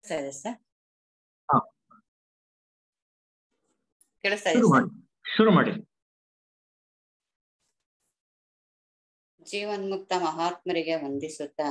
ಕೇಳಿಸ್ತಾ ಇದೆ ಸರ್ ಹಾ. ಕೇಳಿಸ್ತಾ ಇದೆ ಶುರು ಸರ್ ಮಾಡಿ ಶುರು ಮಾಡಿ ಜೀವನ್ಮುಕ್ತ ಮಹಾತ್ಮರಿಗೆ ವಂದಿಸುತ್ತಾ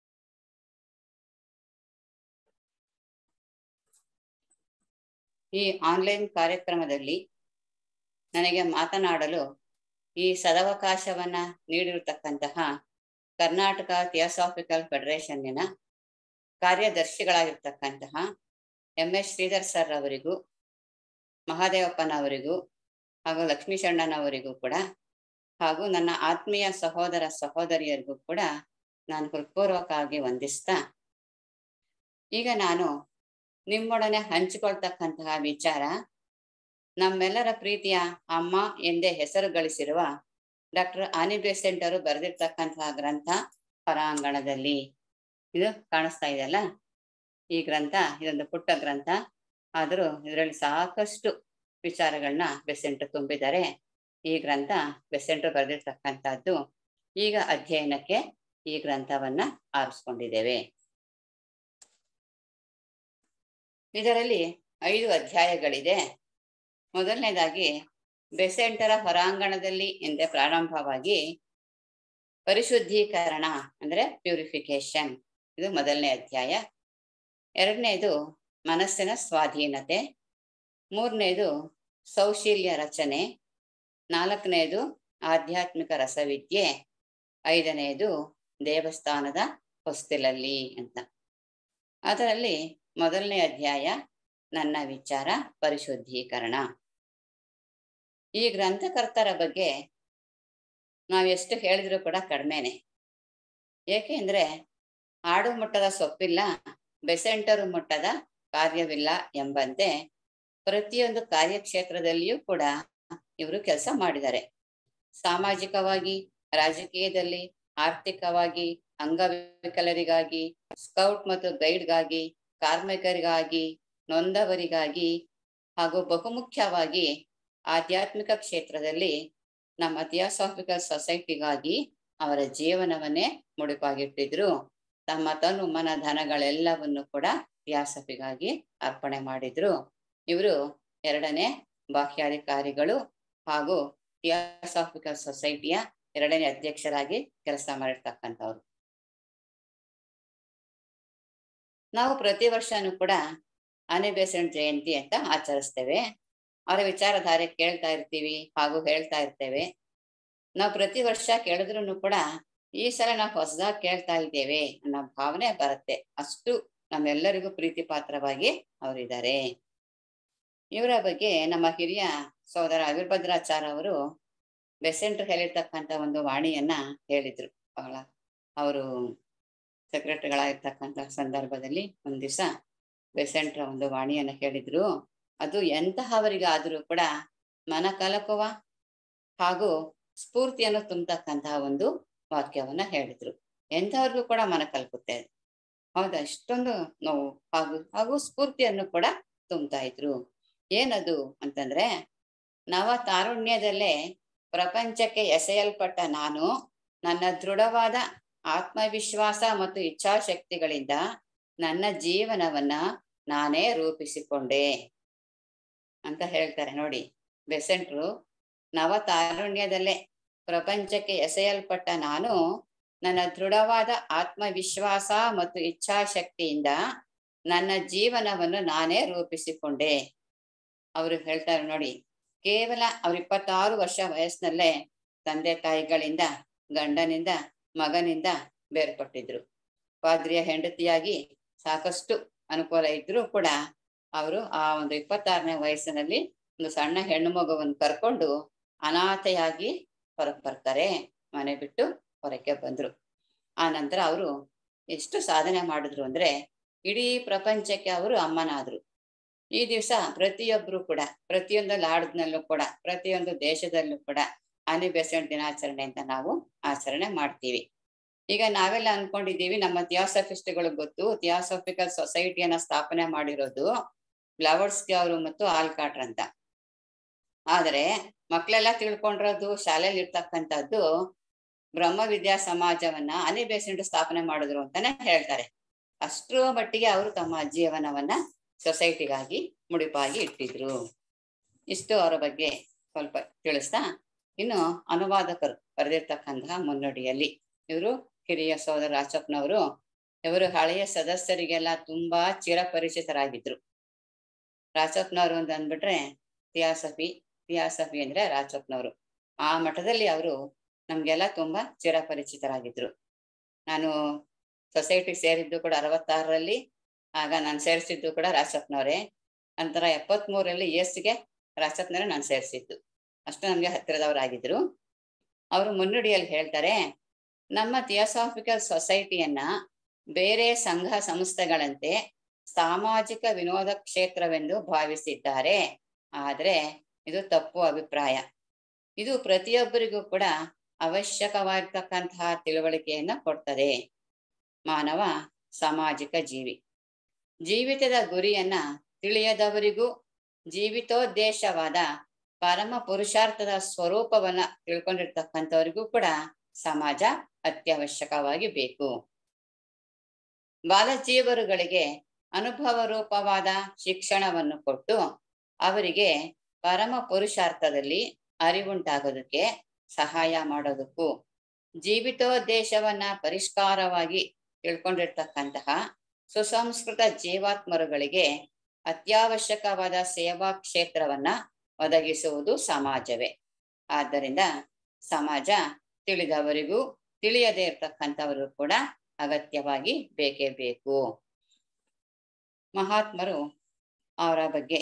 ಈ ಆನ್ಲೈನ್ ಕಾರ್ಯಕ್ರಮದಲ್ಲಿ ನನಗೆ ಮಾತನಾಡಲು ಈ ಸದವಕಾಶವನ್ನ ನೀಡಿರತಕ್ಕಂತಹ ಕರ್ನಾಟಕ ಥಿಯೋಸಾಫಿಕಲ್ ಫೆಡರೇಷನ್ನಿನ ಕಾರ್ಯದರ್ಶಿಗಳಾಗಿರ್ತಕ್ಕಂತಹ ಎಂ ಎಸ್ ಶ್ರೀಧರ್ ಸರ್ ಅವರಿಗೂ ಮಹಾದೇವಪ್ಪನವರಿಗೂ ಹಾಗೂ ಲಕ್ಷ್ಮೀಶಣ್ಣನವರಿಗೂ ಕೂಡ ಹಾಗೂ ನನ್ನ ಆತ್ಮೀಯ ಸಹೋದರ ಸಹೋದರಿಯರಿಗೂ ಕೂಡ ನಾನು ಹೃತ್ಪೂರ್ವಕವಾಗಿ ವಂದಿಸ್ತಾ ಈಗ ನಾನು ನಿಮ್ಮೊಡನೆ ಹಂಚಿಕೊಳ್ತಕ್ಕಂತಹ ವಿಚಾರ ನಮ್ಮೆಲ್ಲರ ಪ್ರೀತಿಯ ಅಮ್ಮ ಎಂದೇ ಹೆಸರು ಗಳಿಸಿರುವ ಡಾಕ್ಟರ್ ಆನಿ ಬೆಸೆಂಟ್ ಅವರು ಬರೆದಿರ್ತಕ್ಕಂತಹ ಗ್ರಂಥ ಹೊರಾಂಗಣದಲ್ಲಿ ಇದು ಕಾಣಿಸ್ತಾ ಇದೆಯಲ್ಲ ಈ ಗ್ರಂಥ ಇದೊಂದು ಪುಟ್ಟ ಗ್ರಂಥ ಆದರೂ ಇದರಲ್ಲಿ ಸಾಕಷ್ಟು ವಿಚಾರಗಳನ್ನ ಬೆಸೆಂಟ್ ತುಂಬಿದ್ದಾರೆ ಈ ಗ್ರಂಥ ಬೆಸೆಂಟ್ ಬರೆದಿರ್ತಕ್ಕಂಥದ್ದು ಈಗ ಅಧ್ಯಯನಕ್ಕೆ ಈ ಗ್ರಂಥವನ್ನ ಆರಿಸ್ಕೊಂಡಿದ್ದೇವೆ ಇದರಲ್ಲಿ ಐದು ಅಧ್ಯಾಯಗಳಿದೆ ಮೊದಲನೇದಾಗಿ ಬೆಸೆಂಟರ ಹೊರಾಂಗಣದಲ್ಲಿ ಎಂದೇ ಪ್ರಾರಂಭವಾಗಿ ಪರಿಶುದ್ಧೀಕರಣ ಅಂದ್ರೆ ಪ್ಯೂರಿಫಿಕೇಶನ್ ಇದು ಮೊದಲನೇ ಅಧ್ಯಾಯ ಎರಡನೇದು ಮನಸ್ಸಿನ ಸ್ವಾಧೀನತೆ ಮೂರನೇದು ಸೌಶೀಲ್ಯ ರಚನೆ ನಾಲ್ಕನೇದು ಆಧ್ಯಾತ್ಮಿಕ ರಸವಿದ್ಯೆ ಐದನೆಯದು ದೇವಸ್ಥಾನದ ಹೊಸ್ತಿಲಲ್ಲಿ ಅಂತ ಅದರಲ್ಲಿ ಮೊದಲನೇ ಅಧ್ಯಾಯ ನನ್ನ ವಿಚಾರ ಪರಿಶುದ್ಧೀಕರಣ ಈ ಗ್ರಂಥಕರ್ತರ ಬಗ್ಗೆ ನಾವೆಷ್ಟು ಹೇಳಿದ್ರು ಕೂಡ ಕಡಿಮೆನೆ ಏಕೆಂದ್ರೆ ಆಡು ಮುಟ್ಟದ ಸೊಪ್ಪಿಲ್ಲ ಬೆಸೆಂಟರು ಮುಟ್ಟದ ಕಾರ್ಯವಿಲ್ಲ ಎಂಬಂತೆ ಪ್ರತಿಯೊಂದು ಕಾರ್ಯಕ್ಷೇತ್ರದಲ್ಲಿಯೂ ಕೂಡ ಇವರು ಕೆಲಸ ಮಾಡಿದ್ದಾರೆ ಸಾಮಾಜಿಕವಾಗಿ ರಾಜಕೀಯದಲ್ಲಿ ಆರ್ಥಿಕವಾಗಿ ಅಂಗವಿಕಲರಿಗಾಗಿ ಸ್ಕೌಟ್ ಮತ್ತು ಗೈಡ್ಗಾಗಿ ಕಾರ್ಮಿಕರಿಗಾಗಿ ನೊಂದವರಿಗಾಗಿ ಹಾಗೂ ಬಹುಮುಖ್ಯವಾಗಿ ಆಧ್ಯಾತ್ಮಿಕ ಕ್ಷೇತ್ರದಲ್ಲಿ ನಮ್ಮ ಥಿಯೋಸಾಫಿಕಲ್ ಸೊಸೈಟಿಗಾಗಿ ಅವರ ಜೀವನವನ್ನೇ ಮುಡಿಪಾಗಿಟ್ಟಿದ್ರು ತಮ್ಮ ತನು ಮನ ಧನಗಳೆಲ್ಲವನ್ನು ಕೂಡ ಥಿಯಾಸಫಿಗಾಗಿ ಅರ್ಪಣೆ ಮಾಡಿದ್ರು ಇವರು ಎರಡನೇ ಬಾಹ್ಯಾಧಿಕಾರಿಗಳು ಹಾಗೂ ಥಿಯಾಸಾಫಿಕಲ್ ಸೊಸೈಟಿಯ ಎರಡನೇ ಅಧ್ಯಕ್ಷರಾಗಿ ಕೆಲಸ ಮಾಡಿರ್ತಕ್ಕಂಥವ್ರು ನಾವು ಪ್ರತಿ ವರ್ಷನೂ ಕೂಡ ಆನೆ ಬೇಸೆಂಟ್ ಜಯಂತಿ ಅಂತ ಆಚರಿಸ್ತೇವೆ ಅವರ ವಿಚಾರಧಾರೆ ಕೇಳ್ತಾ ಇರ್ತೀವಿ ಹಾಗೂ ಹೇಳ್ತಾ ಇರ್ತೇವೆ ನಾವು ಪ್ರತಿ ವರ್ಷ ಕೇಳಿದ್ರು ಕೂಡ ಈ ಸಲ ನಾವು ಹೊಸದಾಗಿ ಕೇಳ್ತಾ ಇದ್ದೇವೆ ಅನ್ನೋ ಭಾವನೆ ಬರುತ್ತೆ ಅಷ್ಟು ನಮ್ಮೆಲ್ಲರಿಗೂ ಪ್ರೀತಿ ಪಾತ್ರವಾಗಿ ಅವರಿದ್ದಾರೆ ಇವರ ಬಗ್ಗೆ ನಮ್ಮ ಹಿರಿಯ ಸೋದರ ಅವಿರ್ಭದ್ರಾಚಾರ ಅವರು ಬೆಸೆಂಟ್ರ್ ಹೇಳಿರ್ತಕ್ಕಂಥ ಒಂದು ವಾಣಿಯನ್ನ ಹೇಳಿದ್ರು ಬಹಳ ಅವರು ಸೆಕ್ರೆಟರಿಗಳಾಗಿರ್ತಕ್ಕಂಥ ಸಂದರ್ಭದಲ್ಲಿ ಒಂದ್ ದಿವಸ ಬೆಸೆಂಟ್ರ ಒಂದು ವಾಣಿಯನ್ನ ಹೇಳಿದ್ರು ಅದು ಎಂತಹವರಿಗಾದರೂ ಕೂಡ ಮನ ಕಲಕುವ ಹಾಗೂ ಸ್ಫೂರ್ತಿಯನ್ನು ತುಂಬತಕ್ಕಂತಹ ಒಂದು ವಾಕ್ಯವನ್ನ ಹೇಳಿದ್ರು ಎಂಥವ್ರಿಗೂ ಕೂಡ ಮನ ಕಲ್ಕುತ್ತೆ ಹೌದಾ ಇಷ್ಟೊಂದು ನೋವು ಹಾಗೂ ಹಾಗೂ ಸ್ಫೂರ್ತಿಯನ್ನು ಕೂಡ ತುಂಬ್ತಾ ಇದ್ರು ಏನದು ಅಂತಂದ್ರೆ ನವ ತಾರುಣ್ಯದಲ್ಲೇ ಪ್ರಪಂಚಕ್ಕೆ ಎಸೆಯಲ್ಪಟ್ಟ ನಾನು ನನ್ನ ದೃಢವಾದ ಆತ್ಮವಿಶ್ವಾಸ ಮತ್ತು ಇಚ್ಛಾಶಕ್ತಿಗಳಿಂದ ನನ್ನ ಜೀವನವನ್ನ ನಾನೇ ರೂಪಿಸಿಕೊಂಡೆ ಅಂತ ಹೇಳ್ತಾರೆ ನೋಡಿ ಬೆಸೆಂಟ್ರು ನವ ತಾರುಣ್ಯದಲ್ಲೇ ಪ್ರಪಂಚಕ್ಕೆ ಎಸೆಯಲ್ಪಟ್ಟ ನಾನು ನನ್ನ ದೃಢವಾದ ಆತ್ಮವಿಶ್ವಾಸ ಮತ್ತು ಇಚ್ಛಾಶಕ್ತಿಯಿಂದ ನನ್ನ ಜೀವನವನ್ನು ನಾನೇ ರೂಪಿಸಿಕೊಂಡೆ ಅವರು ಹೇಳ್ತಾರೆ ನೋಡಿ ಕೇವಲ ಅವ್ರ ಇಪ್ಪತ್ತಾರು ವರ್ಷ ವಯಸ್ಸಿನಲ್ಲೇ ತಂದೆ ತಾಯಿಗಳಿಂದ ಗಂಡನಿಂದ ಮಗನಿಂದ ಬೇರ್ಪಟ್ಟಿದ್ರು ಪಾದ್ರಿಯ ಹೆಂಡತಿಯಾಗಿ ಸಾಕಷ್ಟು ಅನುಕೂಲ ಇದ್ರೂ ಕೂಡ ಅವರು ಆ ಒಂದು ಇಪ್ಪತ್ತಾರನೇ ವಯಸ್ಸಿನಲ್ಲಿ ಒಂದು ಸಣ್ಣ ಹೆಣ್ಣು ಮಗುವನ್ನು ಕರ್ಕೊಂಡು ಅನಾಥೆಯಾಗಿ ಹೊರಗೆ ಬರ್ತಾರೆ ಮನೆ ಬಿಟ್ಟು ಹೊರಕ್ಕೆ ಬಂದ್ರು ಆ ನಂತರ ಅವರು ಎಷ್ಟು ಸಾಧನೆ ಮಾಡಿದ್ರು ಅಂದ್ರೆ ಇಡೀ ಪ್ರಪಂಚಕ್ಕೆ ಅವರು ಅಮ್ಮನಾದ್ರು ಈ ದಿವಸ ಪ್ರತಿಯೊಬ್ರು ಕೂಡ ಪ್ರತಿಯೊಂದು ಲಾಡ್ನಲ್ಲೂ ಕೂಡ ಪ್ರತಿಯೊಂದು ದೇಶದಲ್ಲೂ ಕೂಡ ಆನಿ ಬೆಸೆಂಟ್ ದಿನಾಚರಣೆ ಅಂತ ನಾವು ಆಚರಣೆ ಮಾಡ್ತೀವಿ ಈಗ ನಾವೆಲ್ಲ ಅನ್ಕೊಂಡಿದ್ದೀವಿ ನಮ್ಮ ಥಿಯಾಸಫಿಸ್ಟ್ಗಳಿಗೆ ಗೊತ್ತು ಥಿಯಾಸಫಿಕಲ್ ಸೊಸೈಟಿಯನ್ನ ಸ್ಥಾಪನೆ ಮಾಡಿರೋದು ಫ್ಲವರ್ಸ್ಗೆ ಅವರು ಮತ್ತು ಆಲ್ಕಾಟ್ರ್ ಅಂತ ಆದ್ರೆ ಮಕ್ಕಳೆಲ್ಲ ತಿಳ್ಕೊಂಡಿರೋದು ಶಾಲೆಯಲ್ಲಿ ಇರ್ತಕ್ಕಂಥದ್ದು ಬ್ರಹ್ಮ ವಿದ್ಯಾ ಸಮಾಜವನ್ನ ಅನಿ ಬೆಸೆಂಟ್ ಸ್ಥಾಪನೆ ಮಾಡಿದ್ರು ಅಂತಾನೆ ಹೇಳ್ತಾರೆ ಅಷ್ಟರ ಮಟ್ಟಿಗೆ ಅವರು ತಮ್ಮ ಜೀವನವನ್ನ ಸೊಸೈಟಿಗಾಗಿ ಮುಡಿಪಾಗಿ ಇಟ್ಟಿದ್ರು ಇಷ್ಟು ಅವರ ಬಗ್ಗೆ ಸ್ವಲ್ಪ ತಿಳಿಸ್ತಾ ಇನ್ನು ಅನುವಾದಕರು ಬರೆದಿರ್ತಕ್ಕಂತಹ ಮುನ್ನುಡಿಯಲ್ಲಿ ಇವರು ಹಿರಿಯ ಸೋದರ ರಾಚಪ್ಪನವರು ಇವರು ಹಳೆಯ ಸದಸ್ಯರಿಗೆಲ್ಲ ತುಂಬಾ ಚಿರಪರಿಚಿತರಾಗಿದ್ರು ರಾಚಪ್ಪನವರು ಅಂತ ಅಂದ್ಬಿಟ್ರೆ ಥಿಯಾಸಫಿ ಥಿಯಾಸಫಿ ಅಂದ್ರೆ ರಾಚಪ್ಪನವರು ಆ ಮಠದಲ್ಲಿ ಅವರು ನಮ್ಗೆಲ್ಲ ತುಂಬಾ ಚಿರಪರಿಚಿತರಾಗಿದ್ರು ನಾನು ಸೊಸೈಟಿ ಸೇರಿದ್ದು ಕೂಡ ಅರವತ್ತಾರರಲ್ಲಿ ಆಗ ನಾನು ಸೇರಿಸಿದ್ದು ಕೂಡ ರಾಚಪ್ಪನವರೇ ನಂತರ ಎಪ್ಪತ್ಮೂರರಲ್ಲಿ ಎಸ್ಗೆ ರಾಚಪ್ಪನವರೇ ನಾನು ಸೇರಿಸಿದ್ದು ಅಷ್ಟು ನಮ್ಗೆ ಹತ್ತಿರದವರಾಗಿದ್ರು ಅವರು ಮುನ್ನುಡಿಯಲ್ಲಿ ಹೇಳ್ತಾರೆ ನಮ್ಮ ಥಿಯೋಸಾಫಿಕಲ್ ಸೊಸೈಟಿಯನ್ನ ಬೇರೆ ಸಂಘ ಸಂಸ್ಥೆಗಳಂತೆ ಸಾಮಾಜಿಕ ವಿನೋದ ಕ್ಷೇತ್ರವೆಂದು ಭಾವಿಸಿದ್ದಾರೆ ಆದ್ರೆ ಇದು ತಪ್ಪು ಅಭಿಪ್ರಾಯ ಇದು ಪ್ರತಿಯೊಬ್ಬರಿಗೂ ಕೂಡ ಅವಶ್ಯಕವಾಗಿರ್ತಕ್ಕಂತಹ ತಿಳುವಳಿಕೆಯನ್ನ ಕೊಡ್ತದೆ ಮಾನವ ಸಾಮಾಜಿಕ ಜೀವಿ ಜೀವಿತದ ಗುರಿಯನ್ನ ತಿಳಿಯದವರಿಗೂ ಜೀವಿತೋದ್ದೇಶವಾದ ಪರಮ ಪುರುಷಾರ್ಥದ ಸ್ವರೂಪವನ್ನ ತಿಳ್ಕೊಂಡಿರ್ತಕ್ಕಂಥವ್ರಿಗೂ ಕೂಡ ಸಮಾಜ ಅತ್ಯವಶ್ಯಕವಾಗಿ ಬೇಕು ಬಾಲಜೀವರುಗಳಿಗೆ ಅನುಭವ ರೂಪವಾದ ಶಿಕ್ಷಣವನ್ನು ಕೊಟ್ಟು ಅವರಿಗೆ ಪರಮ ಪುರುಷಾರ್ಥದಲ್ಲಿ ಅರಿವುಂಟಾಗೋದಕ್ಕೆ ಸಹಾಯ ಮಾಡೋದಕ್ಕೂ ಜೀವಿತೋದ್ದೇಶವನ್ನ ಪರಿಷ್ಕಾರವಾಗಿ ತಿಳ್ಕೊಂಡಿರ್ತಕ್ಕಂತಹ ಸುಸಂಸ್ಕೃತ ಜೀವಾತ್ಮರುಗಳಿಗೆ ಅತ್ಯವಶ್ಯಕವಾದ ಸೇವಾ ಕ್ಷೇತ್ರವನ್ನ ಒದಗಿಸುವುದು ಸಮಾಜವೇ ಆದ್ದರಿಂದ ಸಮಾಜ ತಿಳಿದವರಿಗೂ ತಿಳಿಯದೇ ಇರ್ತಕ್ಕಂಥವರು ಕೂಡ ಅಗತ್ಯವಾಗಿ ಬೇಕೇ ಬೇಕು ಮಹಾತ್ಮರು ಅವರ ಬಗ್ಗೆ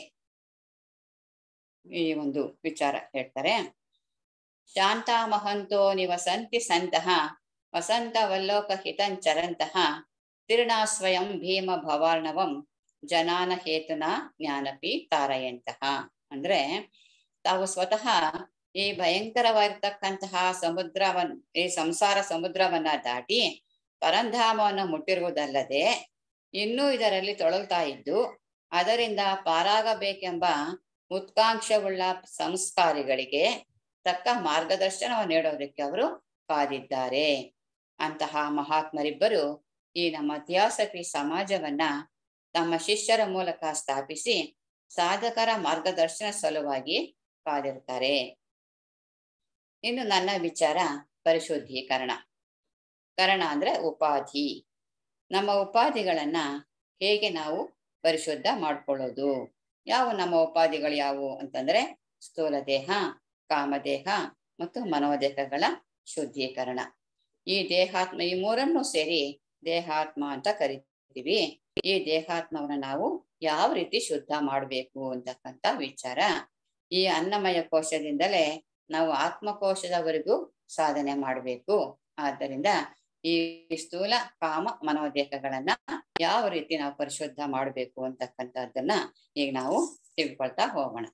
ಈ ಒಂದು ವಿಚಾರ ಹೇಳ್ತಾರೆ ಶಾಂತ ಮಹಂತೋ ನಿವಸಂತಿ ಸಂತಹ ವಸಂತ ವಲ್ಲೋಕ ಹಿತಂಚರಂತಹ ತೀರ್ಣಾ ಸ್ವಯಂ ಭೀಮ ಭವಾರ್ಣವಂ ಜನಾನ ಹೇತುನ ಜ್ಞಾನಪಿ ತಾರಯಂತಹ ಅಂದ್ರೆ ತಾವು ಸ್ವತಃ ಈ ಭಯಂಕರವಾಗಿರ್ತಕ್ಕಂತಹ ಸಮುದ್ರವನ್ ಈ ಸಂಸಾರ ಸಮುದ್ರವನ್ನ ದಾಟಿ ಪರಂಧಾಮವನ್ನು ಮುಟ್ಟಿರುವುದಲ್ಲದೆ ಇನ್ನೂ ಇದರಲ್ಲಿ ತೊಳಲ್ತಾ ಇದ್ದು ಅದರಿಂದ ಪಾರಾಗಬೇಕೆಂಬ ಉತ್ಕಾಂಕ್ಷವುಳ್ಳ ಸಂಸ್ಕಾರಿಗಳಿಗೆ ತಕ್ಕ ಮಾರ್ಗದರ್ಶನವನ್ನು ನೀಡೋದಕ್ಕೆ ಅವರು ಕಾದಿದ್ದಾರೆ ಅಂತಹ ಮಹಾತ್ಮರಿಬ್ಬರು ಈ ನಮ್ಮ ಥಿಯಾಸಫಿ ಸಮಾಜವನ್ನ ತಮ್ಮ ಶಿಷ್ಯರ ಮೂಲಕ ಸ್ಥಾಪಿಸಿ ಸಾಧಕರ ಮಾರ್ಗದರ್ಶನ ಸಲುವಾಗಿ ಕಾದಿರ್ತಾರೆ ಇನ್ನು ನನ್ನ ವಿಚಾರ ಪರಿಶುದ್ಧೀಕರಣ ಕರಣ ಅಂದ್ರೆ ಉಪಾಧಿ ನಮ್ಮ ಉಪಾಧಿಗಳನ್ನ ಹೇಗೆ ನಾವು ಪರಿಶುದ್ಧ ಮಾಡ್ಕೊಳ್ಳೋದು ಯಾವ ನಮ್ಮ ಉಪಾಧಿಗಳು ಯಾವುವು ಅಂತಂದ್ರೆ ಸ್ಥೂಲ ದೇಹ ಕಾಮದೇಹ ಮತ್ತು ಮನೋದೇಹಗಳ ಶುದ್ಧೀಕರಣ ಈ ದೇಹಾತ್ಮ ಈ ಮೂರನ್ನು ಸೇರಿ ದೇಹಾತ್ಮ ಅಂತ ಕರಿತೀವಿ ಈ ದೇಹಾತ್ಮವನ್ನ ನಾವು ಯಾವ ರೀತಿ ಶುದ್ಧ ಮಾಡಬೇಕು ಅಂತಕ್ಕಂಥ ವಿಚಾರ ಈ ಅನ್ನಮಯ ಕೋಶದಿಂದಲೇ ನಾವು ಆತ್ಮಕೋಶದವರೆಗೂ ಸಾಧನೆ ಮಾಡಬೇಕು ಆದ್ದರಿಂದ ಈ ಸ್ಥೂಲ ಕಾಮ ಮನೋದೇಹಗಳನ್ನ ಯಾವ ರೀತಿ ನಾವು ಪರಿಶುದ್ಧ ಮಾಡಬೇಕು ಅಂತಕ್ಕಂಥದ್ದನ್ನ ಈಗ ನಾವು ತಿಳ್ಕೊಳ್ತಾ ಹೋಗೋಣ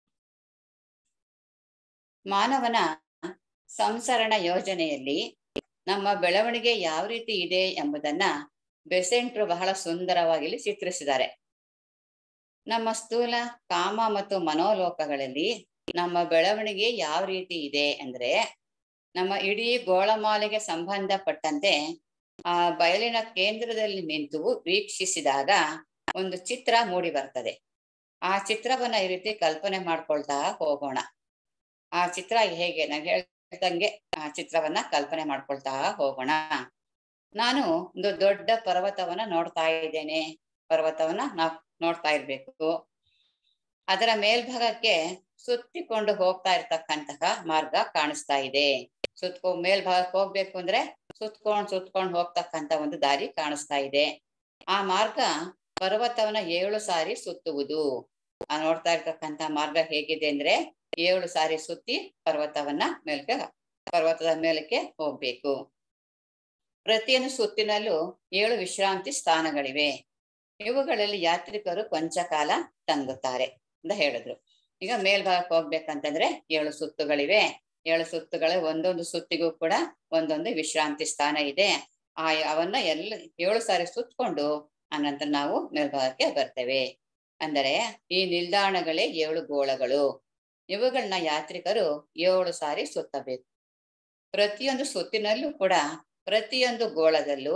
ಮಾನವನ ಸಂಸರಣ ಯೋಜನೆಯಲ್ಲಿ ನಮ್ಮ ಬೆಳವಣಿಗೆ ಯಾವ ರೀತಿ ಇದೆ ಎಂಬುದನ್ನ ಬೆಸೆಂಟ್ರು ಬಹಳ ಸುಂದರವಾಗಿ ಇಲ್ಲಿ ಚಿತ್ರಿಸಿದ್ದಾರೆ ನಮ್ಮ ಸ್ಥೂಲ ಕಾಮ ಮತ್ತು ಮನೋಲೋಕಗಳಲ್ಲಿ ನಮ್ಮ ಬೆಳವಣಿಗೆ ಯಾವ ರೀತಿ ಇದೆ ಅಂದ್ರೆ ನಮ್ಮ ಇಡೀ ಗೋಳಮಾಲೆಗೆ ಸಂಬಂಧಪಟ್ಟಂತೆ ಆ ಬಯಲಿನ ಕೇಂದ್ರದಲ್ಲಿ ನಿಂತು ವೀಕ್ಷಿಸಿದಾಗ ಒಂದು ಚಿತ್ರ ಮೂಡಿ ಬರ್ತದೆ ಆ ಚಿತ್ರವನ್ನ ಈ ರೀತಿ ಕಲ್ಪನೆ ಮಾಡ್ಕೊಳ್ತಾ ಹೋಗೋಣ ಆ ಚಿತ್ರ ಹೇಗೆ ನಾನು ಹೇಳ್ದಂಗೆ ಆ ಚಿತ್ರವನ್ನ ಕಲ್ಪನೆ ಮಾಡ್ಕೊಳ್ತಾ ಹೋಗೋಣ ನಾನು ಒಂದು ದೊಡ್ಡ ಪರ್ವತವನ್ನ ನೋಡ್ತಾ ಇದ್ದೇನೆ ಪರ್ವತವನ್ನ ನಾವು ನೋಡ್ತಾ ಇರ್ಬೇಕು ಅದರ ಮೇಲ್ಭಾಗಕ್ಕೆ ಸುತ್ತಿಕೊಂಡು ಹೋಗ್ತಾ ಇರ್ತಕ್ಕಂತಹ ಮಾರ್ಗ ಕಾಣಿಸ್ತಾ ಇದೆ ಸುತ್ಕೊ ಮೇಲ್ಭಾಗಕ್ಕೆ ಹೋಗ್ಬೇಕು ಅಂದ್ರೆ ಸುತ್ಕೊಂಡ್ ಸುತ್ಕೊಂಡ್ ಹೋಗ್ತಕ್ಕಂತ ಒಂದು ದಾರಿ ಕಾಣಿಸ್ತಾ ಇದೆ ಆ ಮಾರ್ಗ ಪರ್ವತವನ್ನ ಏಳು ಸಾರಿ ಸುತ್ತುವುದು ಆ ನೋಡ್ತಾ ಇರ್ತಕ್ಕಂತ ಮಾರ್ಗ ಹೇಗಿದೆ ಅಂದ್ರೆ ಏಳು ಸಾರಿ ಸುತ್ತಿ ಪರ್ವತವನ್ನ ಮೇಲ್ಕೆ ಪರ್ವತದ ಮೇಲಕ್ಕೆ ಹೋಗ್ಬೇಕು ಪ್ರತಿಯೊಂದು ಸುತ್ತಿನಲ್ಲೂ ಏಳು ವಿಶ್ರಾಂತಿ ಸ್ಥಾನಗಳಿವೆ ಇವುಗಳಲ್ಲಿ ಯಾತ್ರಿಕರು ಕೊಂಚ ಕಾಲ ತಂಗುತ್ತಾರೆ ಅಂತ ಹೇಳಿದ್ರು ಈಗ ಮೇಲ್ಭಾಗಕ್ಕೆ ಹೋಗ್ಬೇಕಂತಂದ್ರೆ ಏಳು ಸುತ್ತುಗಳಿವೆ ಏಳು ಸುತ್ತುಗಳ ಒಂದೊಂದು ಸುತ್ತಿಗೂ ಕೂಡ ಒಂದೊಂದು ವಿಶ್ರಾಂತಿ ಸ್ಥಾನ ಇದೆ ಆ ಅವನ್ನ ಎಲ್ಲ ಏಳು ಸಾರಿ ಸುತ್ತಕೊಂಡು ಅನಂತರ ನಾವು ಮೇಲ್ಭಾಗಕ್ಕೆ ಬರ್ತೇವೆ ಅಂದರೆ ಈ ನಿಲ್ದಾಣಗಳೇ ಏಳು ಗೋಳಗಳು ಇವುಗಳನ್ನ ಯಾತ್ರಿಕರು ಏಳು ಸಾರಿ ಸುತ್ತಬೇಕು ಪ್ರತಿಯೊಂದು ಸುತ್ತಿನಲ್ಲೂ ಕೂಡ ಪ್ರತಿಯೊಂದು ಗೋಳದಲ್ಲೂ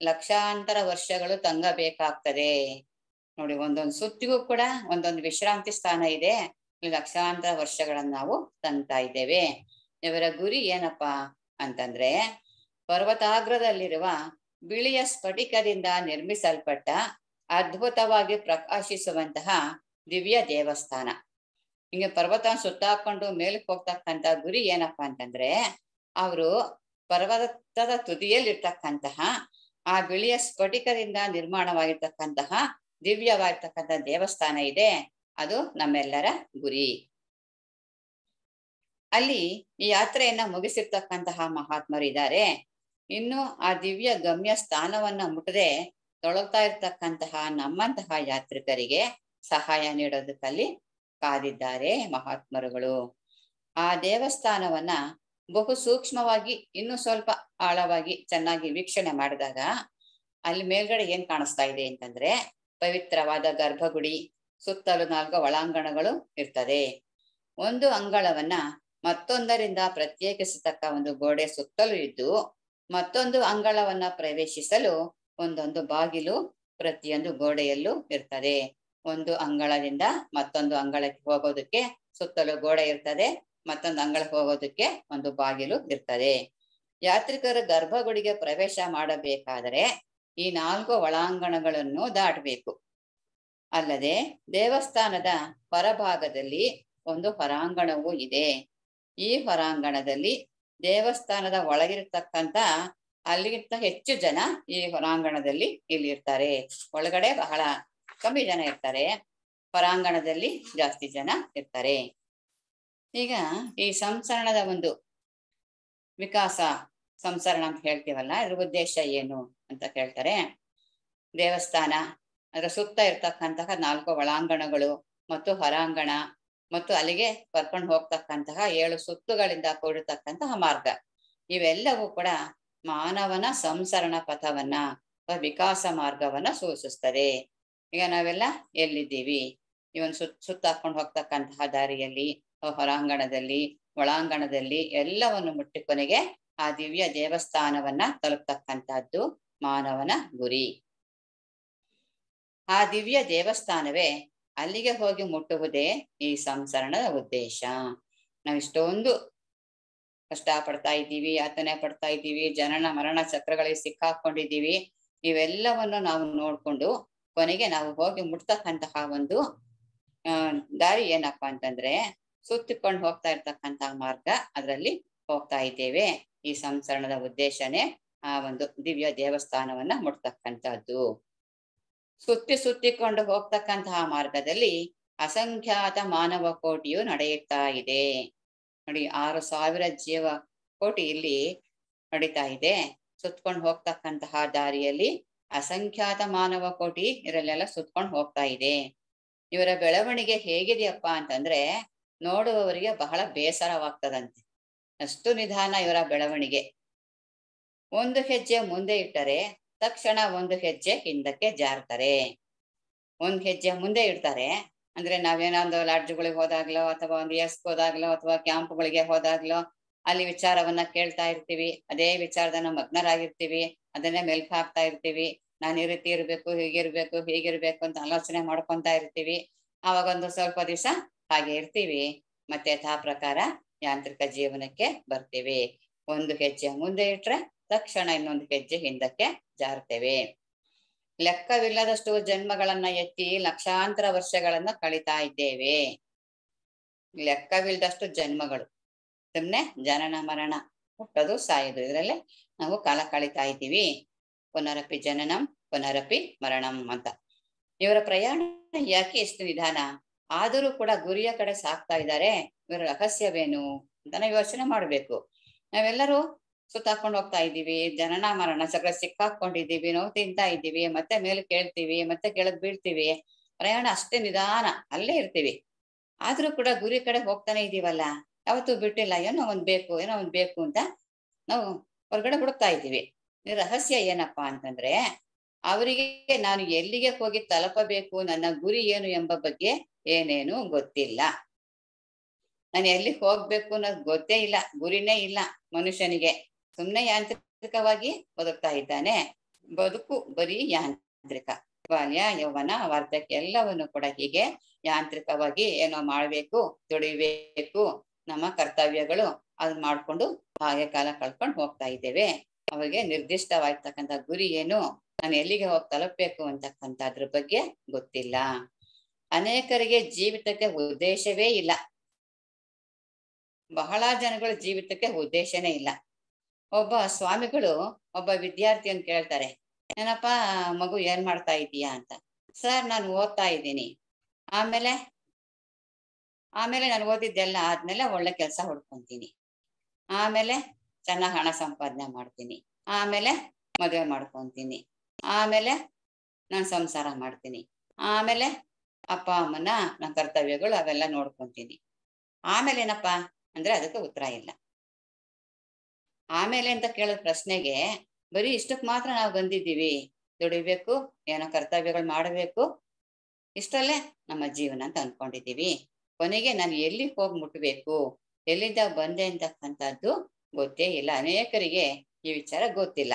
ಲಕ್ಷಾಂತರ ವರ್ಷಗಳು ತಂಗಬೇಕಾಗ್ತದೆ ನೋಡಿ ಒಂದೊಂದು ಸುತ್ತಿಗೂ ಕೂಡ ಒಂದೊಂದು ವಿಶ್ರಾಂತಿ ಸ್ಥಾನ ಇದೆ ಇಲ್ಲಿ ಲಕ್ಷಾಂತರ ವರ್ಷಗಳನ್ನ ನಾವು ತಂತಾ ಇದ್ದೇವೆ ಇವರ ಗುರಿ ಏನಪ್ಪಾ ಅಂತಂದ್ರೆ ಪರ್ವತಾಗ್ರದಲ್ಲಿರುವ ಬಿಳಿಯ ಸ್ಫಟಿಕದಿಂದ ನಿರ್ಮಿಸಲ್ಪಟ್ಟ ಅದ್ಭುತವಾಗಿ ಪ್ರಕಾಶಿಸುವಂತಹ ದಿವ್ಯ ದೇವಸ್ಥಾನ ಹಿಂಗೆ ಪರ್ವತ ಸುತ್ತಾಕೊಂಡು ಮೇಲಕ್ಕೆ ಹೋಗ್ತಕ್ಕಂತ ಗುರಿ ಏನಪ್ಪಾ ಅಂತಂದ್ರೆ ಅವರು ಪರ್ವತದ ತುದಿಯಲ್ಲಿರ್ತಕ್ಕಂತಹ ಆ ಬಿಳಿಯ ಸ್ಫಟಿಕದಿಂದ ನಿರ್ಮಾಣವಾಗಿರ್ತಕ್ಕಂತಹ ದಿವ್ಯವಾಗಿರ್ತಕ್ಕಂಥ ದೇವಸ್ಥಾನ ಇದೆ ಅದು ನಮ್ಮೆಲ್ಲರ ಗುರಿ ಅಲ್ಲಿ ಈ ಯಾತ್ರೆಯನ್ನ ಮುಗಿಸಿರ್ತಕ್ಕಂತಹ ಮಹಾತ್ಮರಿದ್ದಾರೆ ಇನ್ನು ಆ ದಿವ್ಯ ಗಮ್ಯ ಸ್ಥಾನವನ್ನ ಮುಟ್ಟದೆ ತೊಳಗ್ತಾ ಇರ್ತಕ್ಕಂತಹ ನಮ್ಮಂತಹ ಯಾತ್ರಿಕರಿಗೆ ಸಹಾಯ ನೀಡೋದಕ್ಕಲ್ಲಿ ಕಾದಿದ್ದಾರೆ ಮಹಾತ್ಮರುಗಳು ಆ ದೇವಸ್ಥಾನವನ್ನ ಬಹು ಸೂಕ್ಷ್ಮವಾಗಿ ಇನ್ನು ಸ್ವಲ್ಪ ಆಳವಾಗಿ ಚೆನ್ನಾಗಿ ವೀಕ್ಷಣೆ ಮಾಡಿದಾಗ ಅಲ್ಲಿ ಮೇಲ್ಗಡೆ ಏನ್ ಕಾಣಿಸ್ತಾ ಇದೆ ಅಂತಂದ್ರೆ ಪವಿತ್ರವಾದ ಗರ್ಭಗುಡಿ ಸುತ್ತಲೂ ನಾಲ್ಕು ಒಳಾಂಗಣಗಳು ಇರ್ತದೆ ಒಂದು ಅಂಗಳವನ್ನ ಮತ್ತೊಂದರಿಂದ ಪ್ರತ್ಯೇಕಿಸತಕ್ಕ ಒಂದು ಗೋಡೆ ಸುತ್ತಲೂ ಇದ್ದು ಮತ್ತೊಂದು ಅಂಗಳವನ್ನ ಪ್ರವೇಶಿಸಲು ಒಂದೊಂದು ಬಾಗಿಲು ಪ್ರತಿಯೊಂದು ಗೋಡೆಯಲ್ಲೂ ಇರ್ತದೆ ಒಂದು ಅಂಗಳದಿಂದ ಮತ್ತೊಂದು ಅಂಗಳಕ್ಕೆ ಹೋಗೋದಕ್ಕೆ ಸುತ್ತಲೂ ಗೋಡೆ ಇರ್ತದೆ ಮತ್ತೊಂದು ಅಂಗಳಕ್ಕೆ ಹೋಗೋದಕ್ಕೆ ಒಂದು ಬಾಗಿಲು ಇರ್ತದೆ ಯಾತ್ರಿಕರು ಗರ್ಭಗುಡಿಗೆ ಪ್ರವೇಶ ಮಾಡಬೇಕಾದರೆ ಈ ನಾಲ್ಕು ಒಳಾಂಗಣಗಳನ್ನು ದಾಟಬೇಕು ಅಲ್ಲದೆ ದೇವಸ್ಥಾನದ ಹೊರಭಾಗದಲ್ಲಿ ಒಂದು ಹೊರಾಂಗಣವೂ ಇದೆ ಈ ಹೊರಾಂಗಣದಲ್ಲಿ ದೇವಸ್ಥಾನದ ಒಳಗಿರ್ತಕ್ಕಂತ ಅಲ್ಲಿಗಿಂತ ಹೆಚ್ಚು ಜನ ಈ ಹೊರಾಂಗಣದಲ್ಲಿ ಇಲ್ಲಿ ಇರ್ತಾರೆ ಒಳಗಡೆ ಬಹಳ ಕಮ್ಮಿ ಜನ ಇರ್ತಾರೆ ಹೊರಾಂಗಣದಲ್ಲಿ ಜಾಸ್ತಿ ಜನ ಇರ್ತಾರೆ ಈಗ ಈ ಸಂಸರಣದ ಒಂದು ವಿಕಾಸ ಸಂಸರಣ ಅಂತ ಹೇಳ್ತೀವಲ್ಲ ಇದ್ರ ಉದ್ದೇಶ ಏನು ಅಂತ ಕೇಳ್ತಾರೆ ದೇವಸ್ಥಾನ ಅದರ ಸುತ್ತ ಇರ್ತಕ್ಕಂತಹ ನಾಲ್ಕು ಒಳಾಂಗಣಗಳು ಮತ್ತು ಹೊರಾಂಗಣ ಮತ್ತು ಅಲ್ಲಿಗೆ ಕರ್ಕೊಂಡು ಹೋಗ್ತಕ್ಕಂತಹ ಏಳು ಸುತ್ತುಗಳಿಂದ ಕೂಡಿರ್ತಕ್ಕಂತಹ ಮಾರ್ಗ ಇವೆಲ್ಲವೂ ಕೂಡ ಮಾನವನ ಸಂಸರಣ ಪಥವನ್ನ ಅಥವಾ ವಿಕಾಸ ಮಾರ್ಗವನ್ನ ಸೂಚಿಸ್ತದೆ ಈಗ ನಾವೆಲ್ಲ ಎಲ್ಲಿದ್ದೀವಿ ಈ ಒಂದು ಸುತ್ತ ಸುತ್ತ ಹಾಕೊಂಡು ಹೋಗ್ತಕ್ಕಂತಹ ದಾರಿಯಲ್ಲಿ ಹೊರಾಂಗಣದಲ್ಲಿ ಒಳಾಂಗಣದಲ್ಲಿ ಎಲ್ಲವನ್ನು ಮುಟ್ಟಿ ಕೊನೆಗೆ ಆ ದಿವ್ಯ ದೇವಸ್ಥಾನವನ್ನ ತಲುಪ್ತಕ್ಕಂತಹದ್ದು ಮಾನವನ ಗುರಿ ಆ ದಿವ್ಯ ದೇವಸ್ಥಾನವೇ ಅಲ್ಲಿಗೆ ಹೋಗಿ ಮುಟ್ಟುವುದೇ ಈ ಸಂಸರಣದ ಉದ್ದೇಶ ನಾವು ಇಷ್ಟೊಂದು ಕಷ್ಟ ಪಡ್ತಾ ಇದ್ದೀವಿ ಯಾತನೆ ಪಡ್ತಾ ಇದ್ದೀವಿ ಜನನ ಮರಣ ಚಕ್ರಗಳಿಗೆ ಸಿಕ್ಕಾಕೊಂಡಿದ್ದೀವಿ ಇವೆಲ್ಲವನ್ನು ನಾವು ನೋಡ್ಕೊಂಡು ಕೊನೆಗೆ ನಾವು ಹೋಗಿ ಮುಟ್ತಕ್ಕಂತಹ ಒಂದು ಆ ದಾರಿ ಏನಪ್ಪಾ ಅಂತಂದ್ರೆ ಸುತ್ತಿಕೊಂಡು ಹೋಗ್ತಾ ಇರ್ತಕ್ಕಂತಹ ಮಾರ್ಗ ಅದರಲ್ಲಿ ಹೋಗ್ತಾ ಇದ್ದೇವೆ ಈ ಸಂಸರಣದ ಉದ್ದೇಶನೇ ಆ ಒಂದು ದಿವ್ಯ ದೇವಸ್ಥಾನವನ್ನ ಮುಟ್ತಕ್ಕಂಥದ್ದು ಸುತ್ತಿ ಸುತ್ತಿಕೊಂಡು ಹೋಗ್ತಕ್ಕಂತಹ ಮಾರ್ಗದಲ್ಲಿ ಅಸಂಖ್ಯಾತ ಮಾನವ ಕೋಟಿಯು ನಡೆಯುತ್ತಾ ಇದೆ ನೋಡಿ ಆರು ಸಾವಿರ ಜೀವ ಕೋಟಿ ಇಲ್ಲಿ ನಡೀತಾ ಇದೆ ಸುತ್ಕೊಂಡು ಹೋಗ್ತಕ್ಕಂತಹ ದಾರಿಯಲ್ಲಿ ಅಸಂಖ್ಯಾತ ಮಾನವ ಕೋಟಿ ಇದರಲ್ಲೆಲ್ಲ ಸುತ್ಕೊಂಡು ಹೋಗ್ತಾ ಇದೆ ಇವರ ಬೆಳವಣಿಗೆ ಹೇಗಿದೆಯಪ್ಪ ಅಂತಂದ್ರೆ ನೋಡುವವರಿಗೆ ಬಹಳ ಬೇಸರವಾಗ್ತದಂತೆ ಅಷ್ಟು ನಿಧಾನ ಇವರ ಬೆಳವಣಿಗೆ ಒಂದು ಹೆಜ್ಜೆ ಮುಂದೆ ಇಟ್ಟರೆ ತಕ್ಷಣ ಒಂದು ಹೆಜ್ಜೆ ಹಿಂದಕ್ಕೆ ಜಾರ್ತಾರೆ ಒಂದ್ ಹೆಜ್ಜೆ ಮುಂದೆ ಇಡ್ತಾರೆ ಅಂದ್ರೆ ನಾವೇನೋ ಒಂದು ಲಾಡ್ಜ್ಗಳಿಗೆ ಹೋದಾಗ್ಲೋ ಅಥವಾ ಒಂದು ಎಸ್ ಹೋದಾಗ್ಲೋ ಅಥವಾ ಕ್ಯಾಂಪ್ಗಳಿಗೆ ಹೋದಾಗ್ಲೋ ಅಲ್ಲಿ ವಿಚಾರವನ್ನ ಕೇಳ್ತಾ ಇರ್ತೀವಿ ಅದೇ ವಿಚಾರದ ಮಗ್ನರಾಗಿರ್ತೀವಿ ಅದನ್ನೇ ಮೆಲ್ಕ್ ಹಾಕ್ತಾ ಇರ್ತೀವಿ ನಾನು ಈ ರೀತಿ ಇರ್ಬೇಕು ಹೀಗಿರ್ಬೇಕು ಹೀಗಿರ್ಬೇಕು ಅಂತ ಆಲೋಚನೆ ಮಾಡ್ಕೊಂತಾ ಇರ್ತೀವಿ ಅವಾಗ ಒಂದು ಸ್ವಲ್ಪ ದಿವಸ ಹಾಗೆ ಇರ್ತೀವಿ ಮತ್ತೆ ಯಥಾ ಪ್ರಕಾರ ಯಾಂತ್ರಿಕ ಜೀವನಕ್ಕೆ ಬರ್ತೀವಿ ಒಂದು ಹೆಜ್ಜೆ ಮುಂದೆ ಇಟ್ರೆ ತಕ್ಷಣ ಇನ್ನೊಂದು ಹೆಜ್ಜೆ ಹಿಂದಕ್ಕೆ ಜಾರ್ತೇವೆ ಲೆಕ್ಕವಿಲ್ಲದಷ್ಟು ಜನ್ಮಗಳನ್ನ ಎತ್ತಿ ಲಕ್ಷಾಂತರ ವರ್ಷಗಳನ್ನ ಕಳಿತಾ ಇದ್ದೇವೆ ಲೆಕ್ಕವಿಲ್ಲದಷ್ಟು ಜನ್ಮಗಳು ಸುಮ್ನೆ ಜನನ ಮರಣ ಹುಟ್ಟೋದು ಸಾಯೋದು ಇದರಲ್ಲೇ ನಾವು ಕಾಲ ಕಳಿತಾ ಇದ್ದೀವಿ ಪುನರಪಿ ಜನನಂ ಪುನರಪಿ ಮರಣಂ ಅಂತ ಇವರ ಪ್ರಯಾಣ ಯಾಕೆ ಎಷ್ಟು ನಿಧಾನ ಆದರೂ ಕೂಡ ಗುರಿಯ ಕಡೆ ಸಾಕ್ತಾ ಇದ್ದಾರೆ ಇವರ ರಹಸ್ಯವೇನು ಅಂತ ಯೋಚನೆ ಮಾಡ್ಬೇಕು ನಾವೆಲ್ಲರೂ ಸುತ್ತಾಕೊಂಡು ಹೋಗ್ತಾ ಇದ್ದೀವಿ ಜನನ ಮರಣ ಚಕ್ರ ಸಿಕ್ಕಾಕೊಂಡಿದ್ದೀವಿ ನೋವು ತಿಂತಾ ಇದ್ದೀವಿ ಮತ್ತೆ ಮೇಲೆ ಕೇಳ್ತೀವಿ ಮತ್ತೆ ಕೆಳಗ್ ಬೀಳ್ತೀವಿ ಪ್ರಯಾಣ ಅಷ್ಟೇ ನಿಧಾನ ಅಲ್ಲೇ ಇರ್ತೀವಿ ಆದ್ರೂ ಕೂಡ ಗುರಿ ಕಡೆ ಹೋಗ್ತಾನೆ ಇದೀವಲ್ಲ ಯಾವತ್ತೂ ಬಿಟ್ಟಿಲ್ಲ ಏನೋ ಒಂದ್ ಬೇಕು ಏನೋ ಒಂದ್ ಬೇಕು ಅಂತ ನಾವು ಹೊರಗಡೆ ಹುಡುಕ್ತಾ ಇದ್ದೀವಿ ರಹಸ್ಯ ಏನಪ್ಪಾ ಅಂತಂದ್ರೆ ಅವರಿಗೆ ನಾನು ಎಲ್ಲಿಗೆ ಹೋಗಿ ತಲುಪಬೇಕು ನನ್ನ ಗುರಿ ಏನು ಎಂಬ ಬಗ್ಗೆ ಏನೇನು ಗೊತ್ತಿಲ್ಲ ನಾನು ಎಲ್ಲಿ ಹೋಗ್ಬೇಕು ಅನ್ನೋದು ಗೊತ್ತೇ ಇಲ್ಲ ಗುರಿನೇ ಇಲ್ಲ ಮನುಷ್ಯನಿಗೆ ಸುಮ್ನೆ ಯಾಂತ್ರಿಕವಾಗಿ ಬದುಕ್ತಾ ಇದ್ದಾನೆ ಬದುಕು ಬರೀ ಯಾಂತ್ರಿಕ ಬಾಲ್ಯ ಯೌವನ ವಾರ್ಧಕ್ಯ ಎಲ್ಲವನ್ನು ಕೂಡ ಹೀಗೆ ಯಾಂತ್ರಿಕವಾಗಿ ಏನೋ ಮಾಡ್ಬೇಕು ದುಡಿಬೇಕು ನಮ್ಮ ಕರ್ತವ್ಯಗಳು ಅದ್ ಮಾಡ್ಕೊಂಡು ಹಾಗೆ ಕಾಲ ಕಳ್ಕೊಂಡು ಹೋಗ್ತಾ ಇದ್ದೇವೆ ಅವಾಗ ನಿರ್ದಿಷ್ಟವಾಗಿರ್ತಕ್ಕಂಥ ಗುರಿ ಏನು ನಾನು ಎಲ್ಲಿಗೆ ಹೋಗಿ ತಲುಪಬೇಕು ಅಂತಕ್ಕಂಥದ್ರ ಬಗ್ಗೆ ಗೊತ್ತಿಲ್ಲ ಅನೇಕರಿಗೆ ಜೀವಿತಕ್ಕೆ ಉದ್ದೇಶವೇ ಇಲ್ಲ ಬಹಳ ಜನಗಳ ಜೀವಿತಕ್ಕೆ ಉದ್ದೇಶನೇ ಇಲ್ಲ ಒಬ್ಬ ಸ್ವಾಮಿಗಳು ಒಬ್ಬ ವಿದ್ಯಾರ್ಥಿಯನ್ನು ಕೇಳ್ತಾರೆ ಏನಪ್ಪ ಮಗು ಏನ್ ಮಾಡ್ತಾ ಇದೀಯಾ ಅಂತ ಸರ್ ನಾನು ಓದ್ತಾ ಇದ್ದೀನಿ ಆಮೇಲೆ ಆಮೇಲೆ ನಾನು ಓದಿದ್ದೆಲ್ಲ ಆದ್ಮೇಲೆ ಒಳ್ಳೆ ಕೆಲಸ ಹುಡ್ಕೊಂತೀನಿ ಆಮೇಲೆ ಚೆನ್ನಾಗಿ ಹಣ ಸಂಪಾದನೆ ಮಾಡ್ತೀನಿ ಆಮೇಲೆ ಮದುವೆ ಮಾಡ್ಕೊಂತೀನಿ ಆಮೇಲೆ ನಾನು ಸಂಸಾರ ಮಾಡ್ತೀನಿ ಆಮೇಲೆ ಅಪ್ಪ ಅಮ್ಮನ ನನ್ನ ಕರ್ತವ್ಯಗಳು ಅವೆಲ್ಲ ನೋಡ್ಕೊಂತೀನಿ ಆಮೇಲೆ ಏನಪ್ಪ ಅಂದ್ರೆ ಅದಕ್ಕೆ ಉತ್ತರ ಇಲ್ಲ ಆಮೇಲೆ ಅಂತ ಕೇಳೋ ಪ್ರಶ್ನೆಗೆ ಬರೀ ಇಷ್ಟಕ್ ಮಾತ್ರ ನಾವು ಬಂದಿದ್ದೀವಿ ದುಡಿಬೇಕು ಏನೋ ಕರ್ತವ್ಯಗಳು ಮಾಡಬೇಕು ಇಷ್ಟಲ್ಲೇ ನಮ್ಮ ಜೀವನ ಅಂತ ಅನ್ಕೊಂಡಿದ್ದೀವಿ ಕೊನೆಗೆ ನಾನು ಎಲ್ಲಿ ಹೋಗಿ ಮುಟ್ಬೇಕು ಎಲ್ಲಿಂದ ಬಂದೆ ಅಂತಕ್ಕಂಥದ್ದು ಗೊತ್ತೇ ಇಲ್ಲ ಅನೇಕರಿಗೆ ಈ ವಿಚಾರ ಗೊತ್ತಿಲ್ಲ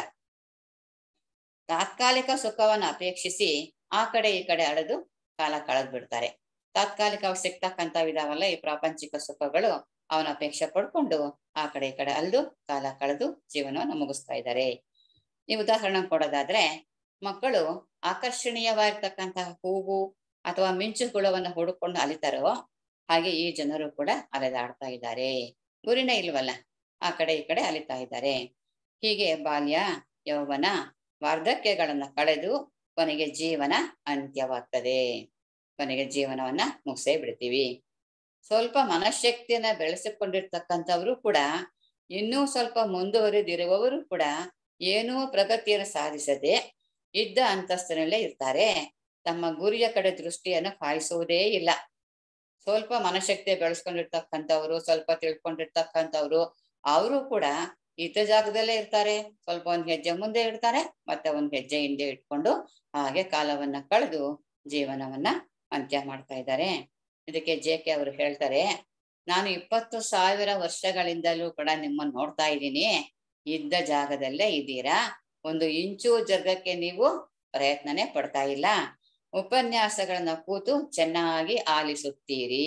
ತಾತ್ಕಾಲಿಕ ಸುಖವನ್ನು ಅಪೇಕ್ಷಿಸಿ ಆ ಕಡೆ ಈ ಕಡೆ ಅಳೆದು ಕಾಲ ಕಳೆದ್ ಬಿಡ್ತಾರೆ ತಾತ್ಕಾಲಿಕವಾಗಿ ಸಿಗ್ತಕ್ಕಂಥವಿದಾವಲ್ಲ ಈ ಪ್ರಾಪಂಚಿಕ ಸುಖಗಳು ಅವನ ಅಪೇಕ್ಷೆ ಪಡ್ಕೊಂಡು ಆ ಕಡೆ ಈ ಕಡೆ ಅಲ್ದು ಕಾಲ ಕಳೆದು ಜೀವನವನ್ನು ಮುಗಿಸ್ತಾ ಇದ್ದಾರೆ ಈ ಉದಾಹರಣೆ ಕೊಡೋದಾದ್ರೆ ಮಕ್ಕಳು ಆಕರ್ಷಣೀಯವಾಗಿರ್ತಕ್ಕಂತಹ ಹೂವು ಅಥವಾ ಮಿಂಚುಗುಳವನ್ನ ಹುಡುಕೊಂಡು ಅಲಿತಾರೋ ಹಾಗೆ ಈ ಜನರು ಕೂಡ ಅಲೆದಾಡ್ತಾ ಇದ್ದಾರೆ ಗುರಿನೇ ಇಲ್ವಲ್ಲ ಆ ಕಡೆ ಈ ಕಡೆ ಅಲಿತಾ ಇದ್ದಾರೆ ಹೀಗೆ ಬಾಲ್ಯ ಯೌವನ ವಾರ್ಧಕ್ಯಗಳನ್ನ ಕಳೆದು ಕೊನೆಗೆ ಜೀವನ ಅಂತ್ಯವಾಗ್ತದೆ ಕೊನೆಗೆ ಜೀವನವನ್ನ ಮುಗಿಸೇ ಬಿಡ್ತೀವಿ ಸ್ವಲ್ಪ ಮನಃಶಕ್ತಿಯನ್ನ ಬೆಳೆಸಿಕೊಂಡಿರ್ತಕ್ಕಂಥವ್ರು ಕೂಡ ಇನ್ನೂ ಸ್ವಲ್ಪ ಮುಂದುವರಿದಿರುವವರು ಕೂಡ ಏನೂ ಪ್ರಗತಿಯನ್ನು ಸಾಧಿಸದೆ ಇದ್ದ ಅಂತಸ್ತಿನಲ್ಲೇ ಇರ್ತಾರೆ ತಮ್ಮ ಗುರಿಯ ಕಡೆ ದೃಷ್ಟಿಯನ್ನು ಕಾಯಿಸುವುದೇ ಇಲ್ಲ ಸ್ವಲ್ಪ ಮನಶಕ್ತಿ ಬೆಳೆಸ್ಕೊಂಡಿರ್ತಕ್ಕಂಥವ್ರು ಸ್ವಲ್ಪ ತಿಳ್ಕೊಂಡಿರ್ತಕ್ಕಂಥವ್ರು ಅವರು ಕೂಡ ಇದ್ದ ಜಾಗದಲ್ಲೇ ಇರ್ತಾರೆ ಸ್ವಲ್ಪ ಒಂದ್ ಹೆಜ್ಜೆ ಮುಂದೆ ಇಡ್ತಾರೆ ಮತ್ತೆ ಒಂದ್ ಹೆಜ್ಜೆ ಹಿಂದೆ ಇಟ್ಕೊಂಡು ಹಾಗೆ ಕಾಲವನ್ನ ಕಳೆದು ಜೀವನವನ್ನ ಅಂತ್ಯ ಮಾಡ್ತಾ ಇದ್ದಾರೆ ಇದಕ್ಕೆ ಜೆ ಕೆ ಅವರು ಹೇಳ್ತಾರೆ ನಾನು ಇಪ್ಪತ್ತು ಸಾವಿರ ವರ್ಷಗಳಿಂದಲೂ ಕೂಡ ನಿಮ್ಮನ್ನ ನೋಡ್ತಾ ಇದ್ದೀನಿ ಇದ್ದ ಜಾಗದಲ್ಲೇ ಇದ್ದೀರಾ ಒಂದು ಇಂಚು ಜರ್ಗಕ್ಕೆ ನೀವು ಪ್ರಯತ್ನನೇ ಪಡ್ತಾ ಇಲ್ಲ ಉಪನ್ಯಾಸಗಳನ್ನ ಕೂತು ಚೆನ್ನಾಗಿ ಆಲಿಸುತ್ತೀರಿ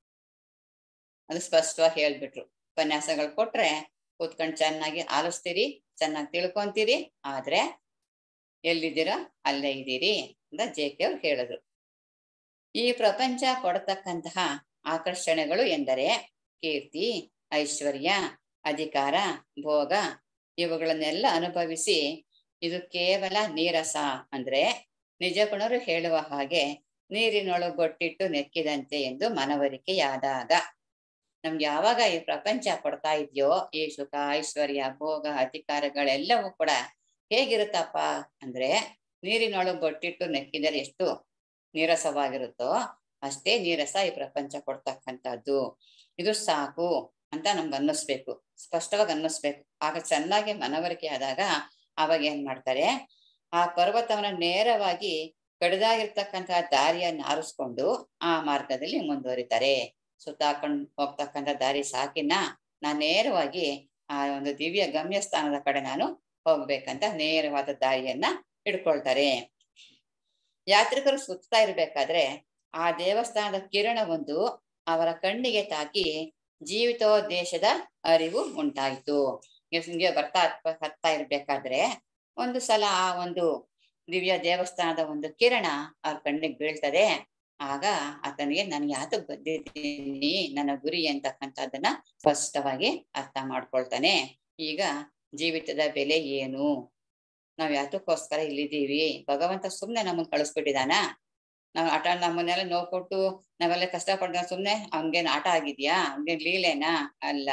ಅದು ಸ್ಪಷ್ಟವಾಗಿ ಹೇಳ್ಬಿಟ್ರು ಉಪನ್ಯಾಸಗಳು ಕೊಟ್ರೆ ಕೂತ್ಕೊಂಡು ಚೆನ್ನಾಗಿ ಆಲಿಸ್ತೀರಿ ಚೆನ್ನಾಗಿ ತಿಳ್ಕೊಂತೀರಿ ಆದ್ರೆ ಎಲ್ಲಿದ್ದೀರಾ ಅಲ್ಲೇ ಇದ್ದೀರಿ ಅಂತ ಜೆ ಕೆ ಅವ್ರು ಹೇಳಿದ್ರು ಈ ಪ್ರಪಂಚ ಕೊಡತಕ್ಕಂತಹ ಆಕರ್ಷಣೆಗಳು ಎಂದರೆ ಕೀರ್ತಿ ಐಶ್ವರ್ಯ ಅಧಿಕಾರ ಭೋಗ ಇವುಗಳನ್ನೆಲ್ಲ ಅನುಭವಿಸಿ ಇದು ಕೇವಲ ನೀರಸ ಅಂದ್ರೆ ನಿಜ ಗುಣರು ಹೇಳುವ ಹಾಗೆ ನೀರಿನೊಳಗೊಟ್ಟಿಟ್ಟು ನೆಕ್ಕಿದಂತೆ ಎಂದು ಮನವರಿಕೆಯಾದಾಗ ನಮ್ಗೆ ಯಾವಾಗ ಈ ಪ್ರಪಂಚ ಕೊಡ್ತಾ ಇದೆಯೋ ಈ ಸುಖ ಐಶ್ವರ್ಯ ಭೋಗ ಅಧಿಕಾರಗಳೆಲ್ಲವೂ ಕೂಡ ಹೇಗಿರುತ್ತಪ್ಪ ಅಂದ್ರೆ ನೀರಿನೊಳಗೊಟ್ಟಿಟ್ಟು ನೆಕ್ಕಿದರೆ ಎಷ್ಟು ನೀರಸವಾಗಿರುತ್ತೋ ಅಷ್ಟೇ ನೀರಸ ಈ ಪ್ರಪಂಚ ಕೊಡ್ತಕ್ಕಂಥದ್ದು ಇದು ಸಾಕು ಅಂತ ನಮ್ಗೆ ಅನ್ನಿಸ್ಬೇಕು ಸ್ಪಷ್ಟವಾಗಿ ಅನ್ನಿಸ್ಬೇಕು ಆಗ ಚೆನ್ನಾಗಿ ಮನವರಿಕೆ ಆದಾಗ ಅವಾಗ ಏನ್ ಮಾಡ್ತಾರೆ ಆ ಪರ್ವತವನ್ನ ನೇರವಾಗಿ ಕಡಿದಾಗಿರ್ತಕ್ಕಂತಹ ದಾರಿಯನ್ನ ಆರಿಸ್ಕೊಂಡು ಆ ಮಾರ್ಗದಲ್ಲಿ ಮುಂದುವರಿತಾರೆ ಸುತ್ತಾಕೊಂಡು ಹೋಗ್ತಕ್ಕಂಥ ದಾರಿ ಸಾಕಿನ ನಾನ್ ನೇರವಾಗಿ ಆ ಒಂದು ದಿವ್ಯ ಗಮ್ಯ ಸ್ಥಾನದ ಕಡೆ ನಾನು ಹೋಗ್ಬೇಕಂತ ನೇರವಾದ ದಾರಿಯನ್ನ ಹಿಡ್ಕೊಳ್ತಾರೆ ಯಾತ್ರಿಕರು ಸುತ್ತಾ ಇರ್ಬೇಕಾದ್ರೆ ಆ ದೇವಸ್ಥಾನದ ಕಿರಣ ಒಂದು ಅವರ ಕಣ್ಣಿಗೆ ತಾಕಿ ಜೀವಿತೋದ್ದೇಶದ ಅರಿವು ಉಂಟಾಯಿತು ಹಿಂಗೆ ಬರ್ತಾ ಹತ್ತಾ ಇರ್ಬೇಕಾದ್ರೆ ಒಂದು ಸಲ ಆ ಒಂದು ದಿವ್ಯ ದೇವಸ್ಥಾನದ ಒಂದು ಕಿರಣ ಅವ್ರ ಕಣ್ಣಿಗೆ ಬೀಳ್ತದೆ ಆಗ ಆತನಿಗೆ ನಾನು ಯಾತಕ್ ಬಂದಿದ್ದೀನಿ ನನ್ನ ಗುರಿ ಅಂತಕ್ಕಂಥದ್ದನ್ನ ಸ್ಪಷ್ಟವಾಗಿ ಅರ್ಥ ಮಾಡ್ಕೊಳ್ತಾನೆ ಈಗ ಜೀವಿತದ ಬೆಲೆ ಏನು ನಾವ್ ಯಾತಕ್ಕೋಸ್ಕರ ಇಲ್ಲಿದ್ದೀವಿ ಭಗವಂತ ಸುಮ್ನೆ ನಮ್ಮನ್ ಕಳಿಸ್ಬಿಟ್ಟಿದಾನ ನಾವ್ ಆಟ ನಮ್ಮನ್ನೆಲ್ಲ ನೋವು ಕೊಟ್ಟು ನಾವೆಲ್ಲ ಕಷ್ಟಪಡ್ದ ಸುಮ್ನೆ ಅವ್ನ್ಗೇನ್ ಆಟ ಆಗಿದ್ಯಾ ಅವ್ನ್ಗೇನ್ ಲೀಲೆನಾ ಅಲ್ಲ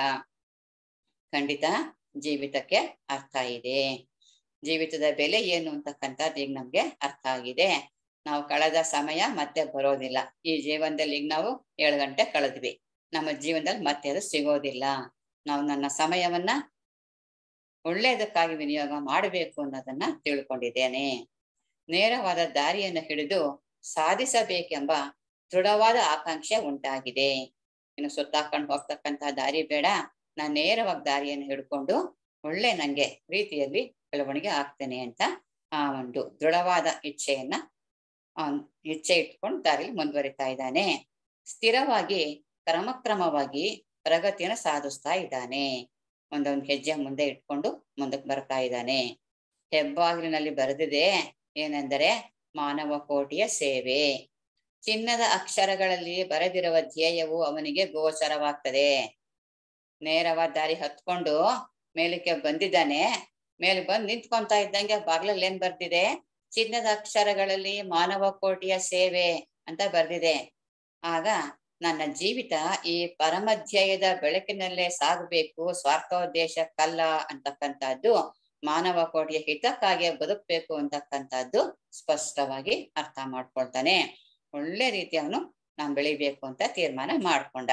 ಖಂಡಿತ ಜೀವಿತಕ್ಕೆ ಅರ್ಥ ಇದೆ ಜೀವಿತದ ಬೆಲೆ ಏನು ಅಂತಕ್ಕಂಥದ್ದು ಈಗ ನಮ್ಗೆ ಅರ್ಥ ಆಗಿದೆ ನಾವು ಕಳೆದ ಸಮಯ ಮತ್ತೆ ಬರೋದಿಲ್ಲ ಈ ಜೀವನದಲ್ಲಿ ಈಗ ನಾವು ಏಳು ಗಂಟೆ ಕಳೆದ್ವಿ ನಮ್ಮ ಜೀವನದಲ್ಲಿ ಮತ್ತೆ ಅದು ಸಿಗೋದಿಲ್ಲ ನಾವು ನನ್ನ ಸಮಯವನ್ನ ಒಳ್ಳೇದಕ್ಕಾಗಿ ವಿನಿಯೋಗ ಮಾಡಬೇಕು ಅನ್ನೋದನ್ನ ತಿಳ್ಕೊಂಡಿದ್ದೇನೆ ನೇರವಾದ ದಾರಿಯನ್ನು ಹಿಡಿದು ಸಾಧಿಸಬೇಕೆಂಬ ದೃಢವಾದ ಆಕಾಂಕ್ಷೆ ಉಂಟಾಗಿದೆ ಇನ್ನು ಸುತ್ತಾಕೊಂಡು ಹೋಗ್ತಕ್ಕಂತಹ ದಾರಿ ಬೇಡ ನಾನ್ ನೇರವಾಗಿ ದಾರಿಯನ್ನು ಹಿಡ್ಕೊಂಡು ಒಳ್ಳೆ ನಂಗೆ ರೀತಿಯಲ್ಲಿ ಬೆಳವಣಿಗೆ ಆಗ್ತೇನೆ ಅಂತ ಆ ಒಂದು ದೃಢವಾದ ಇಚ್ಛೆಯನ್ನ ಅವನ್ ಇಚ್ಛೆ ಇಟ್ಕೊಂಡು ದಾರಿಲಿ ಮುಂದುವರಿತಾ ಇದ್ದಾನೆ ಸ್ಥಿರವಾಗಿ ಕ್ರಮಕ್ರಮವಾಗಿ ಪ್ರಗತಿಯನ್ನು ಸಾಧಿಸ್ತಾ ಇದ್ದಾನೆ ಒಂದೊಂದು ಹೆಜ್ಜೆ ಮುಂದೆ ಇಟ್ಕೊಂಡು ಮುಂದಕ್ಕೆ ಬರ್ತಾ ಇದ್ದಾನೆ ಹೆಬ್ಬಾಗಿಲಿನಲ್ಲಿ ಬರೆದಿದೆ ಏನೆಂದರೆ ಮಾನವ ಕೋಟಿಯ ಸೇವೆ ಚಿನ್ನದ ಅಕ್ಷರಗಳಲ್ಲಿ ಬರೆದಿರುವ ಧ್ಯೇಯವು ಅವನಿಗೆ ಗೋಚರವಾಗ್ತದೆ ನೇರವಾದ ದಾರಿ ಹತ್ಕೊಂಡು ಮೇಲಕ್ಕೆ ಬಂದಿದ್ದಾನೆ ಮೇಲೆ ಬಂದ್ ನಿಂತ್ಕೊಂತ ಇದ್ದಂಗೆ ಬಾಗ್ಲಲ್ಲಿ ಏನ್ ಬರ್ದಿದೆ ಚಿನ್ನದ ಅಕ್ಷರಗಳಲ್ಲಿ ಮಾನವ ಕೋಟಿಯ ಸೇವೆ ಅಂತ ಬರ್ದಿದೆ ಆಗ ನನ್ನ ಜೀವಿತ ಈ ಪರಮಧ್ಯಾಯದ ಬೆಳಕಿನಲ್ಲೇ ಸಾಗಬೇಕು ಸ್ವಾರ್ಥೋದ್ದೇಶಕ್ಕಲ್ಲ ಅಂತಕ್ಕಂಥದ್ದು ಮಾನವ ಕೋಟಿಯ ಹಿತಕ್ಕಾಗಿ ಬದುಕಬೇಕು ಅಂತಕ್ಕಂಥದ್ದು ಸ್ಪಷ್ಟವಾಗಿ ಅರ್ಥ ಮಾಡ್ಕೊಳ್ತಾನೆ ಒಳ್ಳೆ ರೀತಿ ಅವನು ನಾನ್ ಬೆಳಿಬೇಕು ಅಂತ ತೀರ್ಮಾನ ಮಾಡ್ಕೊಂಡ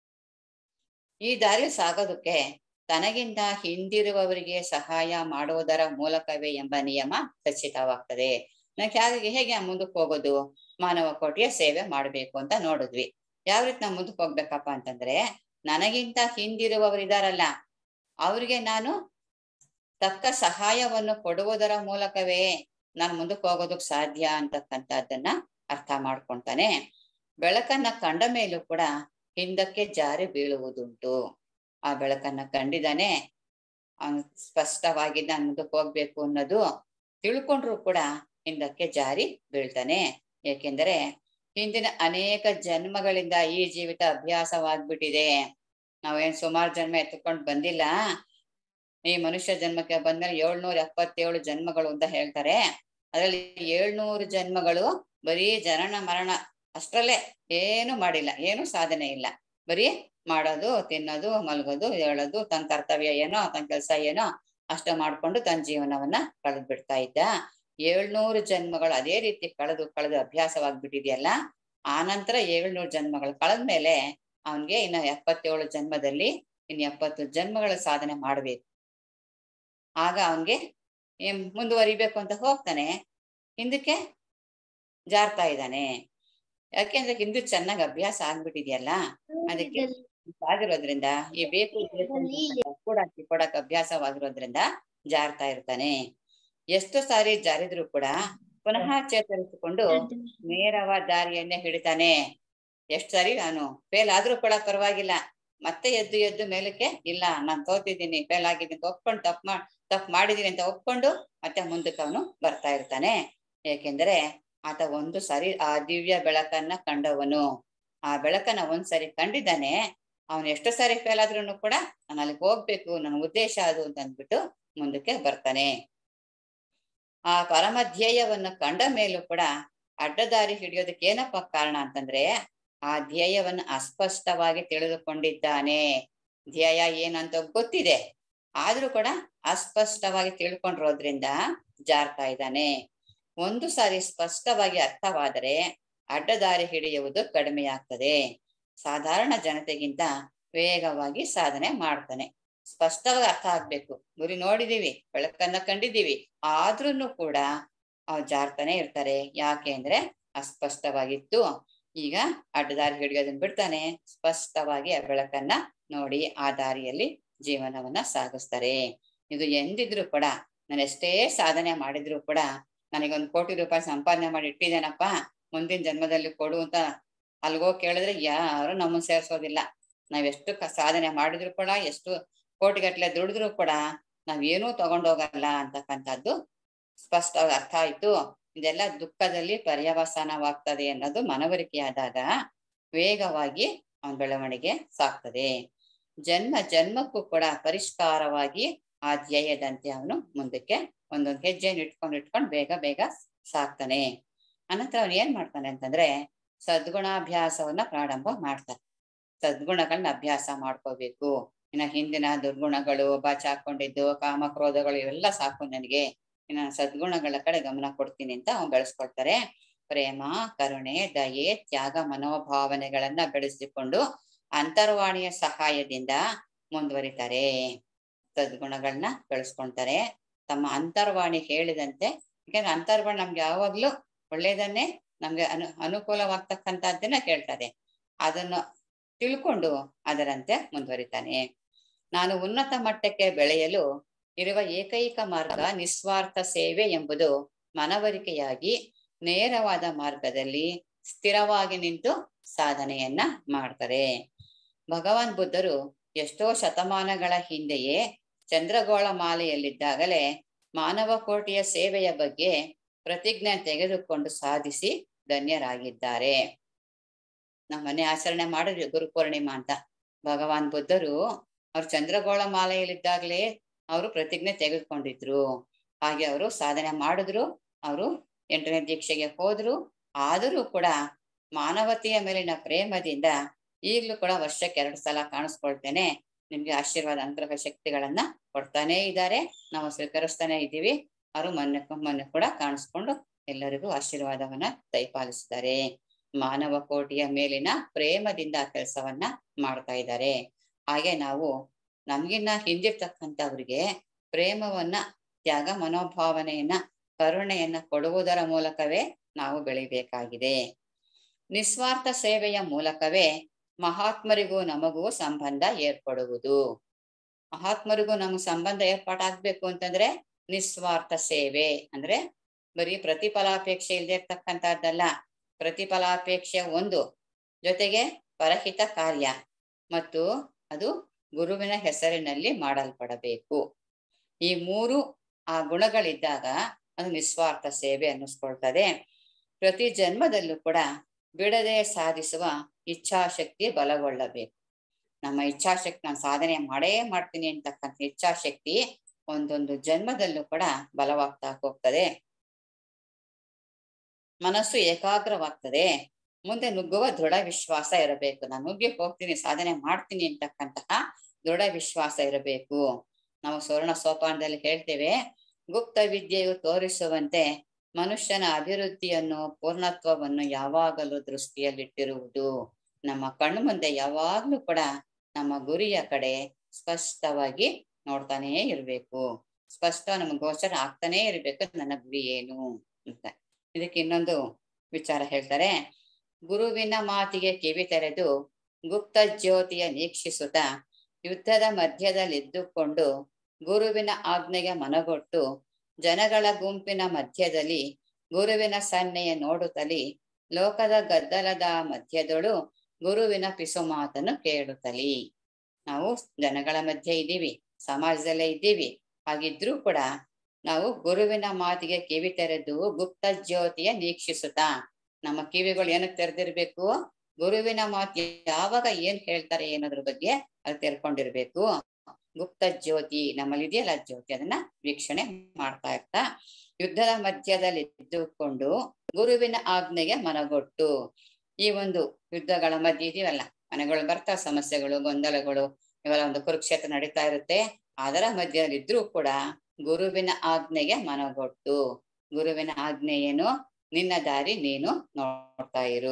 ಈ ದಾರಿ ಸಾಗೋದಕ್ಕೆ ತನಗಿಂತ ಹಿಂದಿರುವವರಿಗೆ ಸಹಾಯ ಮಾಡುವುದರ ಮೂಲಕವೇ ಎಂಬ ನಿಯಮ ಖಚಿತವಾಗ್ತದೆ ನನಗೆ ಹಾಗೆ ಹೇಗೆ ಮುಂದಕ್ಕೆ ಹೋಗೋದು ಮಾನವ ಕೋಟಿಯ ಸೇವೆ ಮಾಡ್ಬೇಕು ಅಂತ ನೋಡಿದ್ವಿ ಯಾವ ರೀತಿ ನಾವು ಮುಂದಕ್ಕೆ ಹೋಗ್ಬೇಕಪ್ಪ ಅಂತಂದ್ರೆ ನನಗಿಂತ ಹಿಂದಿರುವವರಿದಾರಲ್ಲ ಅವ್ರಿಗೆ ನಾನು ತಕ್ಕ ಸಹಾಯವನ್ನು ಕೊಡುವುದರ ಮೂಲಕವೇ ನಾನು ಮುಂದಕ್ಕೆ ಹೋಗೋದಕ್ ಸಾಧ್ಯ ಅಂತಕ್ಕಂಥದ್ದನ್ನ ಅರ್ಥ ಮಾಡ್ಕೊಂತಾನೆ ಬೆಳಕನ್ನ ಕಂಡ ಮೇಲೂ ಕೂಡ ಹಿಂದಕ್ಕೆ ಜಾರಿ ಬೀಳುವುದುಂಟು ಆ ಬೆಳಕನ್ನ ಕಂಡಿದ್ದಾನೆ ಅವನು ಸ್ಪಷ್ಟವಾಗಿ ನಾನು ಮುಂದಕ್ಕೆ ಹೋಗ್ಬೇಕು ಅನ್ನೋದು ತಿಳ್ಕೊಂಡ್ರು ಕೂಡ ಹಿಂದಕ್ಕೆ ಜಾರಿ ಬೀಳ್ತಾನೆ ಏಕೆಂದರೆ ಹಿಂದಿನ ಅನೇಕ ಜನ್ಮಗಳಿಂದ ಈ ಜೀವಿತ ಅಭ್ಯಾಸವಾಗ್ಬಿಟ್ಟಿದೆ ನಾವೇನ್ ಸುಮಾರು ಜನ್ಮ ಎತ್ಕೊಂಡು ಬಂದಿಲ್ಲ ಈ ಮನುಷ್ಯ ಜನ್ಮಕ್ಕೆ ಬಂದ್ಮೇಲೆ ಏಳ್ನೂರ ಎಪ್ಪತ್ತೇಳು ಜನ್ಮಗಳು ಅಂತ ಹೇಳ್ತಾರೆ ಅದರಲ್ಲಿ ಏಳ್ನೂರು ಜನ್ಮಗಳು ಬರೀ ಜನನ ಮರಣ ಅಷ್ಟರಲ್ಲೇ ಏನು ಮಾಡಿಲ್ಲ ಏನು ಸಾಧನೆ ಇಲ್ಲ ಬರೀ ಮಾಡೋದು ತಿನ್ನೋದು ಮಲ್ಗೋದು ಹೇಳೋದು ತನ್ನ ಕರ್ತವ್ಯ ಏನೋ ತನ್ನ ಕೆಲಸ ಏನೋ ಅಷ್ಟ ಮಾಡ್ಕೊಂಡು ತನ್ನ ಜೀವನವನ್ನ ಕಳೆದ್ ಬಿಡ್ತಾ ಇದ್ದ ಏಳ್ನೂರು ಜನ್ಮಗಳು ಅದೇ ರೀತಿ ಕಳೆದು ಕಳೆದು ಅಭ್ಯಾಸವಾಗ್ಬಿಟ್ಟಿದೆಯಲ್ಲ ಆನಂತರ ಏಳ್ನೂರು ಜನ್ಮಗಳು ಕಳೆದ್ಮೇಲೆ ಅವನ್ಗೆ ಇನ್ನು ಎಪ್ಪತ್ತೇಳು ಜನ್ಮದಲ್ಲಿ ಇನ್ನು ಎಪ್ಪತ್ತು ಜನ್ಮಗಳ ಸಾಧನೆ ಮಾಡ್ಬೇಕು ಆಗ ಅವನ್ಗೆ ಮುಂದುವರಿಬೇಕು ಅಂತ ಹೋಗ್ತಾನೆ ಹಿಂದಕ್ಕೆ ಜಾರ್ತಾ ಇದ್ದಾನೆ ಯಾಕೆಂದ್ರೆ ಹಿಂದೂ ಚೆನ್ನಾಗಿ ಅಭ್ಯಾಸ ಆಗ್ಬಿಟ್ಟಿದ್ಯಲ್ಲ ಅದಕ್ಕೆ ಆಗಿರೋದ್ರಿಂದ ಈ ಬೇಕು ಕೂಡಾಕಿ ಕೊಡಕ್ ಅಭ್ಯಾಸವಾಗಿರೋದ್ರಿಂದ ಜಾರ್ತಾ ಇರ್ತಾನೆ ಎಷ್ಟು ಸಾರಿ ಜಾರಿದ್ರು ಕೂಡ ಪುನಃ ಚೇತರಿಸಿಕೊಂಡು ನೇರವಾದ ದಾರಿಯನ್ನೇ ಹಿಡಿತಾನೆ ಎಷ್ಟು ಸಾರಿ ನಾನು ಫೇಲ್ ಆದ್ರೂ ಕೂಡ ಪರವಾಗಿಲ್ಲ ಮತ್ತೆ ಎದ್ದು ಎದ್ದು ಮೇಲಕ್ಕೆ ಇಲ್ಲ ನಾನ್ ತೋತಿದ್ದೀನಿ ಫೇಲ್ ಆಗಿದ್ದೀನಿ ಒಪ್ಕೊಂಡು ತಪ್ಪು ಮಾಡ್ ತಪ್ಪು ಮಾಡಿದೀನಿ ಅಂತ ಒಪ್ಕೊಂಡು ಮತ್ತೆ ಮುಂದಕ್ಕೆ ಅವನು ಬರ್ತಾ ಇರ್ತಾನೆ ಏಕೆಂದ್ರೆ ಆತ ಒಂದು ಸರಿ ಆ ದಿವ್ಯ ಬೆಳಕನ್ನ ಕಂಡವನು ಆ ಬೆಳಕನ್ನ ಒಂದ್ಸರಿ ಕಂಡಿದ್ದಾನೆ ಅವನು ಎಷ್ಟು ಸಾರಿ ಫೇಲ್ ಆದ್ರೂ ಕೂಡ ನಾನು ಅಲ್ಲಿಗೆ ಹೋಗ್ಬೇಕು ನನ್ನ ಉದ್ದೇಶ ಅದು ಅಂತ ಅಂದ್ಬಿಟ್ಟು ಮುಂದಕ್ಕೆ ಬರ್ತಾನೆ ಆ ಪರಮ ಧ್ಯೇಯವನ್ನು ಕಂಡ ಮೇಲೂ ಕೂಡ ಅಡ್ಡದಾರಿ ಹಿಡಿಯೋದಕ್ಕೆ ಏನಪ್ಪ ಕಾರಣ ಅಂತಂದ್ರೆ ಆ ಧ್ಯೇಯವನ್ನು ಅಸ್ಪಷ್ಟವಾಗಿ ತಿಳಿದುಕೊಂಡಿದ್ದಾನೆ ಧ್ಯೇಯ ಏನಂತ ಗೊತ್ತಿದೆ ಆದ್ರೂ ಕೂಡ ಅಸ್ಪಷ್ಟವಾಗಿ ತಿಳ್ಕೊಂಡಿರೋದ್ರಿಂದ ಜಾರ್ತಾ ಇದ್ದಾನೆ ಒಂದು ಸಾರಿ ಸ್ಪಷ್ಟವಾಗಿ ಅರ್ಥವಾದರೆ ಅಡ್ಡದಾರಿ ಹಿಡಿಯುವುದು ಕಡಿಮೆಯಾಗ್ತದೆ ಸಾಧಾರಣ ಜನತೆಗಿಂತ ವೇಗವಾಗಿ ಸಾಧನೆ ಮಾಡ್ತಾನೆ ಸ್ಪಷ್ಟವಾಗಿ ಅರ್ಥ ಆಗ್ಬೇಕು ಗುರಿ ನೋಡಿದೀವಿ ಬೆಳಕನ್ನ ಕಂಡಿದ್ದೀವಿ ಆದ್ರೂನು ಕೂಡ ಅವ್ರು ಜಾರ್ತಾನೆ ಇರ್ತಾರೆ ಯಾಕೆ ಅಂದ್ರೆ ಅಸ್ಪಷ್ಟವಾಗಿತ್ತು ಈಗ ಅಡ್ಡದಾರಿ ಹಿಡಿಯೋದನ್ನ ಬಿಡ್ತಾನೆ ಸ್ಪಷ್ಟವಾಗಿ ಆ ಬೆಳಕನ್ನ ನೋಡಿ ಆ ದಾರಿಯಲ್ಲಿ ಜೀವನವನ್ನ ಸಾಗಿಸ್ತಾರೆ ಇದು ಎಂದಿದ್ರು ಕೂಡ ನಾನು ಎಷ್ಟೇ ಸಾಧನೆ ಮಾಡಿದ್ರು ಕೂಡ ನನಗೊಂದು ಕೋಟಿ ರೂಪಾಯಿ ಸಂಪಾದನೆ ಮಾಡಿ ಇಟ್ಟಿದ್ದೇನಪ್ಪ ಮುಂದಿನ ಜನ್ಮದಲ್ಲಿ ಕೊಡು ಅಂತ ಅಲ್ಗೋಗಿ ಕೇಳಿದ್ರೆ ಯಾರು ನಮ್ಮನ್ನ ಸೇರ್ಸೋದಿಲ್ಲ ನಾವೆಷ್ಟು ಸಾಧನೆ ಮಾಡಿದ್ರು ಕೂಡ ಎಷ್ಟು ಕೋಟಿಗಟ್ಲೆ ದುಡಿದ್ರು ಕೂಡ ನಾವೇನೂ ತಗೊಂಡೋಗಲ್ಲ ಅಂತಕ್ಕಂಥದ್ದು ಸ್ಪಷ್ಟವಾಗಿ ಅರ್ಥ ಆಯ್ತು ಇದೆಲ್ಲ ದುಃಖದಲ್ಲಿ ಪರ್ಯವಸಾನವಾಗ್ತದೆ ಅನ್ನೋದು ಮನವರಿಕೆಯಾದಾಗ ವೇಗವಾಗಿ ಅವನ ಬೆಳವಣಿಗೆ ಸಾಕ್ತದೆ ಜನ್ಮ ಜನ್ಮಕ್ಕೂ ಕೂಡ ಪರಿಷ್ಕಾರವಾಗಿ ಆ ಧ್ಯೇಯದಂತೆ ಅವನು ಮುಂದಕ್ಕೆ ಒಂದೊಂದು ಹೆಜ್ಜೆಯನ್ನು ಇಟ್ಕೊಂಡು ಇಟ್ಕೊಂಡು ಬೇಗ ಬೇಗ ಸಾಕ್ತಾನೆ ಅನಂತರ ಅವನು ಏನ್ ಮಾಡ್ತಾನೆ ಅಂತಂದ್ರೆ ಸದ್ಗುಣಾಭ್ಯಾಸವನ್ನ ಪ್ರಾರಂಭ ಮಾಡ್ತಾನೆ ಸದ್ಗುಣಗಳನ್ನ ಅಭ್ಯಾಸ ಮಾಡ್ಕೋಬೇಕು ಇನ್ನ ಹಿಂದಿನ ದುರ್ಗುಣಗಳು ಬಾಚಾಕೊಂಡಿದ್ದು ಕಾಮ ಕ್ರೋಧಗಳು ಇವೆಲ್ಲ ಸಾಕು ನನಗೆ ಇನ್ನ ಸದ್ಗುಣಗಳ ಕಡೆ ಗಮನ ಕೊಡ್ತೀನಿ ಅಂತ ಅವ್ನು ಬೆಳೆಸ್ಕೊಳ್ತಾರೆ ಪ್ರೇಮ ಕರುಣೆ ದಯೆ ತ್ಯಾಗ ಮನೋಭಾವನೆಗಳನ್ನ ಬೆಳೆಸಿಕೊಂಡು ಅಂತರ್ವಾಣಿಯ ಸಹಾಯದಿಂದ ಮುಂದುವರಿತಾರೆ ಸದ್ಗುಣಗಳನ್ನ ಬೆಳೆಸ್ಕೊಂತಾರೆ ತಮ್ಮ ಅಂತರ್ವಾಣಿ ಹೇಳಿದಂತೆ ಯಾಕಂದ್ರೆ ಅಂತರ್ವಾಣಿ ನಮ್ಗೆ ಯಾವಾಗ್ಲೂ ಒಳ್ಳೇದನ್ನೇ ನಮ್ಗೆ ಅನು ಅನುಕೂಲವಾಗ್ತಕ್ಕಂಥದ್ದನ್ನ ಕೇಳ್ತದೆ ಅದನ್ನು ತಿಳ್ಕೊಂಡು ಅದರಂತೆ ಮುಂದುವರಿತಾನೆ ನಾನು ಉನ್ನತ ಮಟ್ಟಕ್ಕೆ ಬೆಳೆಯಲು ಇರುವ ಏಕೈಕ ಮಾರ್ಗ ನಿಸ್ವಾರ್ಥ ಸೇವೆ ಎಂಬುದು ಮನವರಿಕೆಯಾಗಿ ನೇರವಾದ ಮಾರ್ಗದಲ್ಲಿ ಸ್ಥಿರವಾಗಿ ನಿಂತು ಸಾಧನೆಯನ್ನ ಮಾಡ್ತಾರೆ ಭಗವಾನ್ ಬುದ್ಧರು ಎಷ್ಟೋ ಶತಮಾನಗಳ ಹಿಂದೆಯೇ ಚಂದ್ರಗೋಳ ಮಾಲೆಯಲ್ಲಿದ್ದಾಗಲೇ ಮಾನವ ಕೋಟಿಯ ಸೇವೆಯ ಬಗ್ಗೆ ಪ್ರತಿಜ್ಞೆ ತೆಗೆದುಕೊಂಡು ಸಾಧಿಸಿ ಧನ್ಯರಾಗಿದ್ದಾರೆ ನಮ್ಮನೆ ಆಚರಣೆ ಮಾಡಿದ್ವಿ ಗುರು ಪೂರ್ಣಿಮಾ ಅಂತ ಭಗವಾನ್ ಬುದ್ಧರು ಅವ್ರು ಚಂದ್ರಗೋಳ ಮಾಲೆಯಲ್ಲಿದ್ದಾಗಲೇ ಅವರು ಪ್ರತಿಜ್ಞೆ ತೆಗೆದುಕೊಂಡಿದ್ರು ಹಾಗೆ ಅವರು ಸಾಧನೆ ಮಾಡಿದ್ರು ಅವರು ಎಂಟನೇ ದೀಕ್ಷೆಗೆ ಹೋದ್ರು ಆದರೂ ಕೂಡ ಮಾನವತೆಯ ಮೇಲಿನ ಪ್ರೇಮದಿಂದ ಈಗಲೂ ಕೂಡ ವರ್ಷಕ್ಕೆ ಎರಡು ಸಲ ಕಾಣಿಸ್ಕೊಳ್ತೇನೆ ನಿಮ್ಗೆ ಆಶೀರ್ವಾದ ಅನುಗ್ರಹ ಶಕ್ತಿಗಳನ್ನ ಕೊಡ್ತಾನೆ ಇದ್ದಾರೆ ನಾವು ಸ್ವೀಕರಿಸ್ತಾನೆ ಇದ್ದೀವಿ ಅವರು ಮೊನ್ನೆ ಮೊನ್ನೆ ಕೂಡ ಕಾಣಿಸ್ಕೊಂಡು ಎಲ್ಲರಿಗೂ ಆಶೀರ್ವಾದವನ್ನ ದಯಪಾಲಿಸಿದ್ದಾರೆ ಮಾನವ ಕೋಟಿಯ ಮೇಲಿನ ಪ್ರೇಮದಿಂದ ಆ ಕೆಲಸವನ್ನ ಮಾಡ್ತಾ ಇದ್ದಾರೆ ಹಾಗೆ ನಾವು ನಮ್ಗಿನ್ನ ಹಿಂದಿರ್ತಕ್ಕಂಥವ್ರಿಗೆ ಪ್ರೇಮವನ್ನ ತ್ಯಾಗ ಮನೋಭಾವನೆಯನ್ನ ಕರುಣೆಯನ್ನ ಕೊಡುವುದರ ಮೂಲಕವೇ ನಾವು ಬೆಳಿಬೇಕಾಗಿದೆ ನಿಸ್ವಾರ್ಥ ಸೇವೆಯ ಮೂಲಕವೇ ಮಹಾತ್ಮರಿಗೂ ನಮಗೂ ಸಂಬಂಧ ಏರ್ಪಡುವುದು ಮಹಾತ್ಮರಿಗೂ ನಮಗ್ ಸಂಬಂಧ ಏರ್ಪಾಟಾಗ್ಬೇಕು ಅಂತಂದ್ರೆ ನಿಸ್ವಾರ್ಥ ಸೇವೆ ಅಂದ್ರೆ ಬರೀ ಪ್ರತಿಫಲಾಪೇಕ್ಷೆ ಇಲ್ಲದೆ ಇರ್ತಕ್ಕಂಥದ್ದಲ್ಲ ಪ್ರತಿಫಲಾಪೇಕ್ಷೆ ಒಂದು ಜೊತೆಗೆ ಪರಹಿತ ಕಾರ್ಯ ಮತ್ತು ಅದು ಗುರುವಿನ ಹೆಸರಿನಲ್ಲಿ ಮಾಡಲ್ಪಡಬೇಕು ಈ ಮೂರು ಆ ಗುಣಗಳಿದ್ದಾಗ ಅದು ನಿಸ್ವಾರ್ಥ ಸೇವೆ ಅನ್ನಿಸ್ಕೊಳ್ತದೆ ಪ್ರತಿ ಜನ್ಮದಲ್ಲೂ ಕೂಡ ಬಿಡದೆ ಸಾಧಿಸುವ ಇಚ್ಛಾಶಕ್ತಿ ಬಲಗೊಳ್ಳಬೇಕು ನಮ್ಮ ಇಚ್ಛಾಶಕ್ತಿ ನಾನು ಸಾಧನೆ ಮಾಡೇ ಮಾಡ್ತೀನಿ ಅಂತಕ್ಕಂಥ ಇಚ್ಛಾಶಕ್ತಿ ಒಂದೊಂದು ಜನ್ಮದಲ್ಲೂ ಕೂಡ ಬಲವಾಗ್ತಾ ಹೋಗ್ತದೆ ಮನಸ್ಸು ಏಕಾಗ್ರವಾಗ್ತದೆ ಮುಂದೆ ನುಗ್ಗುವ ದೃಢ ವಿಶ್ವಾಸ ಇರಬೇಕು ನಾನು ನುಗ್ಗಿ ಹೋಗ್ತೀನಿ ಸಾಧನೆ ಮಾಡ್ತೀನಿ ಅಂತಕ್ಕಂತಹ ದೃಢ ವಿಶ್ವಾಸ ಇರಬೇಕು ನಾವು ಸುವರ್ಣ ಸೋಪಾನದಲ್ಲಿ ಹೇಳ್ತೇವೆ ಗುಪ್ತ ವಿದ್ಯೆಯು ತೋರಿಸುವಂತೆ ಮನುಷ್ಯನ ಅಭಿವೃದ್ಧಿಯನ್ನು ಪೂರ್ಣತ್ವವನ್ನು ಯಾವಾಗಲೂ ದೃಷ್ಟಿಯಲ್ಲಿಟ್ಟಿರುವುದು ನಮ್ಮ ಕಣ್ಣು ಮುಂದೆ ಯಾವಾಗ್ಲೂ ಕೂಡ ನಮ್ಮ ಗುರಿಯ ಕಡೆ ಸ್ಪಷ್ಟವಾಗಿ ನೋಡ್ತಾನೇ ಇರ್ಬೇಕು ಸ್ಪಷ್ಟ ನಮ್ಗೆ ಗೋಚರ ಆಗ್ತಾನೇ ಇರ್ಬೇಕು ನನ್ನ ಗುರಿ ಏನು ಅಂತ ಇದಕ್ಕೆ ಇನ್ನೊಂದು ವಿಚಾರ ಹೇಳ್ತಾರೆ ಗುರುವಿನ ಮಾತಿಗೆ ಕಿವಿ ತೆರೆದು ಗುಪ್ತ ಜ್ಯೋತಿಯ ನೀಕ್ಷಿಸುತ್ತಾ ಯುದ್ಧದ ಮಧ್ಯದಲ್ಲಿದ್ದುಕೊಂಡು ಗುರುವಿನ ಆಜ್ಞೆಗೆ ಮನಗೊಟ್ಟು ಜನಗಳ ಗುಂಪಿನ ಮಧ್ಯದಲ್ಲಿ ಗುರುವಿನ ಸನ್ನೆಯ ನೋಡುತ್ತಲಿ ಲೋಕದ ಗದ್ದಲದ ಮಧ್ಯದೊಳು ಗುರುವಿನ ಪಿಸು ಮಾತನ್ನು ಕೇಳುತ್ತಲಿ ನಾವು ಜನಗಳ ಮಧ್ಯೆ ಇದ್ದೀವಿ ಸಮಾಜದಲ್ಲೇ ಇದ್ದೀವಿ ಹಾಗಿದ್ರೂ ಕೂಡ ನಾವು ಗುರುವಿನ ಮಾತಿಗೆ ಕಿವಿ ತೆರೆದು ಗುಪ್ತ ಜ್ಯೋತಿಯ ನೀಕ್ಷಿಸುತ್ತಾ ನಮ್ಮ ಕಿವಿಗಳು ಏನಕ್ಕೆ ತೆರೆದಿರ್ಬೇಕು ಗುರುವಿನ ಮಾತು ಯಾವಾಗ ಏನ್ ಹೇಳ್ತಾರೆ ಏನೋದ್ರ ಬಗ್ಗೆ ಅದು ತೆರ್ಕೊಂಡಿರ್ಬೇಕು ಗುಪ್ತ ಜ್ಯೋತಿ ನಮ್ಮಲ್ಲಿ ಇದೆಯಲ್ಲ ಜ್ಯೋತಿ ಅದನ್ನ ವೀಕ್ಷಣೆ ಮಾಡ್ತಾ ಇರ್ತಾ ಯುದ್ಧದ ಮಧ್ಯದಲ್ಲಿ ಇದ್ದುಕೊಂಡು ಗುರುವಿನ ಆಜ್ಞೆಗೆ ಮನಗೊಟ್ಟು ಈ ಒಂದು ಯುದ್ಧಗಳ ಮಧ್ಯೆ ಇದೀವಲ್ಲ ಮನೆಗಳು ಬರ್ತಾ ಸಮಸ್ಯೆಗಳು ಗೊಂದಲಗಳು ಇವೆಲ್ಲ ಒಂದು ಕುರುಕ್ಷೇತ್ರ ನಡೀತಾ ಇರುತ್ತೆ ಅದರ ಮಧ್ಯದಲ್ಲಿ ಇದ್ರೂ ಕೂಡ ಗುರುವಿನ ಆಜ್ಞೆಗೆ ಮನಗೊಟ್ಟು ಗುರುವಿನ ಆಜ್ಞೆ ಏನು ನಿನ್ನ ದಾರಿ ನೀನು ನೋಡ್ತಾ ಇರು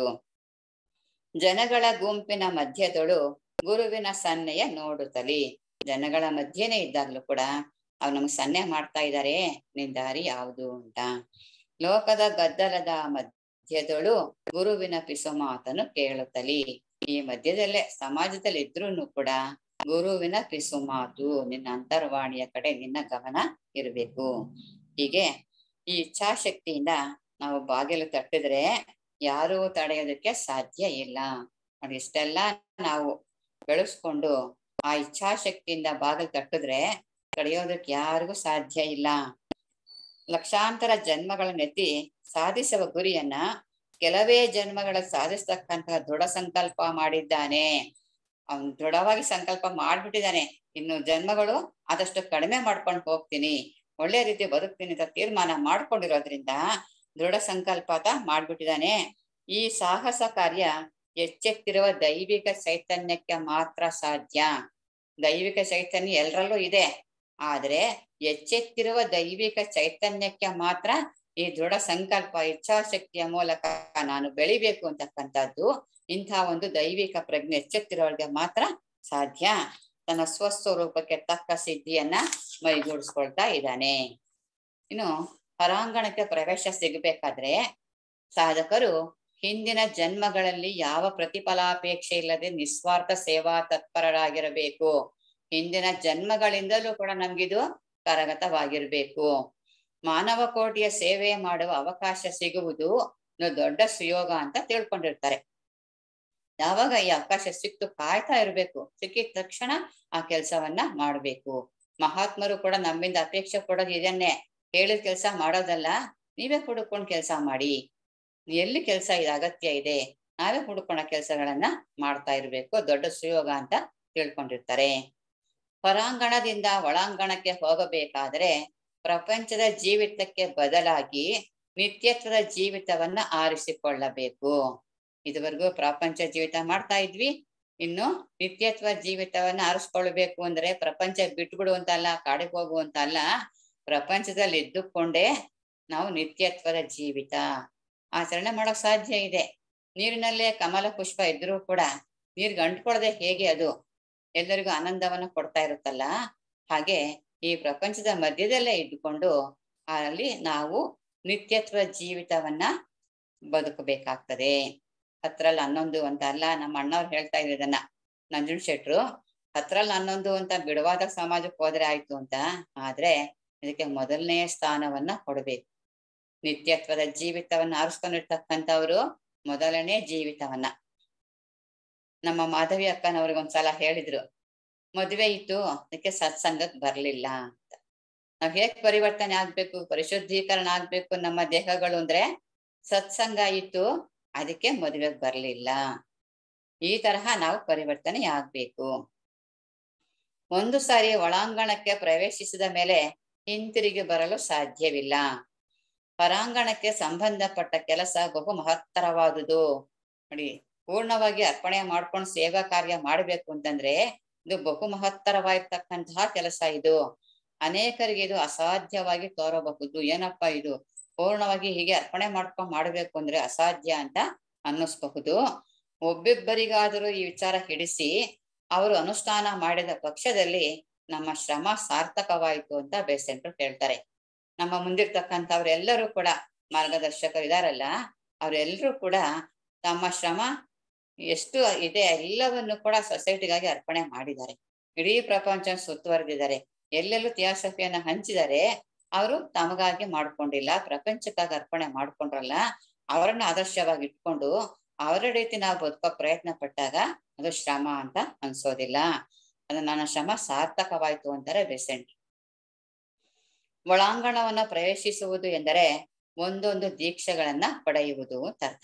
ಜನಗಳ ಗುಂಪಿನ ಮಧ್ಯದೊಳು ಗುರುವಿನ ಸನ್ನೆಯ ನೋಡುತ್ತಲಿ ಜನಗಳ ಮಧ್ಯೆನೆ ಇದ್ದಾಗ್ಲೂ ಕೂಡ ಅವ್ರು ನಮ್ಗೆ ಸನ್ನೆ ಮಾಡ್ತಾ ಇದ್ದಾರೆ ನಿನ್ ದಾರಿ ಯಾವುದು ಅಂತ ಲೋಕದ ಗದ್ದಲದ ಮಧ್ಯದೊಳು ಗುರುವಿನ ಪಿಸು ಮಾತನ್ನು ಕೇಳುತ್ತಲಿ ಈ ಮಧ್ಯದಲ್ಲೇ ಸಮಾಜದಲ್ಲಿ ಇದ್ರೂನು ಕೂಡ ಗುರುವಿನ ಪಿಸು ಮಾತು ನಿನ್ನ ಅಂತರ್ವಾಣಿಯ ಕಡೆ ನಿನ್ನ ಗಮನ ಇರಬೇಕು ಹೀಗೆ ಈ ಇಚ್ಛಾಶಕ್ತಿಯಿಂದ ನಾವು ಬಾಗಿಲು ತಟ್ಟಿದ್ರೆ ಯಾರೂ ತಡೆಯೋದಕ್ಕೆ ಸಾಧ್ಯ ಇಲ್ಲ ನೋಡಿ ಇಷ್ಟೆಲ್ಲ ನಾವು ಬೆಳೆಸ್ಕೊಂಡು ಆ ಇಚ್ಛಾಶಕ್ತಿಯಿಂದ ಬಾಗಿಲು ತಟ್ಟಿದ್ರೆ ತಡೆಯೋದಕ್ಕೆ ಯಾರಿಗೂ ಸಾಧ್ಯ ಇಲ್ಲ ಲಕ್ಷಾಂತರ ಜನ್ಮಗಳನ್ನೆತ್ತಿ ಸಾಧಿಸುವ ಗುರಿಯನ್ನ ಕೆಲವೇ ಜನ್ಮಗಳ ಸಾಧಿಸ್ತಕ್ಕಂತಹ ದೃಢ ಸಂಕಲ್ಪ ಮಾಡಿದ್ದಾನೆ ಅವನು ದೃಢವಾಗಿ ಸಂಕಲ್ಪ ಮಾಡ್ಬಿಟ್ಟಿದ್ದಾನೆ ಇನ್ನು ಜನ್ಮಗಳು ಆದಷ್ಟು ಕಡಿಮೆ ಮಾಡ್ಕೊಂಡು ಹೋಗ್ತೀನಿ ಒಳ್ಳೆ ರೀತಿ ಬದುಕ್ತೀನಿ ಅಂತ ತೀರ್ಮಾನ ಮಾಡ್ಕೊಂಡಿರೋದ್ರಿಂದ ದೃಢ ಸಂಕಲ್ಪತ ಮಾಡ್ಬಿಟ್ಟಿದ್ದಾನೆ ಈ ಸಾಹಸ ಕಾರ್ಯ ಎಚ್ಚೆತ್ತಿರುವ ದೈವಿಕ ಚೈತನ್ಯಕ್ಕೆ ಮಾತ್ರ ಸಾಧ್ಯ ದೈವಿಕ ಚೈತನ್ಯ ಎಲ್ಲರಲ್ಲೂ ಇದೆ ಆದ್ರೆ ಎಚ್ಚೆತ್ತಿರುವ ದೈವಿಕ ಚೈತನ್ಯಕ್ಕೆ ಮಾತ್ರ ಈ ದೃಢ ಸಂಕಲ್ಪ ಇಚ್ಛಾಶಕ್ತಿಯ ಮೂಲಕ ನಾನು ಬೆಳಿಬೇಕು ಅಂತಕ್ಕಂಥದ್ದು ಇಂಥ ಒಂದು ದೈವಿಕ ಪ್ರಜ್ಞೆ ಎಚ್ಚೆತ್ತಿರೋರಿಗೆ ಮಾತ್ರ ಸಾಧ್ಯ ತನ್ನ ಸ್ವಸ್ವರೂಪಕ್ಕೆ ತಕ್ಕ ಸಿದ್ಧಿಯನ್ನ ಮೈಗೂಡಿಸ್ಕೊಳ್ತಾ ಇದ್ದಾನೆ ಇನ್ನು ಹೊರಾಂಗಣಕ್ಕೆ ಪ್ರವೇಶ ಸಿಗಬೇಕಾದ್ರೆ ಸಾಧಕರು ಹಿಂದಿನ ಜನ್ಮಗಳಲ್ಲಿ ಯಾವ ಪ್ರತಿಫಲಾಪೇಕ್ಷೆ ಇಲ್ಲದೆ ನಿಸ್ವಾರ್ಥ ಸೇವಾ ತತ್ಪರರಾಗಿರಬೇಕು ಹಿಂದಿನ ಜನ್ಮಗಳಿಂದಲೂ ಕೂಡ ನಮ್ಗಿದು ಕರಗತವಾಗಿರ್ಬೇಕು ಮಾನವ ಕೋಟಿಯ ಸೇವೆ ಮಾಡುವ ಅವಕಾಶ ಸಿಗುವುದು ಒಂದು ದೊಡ್ಡ ಸುಯೋಗ ಅಂತ ತಿಳ್ಕೊಂಡಿರ್ತಾರೆ ಯಾವಾಗ ಈ ಅವಕಾಶ ಸಿಕ್ತು ಕಾಯ್ತಾ ಇರ್ಬೇಕು ಸಿಕ್ಕಿದ ತಕ್ಷಣ ಆ ಕೆಲ್ಸವನ್ನ ಮಾಡ್ಬೇಕು ಮಹಾತ್ಮರು ಕೂಡ ನಮ್ಮಿಂದ ಅಪೇಕ್ಷೆ ಕೊಡೋದು ಇದನ್ನೇ ಹೇಳಿದ ಕೆಲ್ಸ ಮಾಡೋದಲ್ಲ ನೀವೇ ಹುಡುಕೊಂಡು ಕೆಲ್ಸ ಮಾಡಿ ಎಲ್ಲಿ ಕೆಲ್ಸ ಇದೆ ಅಗತ್ಯ ಇದೆ ನಾವೇ ಹುಡುಕೋಣ ಕೆಲ್ಸಗಳನ್ನ ಮಾಡ್ತಾ ಇರ್ಬೇಕು ದೊಡ್ಡ ಸುಯೋಗ ಅಂತ ತಿಳ್ಕೊಂಡಿರ್ತಾರೆ ಹೊರಾಂಗಣದಿಂದ ಒಳಾಂಗಣಕ್ಕೆ ಹೋಗಬೇಕಾದ್ರೆ ಪ್ರಪಂಚದ ಜೀವಿತಕ್ಕೆ ಬದಲಾಗಿ ನಿತ್ಯತ್ವದ ಜೀವಿತವನ್ನ ಆರಿಸಿಕೊಳ್ಳಬೇಕು ಇದುವರೆಗೂ ಪ್ರಪಂಚ ಜೀವಿತ ಮಾಡ್ತಾ ಇದ್ವಿ ಇನ್ನು ನಿತ್ಯತ್ವ ಜೀವಿತವನ್ನ ಆರಿಸ್ಕೊಳ್ಬೇಕು ಅಂದ್ರೆ ಪ್ರಪಂಚ ಬಿಟ್ಬಿಡು ಅಂತ ಅಲ್ಲ ಕಾಡಿಗೆ ಹೋಗು ಅಂತ ಅಲ್ಲ ಪ್ರಪಂಚದಲ್ಲಿ ಇದ್ದುಕೊಂಡೇ ನಾವು ನಿತ್ಯತ್ವದ ಜೀವಿತ ಆಚರಣೆ ಮಾಡೋಕ್ ಸಾಧ್ಯ ಇದೆ ನೀರಿನಲ್ಲೇ ಕಮಲ ಪುಷ್ಪ ಇದ್ರೂ ಕೂಡ ನೀರ್ಗೆ ಅಂಟ್ಕೊಳ್ಳದೆ ಹೇಗೆ ಅದು ಎಲ್ಲರಿಗೂ ಆನಂದವನ್ನ ಕೊಡ್ತಾ ಇರುತ್ತಲ್ಲ ಹಾಗೆ ಈ ಪ್ರಪಂಚದ ಮಧ್ಯದಲ್ಲೇ ಇದ್ದುಕೊಂಡು ಅಲ್ಲಿ ನಾವು ನಿತ್ಯತ್ವ ಜೀವಿತವನ್ನ ಬದುಕಬೇಕಾಗ್ತದೆ ಹತ್ರಲ್ಲಿ ಹನ್ನೊಂದು ಅಂತ ಅಲ್ಲ ನಮ್ಮ ಅಣ್ಣವ್ರು ಹೇಳ್ತಾ ಇದ್ರು ಇದನ್ನ ನಂಜುಂಡ್ ಶೆಟ್ರು ಹತ್ರಲ್ಲಿ ಹನ್ನೊಂದು ಅಂತ ಬಿಡುವಾದ ಸಮಾಜಕ್ಕೆ ಹೋದ್ರೆ ಆಯ್ತು ಅಂತ ಆದ್ರೆ ಇದಕ್ಕೆ ಮೊದಲನೇ ಸ್ಥಾನವನ್ನ ಕೊಡ್ಬೇಕು ನಿತ್ಯತ್ವದ ಜೀವಿತವನ್ನ ಆರಿಸ್ಕೊಂಡಿರ್ತಕ್ಕಂಥವ್ರು ಮೊದಲನೇ ಜೀವಿತವನ್ನ ನಮ್ಮ ಮಾಧವಿ ಅಕ್ಕನವ್ರಿಗೆ ಒಂದ್ಸಲ ಹೇಳಿದ್ರು ಮದುವೆ ಇತ್ತು ಅದಕ್ಕೆ ಸತ್ಸಂಗಕ್ ಬರ್ಲಿಲ್ಲ ಅಂತ ನಾವ್ ಹೇಗ್ ಪರಿವರ್ತನೆ ಆಗ್ಬೇಕು ಪರಿಶುದ್ಧೀಕರಣ ಆಗ್ಬೇಕು ನಮ್ಮ ದೇಹಗಳು ಅಂದ್ರೆ ಸತ್ಸಂಗ ಇತ್ತು ಅದಕ್ಕೆ ಮದುವೆಗೆ ಬರ್ಲಿಲ್ಲ ಈ ತರಹ ನಾವು ಪರಿವರ್ತನೆ ಆಗ್ಬೇಕು ಒಂದು ಸಾರಿ ಒಳಾಂಗಣಕ್ಕೆ ಪ್ರವೇಶಿಸಿದ ಮೇಲೆ ಹಿಂತಿರುಗಿ ಬರಲು ಸಾಧ್ಯವಿಲ್ಲ ಹೊರಾಂಗಣಕ್ಕೆ ಸಂಬಂಧಪಟ್ಟ ಕೆಲಸ ಬಹು ಮಹತ್ತರವಾದುದು ನೋಡಿ ಪೂರ್ಣವಾಗಿ ಅರ್ಪಣೆ ಮಾಡ್ಕೊಂಡು ಸೇವಾ ಕಾರ್ಯ ಮಾಡ್ಬೇಕು ಅಂತಂದ್ರೆ ಇದು ಬಹು ಮಹತ್ತರವಾಗಿರ್ತಕ್ಕಂತಹ ಕೆಲಸ ಇದು ಅನೇಕರಿಗೆ ಇದು ಅಸಾಧ್ಯವಾಗಿ ತೋರಬಹುದು ಏನಪ್ಪ ಇದು ಪೂರ್ಣವಾಗಿ ಹೀಗೆ ಅರ್ಪಣೆ ಮಾಡ್ಕೊಂಡ್ ಮಾಡ್ಬೇಕು ಅಂದ್ರೆ ಅಸಾಧ್ಯ ಅಂತ ಅನ್ನಿಸ್ಬಹುದು ಒಬ್ಬಿಬ್ಬರಿಗಾದರೂ ಈ ವಿಚಾರ ಹಿಡಿಸಿ ಅವರು ಅನುಷ್ಠಾನ ಮಾಡಿದ ಪಕ್ಷದಲ್ಲಿ ನಮ್ಮ ಶ್ರಮ ಸಾರ್ಥಕವಾಯಿತು ಅಂತ ಬೇಸೆಂಟ್ರು ಹೇಳ್ತಾರೆ ನಮ್ಮ ಮುಂದಿರ್ತಕ್ಕಂಥವ್ರೆಲ್ಲರೂ ಕೂಡ ಮಾರ್ಗದರ್ಶಕರು ಇದಾರಲ್ಲ ಅವರೆಲ್ಲರೂ ಕೂಡ ತಮ್ಮ ಶ್ರಮ ಎಷ್ಟು ಇದೆ ಎಲ್ಲವನ್ನು ಕೂಡ ಸೊಸೈಟಿಗಾಗಿ ಅರ್ಪಣೆ ಮಾಡಿದ್ದಾರೆ ಇಡೀ ಪ್ರಪಂಚ ಸುತ್ತುವರೆದಿದ್ದಾರೆ ಎಲ್ಲೆಲ್ಲೂ ಥಿಯಾಸಫಿಯನ್ನ ಹಂಚಿದ್ದಾರೆ ಅವರು ತಮಗಾಗಿ ಮಾಡ್ಕೊಂಡಿಲ್ಲ ಪ್ರಪಂಚಕ್ಕಾಗಿ ಅರ್ಪಣೆ ಮಾಡ್ಕೊಂಡ್ರಲ್ಲ ಅವರನ್ನ ಆದರ್ಶವಾಗಿ ಇಟ್ಕೊಂಡು ಅವರ ರೀತಿ ನಾವು ಬದುಕೋ ಪ್ರಯತ್ನ ಪಟ್ಟಾಗ ಅದು ಶ್ರಮ ಅಂತ ಅನ್ಸೋದಿಲ್ಲ ಅದು ನನ್ನ ಶ್ರಮ ಸಾರ್ಥಕವಾಯ್ತು ಅಂತಾರೆ ಬೆಸೆಂಟ್ ಒಳಾಂಗಣವನ್ನ ಪ್ರವೇಶಿಸುವುದು ಎಂದರೆ ಒಂದೊಂದು ದೀಕ್ಷೆಗಳನ್ನ ಪಡೆಯುವುದು ಅಂತ ಅರ್ಥ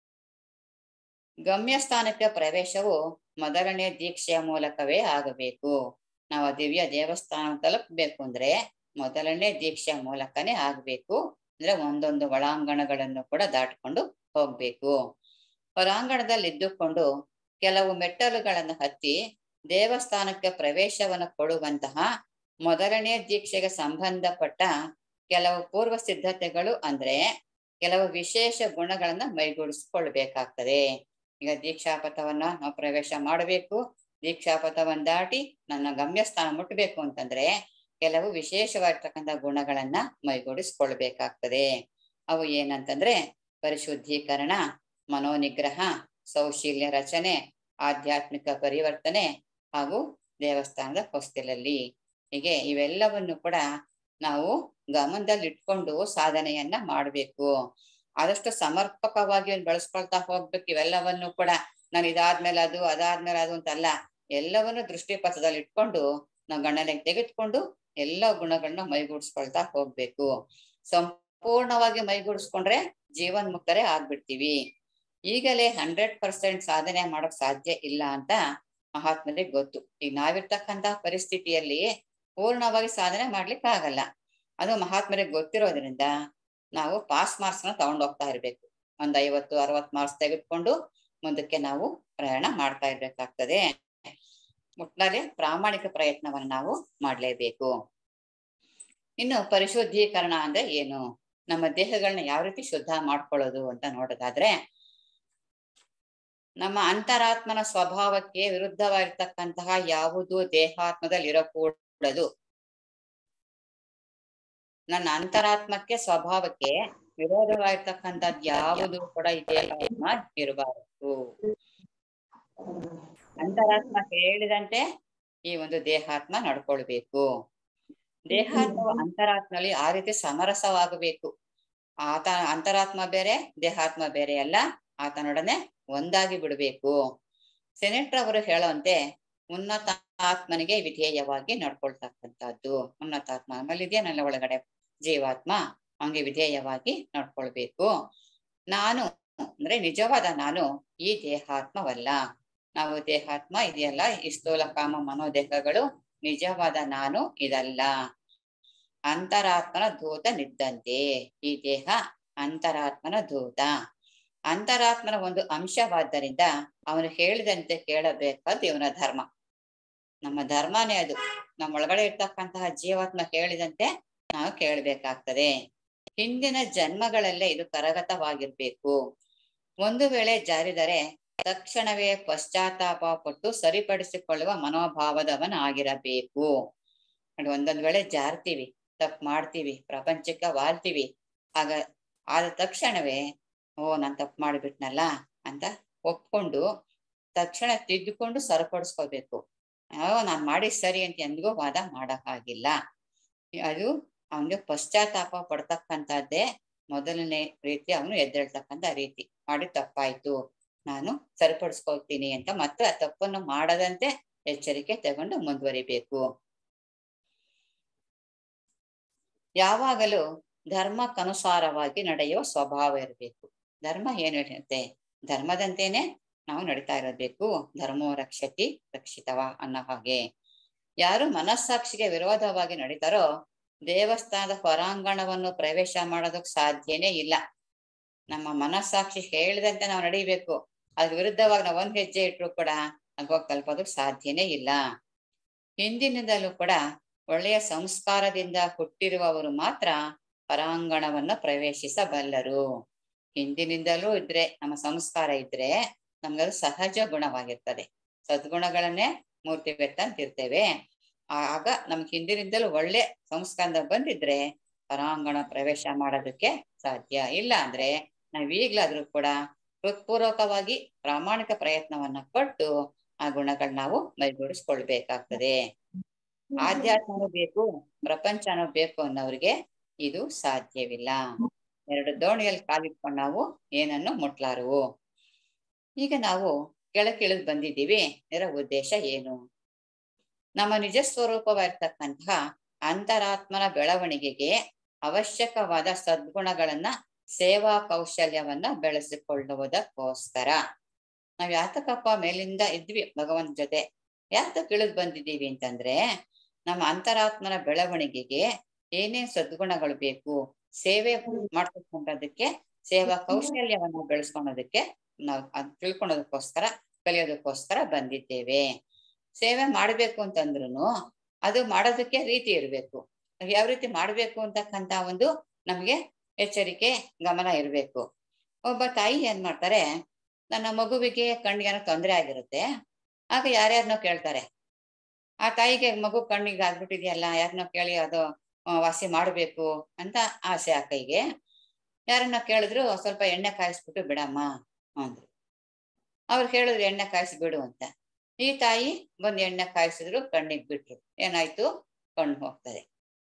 ಗಮ್ಯಸ್ಥಾನಕ್ಕೆ ಪ್ರವೇಶವು ಮೊದಲನೇ ದೀಕ್ಷೆಯ ಮೂಲಕವೇ ಆಗಬೇಕು ನಾವು ದಿವ್ಯ ದೇವಸ್ಥಾನ ತಲುಪಬೇಕು ಅಂದ್ರೆ ಮೊದಲನೇ ದೀಕ್ಷೆಯ ಮೂಲಕನೇ ಆಗ್ಬೇಕು ಅಂದ್ರೆ ಒಂದೊಂದು ಒಳಾಂಗಣಗಳನ್ನು ಕೂಡ ದಾಟ್ಕೊಂಡು ಹೋಗ್ಬೇಕು ಹೊರಾಂಗಣದಲ್ಲಿ ಇದ್ದುಕೊಂಡು ಕೆಲವು ಮೆಟ್ಟಲುಗಳನ್ನು ಹತ್ತಿ ದೇವಸ್ಥಾನಕ್ಕೆ ಪ್ರವೇಶವನ್ನು ಕೊಡುವಂತಹ ಮೊದಲನೇ ದೀಕ್ಷೆಗೆ ಸಂಬಂಧಪಟ್ಟ ಕೆಲವು ಪೂರ್ವ ಸಿದ್ಧತೆಗಳು ಅಂದ್ರೆ ಕೆಲವು ವಿಶೇಷ ಗುಣಗಳನ್ನ ಮೈಗೂಡಿಸ್ಕೊಳ್ಬೇಕಾಗ್ತದೆ ಈಗ ದೀಕ್ಷಾಪಥವನ್ನ ನಾವು ಪ್ರವೇಶ ಮಾಡಬೇಕು ದೀಕ್ಷಾಪಥವನ್ನ ದಾಟಿ ನನ್ನ ಗಮ್ಯಸ್ಥಾನ ಮುಟ್ಟಬೇಕು ಅಂತಂದ್ರೆ ಕೆಲವು ವಿಶೇಷವಾಗಿರ್ತಕ್ಕಂಥ ಗುಣಗಳನ್ನ ಮೈಗೂಡಿಸ್ಕೊಳ್ಬೇಕಾಗ್ತದೆ ಅವು ಏನಂತಂದ್ರೆ ಪರಿಶುದ್ಧೀಕರಣ ಮನೋನಿಗ್ರಹ ಸೌಶೀಲ್ಯ ರಚನೆ ಆಧ್ಯಾತ್ಮಿಕ ಪರಿವರ್ತನೆ ಹಾಗೂ ದೇವಸ್ಥಾನದ ಹೊಸ್ತಿಲಲ್ಲಿ ಹೀಗೆ ಇವೆಲ್ಲವನ್ನು ಕೂಡ ನಾವು ಗಮನದಲ್ಲಿ ಇಟ್ಕೊಂಡು ಸಾಧನೆಯನ್ನ ಮಾಡ್ಬೇಕು ಆದಷ್ಟು ಸಮರ್ಪಕವಾಗಿ ಬೆಳೆಸ್ಕೊಳ್ತಾ ಹೋಗ್ಬೇಕು ಇವೆಲ್ಲವನ್ನು ಕೂಡ ನಾನು ಇದಾದ್ಮೇಲೆ ಅದು ಅದಾದ್ಮೇಲೆ ಅದು ಅಂತಲ್ಲ ಎಲ್ಲವನ್ನು ದೃಷ್ಟಿಪಥದಲ್ಲಿ ಇಟ್ಕೊಂಡು ನಾವು ಗಣನೆಗೆ ತೆಗೆದುಕೊಂಡು ಎಲ್ಲ ಗುಣಗಳನ್ನ ಮೈಗೂಡಿಸ್ಕೊಳ್ತಾ ಹೋಗ್ಬೇಕು ಸಂಪೂರ್ಣವಾಗಿ ಮೈಗೂಡಿಸ್ಕೊಂಡ್ರೆ ಜೀವನ್ ಮುಕ್ತರೇ ಆಗ್ಬಿಡ್ತೀವಿ ಈಗಲೇ ಹಂಡ್ರೆಡ್ ಪರ್ಸೆಂಟ್ ಸಾಧನೆ ಮಾಡೋಕ್ ಸಾಧ್ಯ ಇಲ್ಲ ಅಂತ ಮಹಾತ್ಮರಿಗೆ ಗೊತ್ತು ಈಗ ನಾವಿರ್ತಕ್ಕಂತ ಪರಿಸ್ಥಿತಿಯಲ್ಲಿ ಪೂರ್ಣವಾಗಿ ಸಾಧನೆ ಮಾಡ್ಲಿಕ್ಕೆ ಆಗಲ್ಲ ಅದು ಮಹಾತ್ಮರಿಗೆ ಗೊತ್ತಿರೋದ್ರಿಂದ ನಾವು ಪಾಸ್ ಮಾರ್ಕ್ಸ್ ನ ತಗೊಂಡ್ ಹೋಗ್ತಾ ಇರ್ಬೇಕು ಒಂದ್ ಐವತ್ತು ಅರವತ್ ಮಾರ್ಕ್ಸ್ ತೆಗೆದುಕೊಂಡು ಮುಂದಕ್ಕೆ ನಾವು ಪ್ರಯಾಣ ಮಾಡ್ತಾ ಇರ್ಬೇಕಾಗ್ತದೆ ಒಟ್ನಲ್ಲಿ ಪ್ರಾಮಾಣಿಕ ಪ್ರಯತ್ನವನ್ನು ನಾವು ಮಾಡ್ಲೇಬೇಕು ಇನ್ನು ಪರಿಶುದ್ಧೀಕರಣ ಅಂದ್ರೆ ಏನು ನಮ್ಮ ದೇಹಗಳನ್ನ ಯಾವ ರೀತಿ ಶುದ್ಧ ಮಾಡ್ಕೊಳ್ಳೋದು ಅಂತ ನೋಡೋದಾದ್ರೆ ನಮ್ಮ ಅಂತರಾತ್ಮನ ಸ್ವಭಾವಕ್ಕೆ ವಿರುದ್ಧವಾಗಿರ್ತಕ್ಕಂತಹ ಯಾವುದು ದೇಹಾತ್ಮದಲ್ಲಿ ಇರಕೂಡದು ನನ್ನ ಅಂತರಾತ್ಮಕ್ಕೆ ಸ್ವಭಾವಕ್ಕೆ ವಿರೋಧವಾಗಿರ್ತಕ್ಕಂಥದ್ದು ಯಾವುದು ಕೂಡ ಈ ದೇಹಾತ್ಮ ಇರಬಾರದು ಅಂತರಾತ್ಮ ಹೇಳಿದಂತೆ ಈ ಒಂದು ದೇಹಾತ್ಮ ನಡ್ಕೊಳ್ಬೇಕು ದೇಹಾತ್ಮ ಅಂತರಾತ್ಮಲ್ಲಿ ಆ ರೀತಿ ಸಮರಸವಾಗಬೇಕು ಆತ ಅಂತರಾತ್ಮ ಬೇರೆ ದೇಹಾತ್ಮ ಬೇರೆ ಅಲ್ಲ ಆತನೊಡನೆ ಒಂದಾಗಿ ಬಿಡಬೇಕು ಸೆನೆಟ್ರ್ ಅವರು ಹೇಳುವಂತೆ ಉನ್ನತ ಆತ್ಮನಿಗೆ ವಿಧೇಯವಾಗಿ ನಡ್ಕೊಳ್ತಕ್ಕಂಥದ್ದು ಉನ್ನತಾತ್ಮ ಆಮೇಲೆ ಇದೆಯಲ್ಲ ಒಳಗಡೆ ಜೀವಾತ್ಮ ಹಂಗೆ ವಿಧೇಯವಾಗಿ ನಡ್ಕೊಳ್ಬೇಕು ನಾನು ಅಂದ್ರೆ ನಿಜವಾದ ನಾನು ಈ ದೇಹಾತ್ಮವಲ್ಲ ನಾವು ದೇಹಾತ್ಮ ಇದೆಯಲ್ಲ ಈ ಸ್ಥೂಲ ಕಾಮ ಮನೋದೇಹಗಳು ನಿಜವಾದ ನಾನು ಇದಲ್ಲ ಅಂತರಾತ್ಮನ ದೂತ ನಿದ್ದಂತೆ ಈ ದೇಹ ಅಂತರಾತ್ಮನ ದೂತ ಅಂತರಾತ್ಮನ ಒಂದು ಅಂಶವಾದ್ದರಿಂದ ಅವನು ಹೇಳಿದಂತೆ ಕೇಳಬೇಕಾದ ಇವನ ಧರ್ಮ ನಮ್ಮ ಧರ್ಮನೇ ಅದು ನಮ್ಮ ಒಳಗಡೆ ಇರ್ತಕ್ಕಂತಹ ಜೀವಾತ್ಮ ಹೇಳಿದಂತೆ ನಾವು ಕೇಳಬೇಕಾಗ್ತದೆ ಹಿಂದಿನ ಜನ್ಮಗಳಲ್ಲೇ ಇದು ಕರಗತವಾಗಿರ್ಬೇಕು ಒಂದು ವೇಳೆ ಜಾರಿದರೆ ತಕ್ಷಣವೇ ಪಶ್ಚಾತ್ತಾಪ ಪಟ್ಟು ಸರಿಪಡಿಸಿಕೊಳ್ಳುವ ಮನೋಭಾವದವನಾಗಿರಬೇಕು ನೋಡಿ ಒಂದೊಂದ್ ವೇಳೆ ಜಾರ್ತೀವಿ ತಪ್ಪು ಮಾಡ್ತೀವಿ ಪ್ರಪಂಚಕ್ಕೆ ವಾಲ್ತೀವಿ ಆಗ ಆದ ತಕ್ಷಣವೇ ಓ ನಾನ್ ತಪ್ಪು ಮಾಡಿಬಿಟ್ನಲ್ಲ ಅಂತ ಒಪ್ಕೊಂಡು ತಕ್ಷಣ ತಿದ್ದುಕೊಂಡು ಸರಿಪಡಿಸ್ಕೋಬೇಕು ಓ ನಾನ್ ಮಾಡಿ ಸರಿ ಅಂತ ಎಂದಿಗೂ ವಾದ ಮಾಡಕ್ಕಾಗಿಲ್ಲ ಅದು ಅವನಿಗೆ ಪಶ್ಚಾತ್ತಾಪ ಪಡ್ತಕ್ಕಂಥದ್ದೇ ಮೊದಲನೇ ರೀತಿ ಅವನು ಎದ್ದೇಳ್ತಕ್ಕಂಥ ರೀತಿ ಮಾಡಿ ತಪ್ಪಾಯ್ತು ನಾನು ಸರಿಪಡಿಸ್ಕೊಳ್ತೀನಿ ಅಂತ ಮತ್ತೆ ಆ ತಪ್ಪನ್ನು ಮಾಡದಂತೆ ಎಚ್ಚರಿಕೆ ತಗೊಂಡು ಮುಂದುವರಿಬೇಕು ಯಾವಾಗಲೂ ಧರ್ಮಕ್ಕನುಸಾರವಾಗಿ ನಡೆಯುವ ಸ್ವಭಾವ ಇರಬೇಕು ಧರ್ಮ ಏನು ಹೇಳುತ್ತೆ ಧರ್ಮದಂತೆನೆ ನಾವು ನಡೀತಾ ಇರಬೇಕು ಧರ್ಮೋ ರಕ್ಷತಿ ರಕ್ಷಿತವ ಅನ್ನೋ ಹಾಗೆ ಯಾರು ಮನಸ್ಸಾಕ್ಷಿಗೆ ವಿರೋಧವಾಗಿ ನಡೀತಾರೋ ದೇವಸ್ಥಾನದ ಹೊರಾಂಗಣವನ್ನು ಪ್ರವೇಶ ಮಾಡೋದಕ್ಕೆ ಸಾಧ್ಯನೇ ಇಲ್ಲ ನಮ್ಮ ಮನಸ್ಸಾಕ್ಷಿ ಹೇಳಿದಂತೆ ನಾವು ನಡಿಬೇಕು ಅದ್ರ ವಿರುದ್ಧವಾಗಿ ನಾವು ಒಂದ್ ಹೆಜ್ಜೆ ಇಟ್ರು ಕೂಡ ಹೋಗಿ ತಲುಪೋದಕ್ಕೆ ಸಾಧ್ಯನೇ ಇಲ್ಲ ಹಿಂದಿನಿಂದಲೂ ಕೂಡ ಒಳ್ಳೆಯ ಸಂಸ್ಕಾರದಿಂದ ಹುಟ್ಟಿರುವವರು ಮಾತ್ರ ಹೊರಾಂಗಣವನ್ನು ಪ್ರವೇಶಿಸಬಲ್ಲರು ಹಿಂದಿನಿಂದಲೂ ಇದ್ರೆ ನಮ್ಮ ಸಂಸ್ಕಾರ ಇದ್ರೆ ನಮ್ಗದು ಸಹಜ ಗುಣವಾಗಿರ್ತದೆ ಸದ್ಗುಣಗಳನ್ನೇ ಮೂರ್ತಿ ಬೆತ್ತಂತಿರ್ತೇವೆ ಆಗ ನಮ್ಗೆ ಹಿಂದಿನಿಂದಲೂ ಒಳ್ಳೆ ಸಂಸ್ಕಾರದ ಬಂದಿದ್ರೆ ಹೊರಾಂಗಣ ಪ್ರವೇಶ ಮಾಡೋದಕ್ಕೆ ಸಾಧ್ಯ ಇಲ್ಲ ಅಂದ್ರೆ ನಾವ್ ಈಗ್ಲಾದ್ರೂ ಕೂಡ ಹೃತ್ಪೂರ್ವಕವಾಗಿ ಪ್ರಾಮಾಣಿಕ ಪ್ರಯತ್ನವನ್ನ ಪಟ್ಟು ಆ ಗುಣಗಳನ್ನ ನಾವು ಮೈಗೂಡಿಸ್ಕೊಳ್ಬೇಕಾಗ್ತದೆ ಆಧ್ಯಾತ್ಮನೂ ಬೇಕು ಪ್ರಪಂಚನೂ ಬೇಕು ಅನ್ನೋರಿಗೆ ಇದು ಸಾಧ್ಯವಿಲ್ಲ ಎರಡು ದೋಣಿಯಲ್ಲಿ ಕಾಲಿಟ್ಕೊಂಡು ನಾವು ಏನನ್ನು ಮುಟ್ಲಾರವು ಈಗ ನಾವು ಕೆಳಕಿಳಿದು ಬಂದಿದ್ದೀವಿ ಇದರ ಉದ್ದೇಶ ಏನು ನಮ್ಮ ನಿಜ ಸ್ವರೂಪವಾಗಿರ್ತಕ್ಕಂತಹ ಅಂತರಾತ್ಮನ ಬೆಳವಣಿಗೆಗೆ ಅವಶ್ಯಕವಾದ ಸದ್ಗುಣಗಳನ್ನ ಸೇವಾ ಕೌಶಲ್ಯವನ್ನ ಬೆಳೆಸಿಕೊಳ್ಳುವುದಕ್ಕೋಸ್ಕರ ನಾವ್ ಯಾತಕಪ್ಪ ಮೇಲಿಂದ ಇದ್ವಿ ಭಗವಂತ ಜೊತೆ ಯಾತಕ್ಕೆ ಇಳಿದು ಬಂದಿದ್ದೀವಿ ಅಂತಂದ್ರೆ ನಮ್ಮ ಅಂತರಾತ್ಮನ ಬೆಳವಣಿಗೆಗೆ ಏನೇನ್ ಸದ್ಗುಣಗಳು ಬೇಕು ಸೇವೆ ಮಾಡ್ತಕ್ಕಂಥದಕ್ಕೆ ಸೇವಾ ಕೌಶಲ್ಯವನ್ನ ಬೆಳೆಸ್ಕೊಳೋದಕ್ಕೆ ನಾವು ಅದ್ ತಿಳ್ಕೊಳೋದಕ್ಕೋಸ್ಕರ ಕಲಿಯೋದಕ್ಕೋಸ್ಕರ ಬಂದಿದ್ದೇವೆ ಸೇವೆ ಮಾಡ್ಬೇಕು ಅಂತಂದ್ರು ಅದು ಮಾಡೋದಕ್ಕೆ ರೀತಿ ಇರ್ಬೇಕು ಯಾವ ರೀತಿ ಮಾಡ್ಬೇಕು ಅಂತಕ್ಕಂತ ಒಂದು ನಮ್ಗೆ ಎಚ್ಚರಿಕೆ ಗಮನ ಇರ್ಬೇಕು ಒಬ್ಬ ತಾಯಿ ಏನ್ ಮಾಡ್ತಾರೆ ನನ್ನ ಮಗುವಿಗೆ ಕಣ್ಣಿಗೆ ಏನೋ ತೊಂದರೆ ಆಗಿರುತ್ತೆ ಆಗ ಯಾರ್ಯಾರನೋ ಕೇಳ್ತಾರೆ ಆ ತಾಯಿಗೆ ಮಗು ಕಣ್ಣಿಗೆ ಆಗ್ಬಿಟ್ಟಿದ್ಯಲ್ಲ ಯಾರನ್ನೋ ಕೇಳಿ ಅದು ವಾಸಿ ಮಾಡ್ಬೇಕು ಅಂತ ಆಸೆ ಆ ಕೈಗೆ ಯಾರನ್ನ ಕೇಳಿದ್ರು ಸ್ವಲ್ಪ ಎಣ್ಣೆ ಕಾಯಿಸ್ಬಿಟ್ಟು ಬಿಡಮ್ಮ ಅಂದ್ರು ಅವ್ರು ಹೇಳಿದ್ರು ಎಣ್ಣೆ ಕಾಯಿಸಿ ಬಿಡು ಅಂತ ಈ ತಾಯಿ ಬಂದು ಎಣ್ಣೆ ಕಾಯಿಸಿದ್ರು ಕಣ್ಣಿಗೆ ಬಿಟ್ರು ಏನಾಯ್ತು ಕಣ್ಣು ಹೋಗ್ತದೆ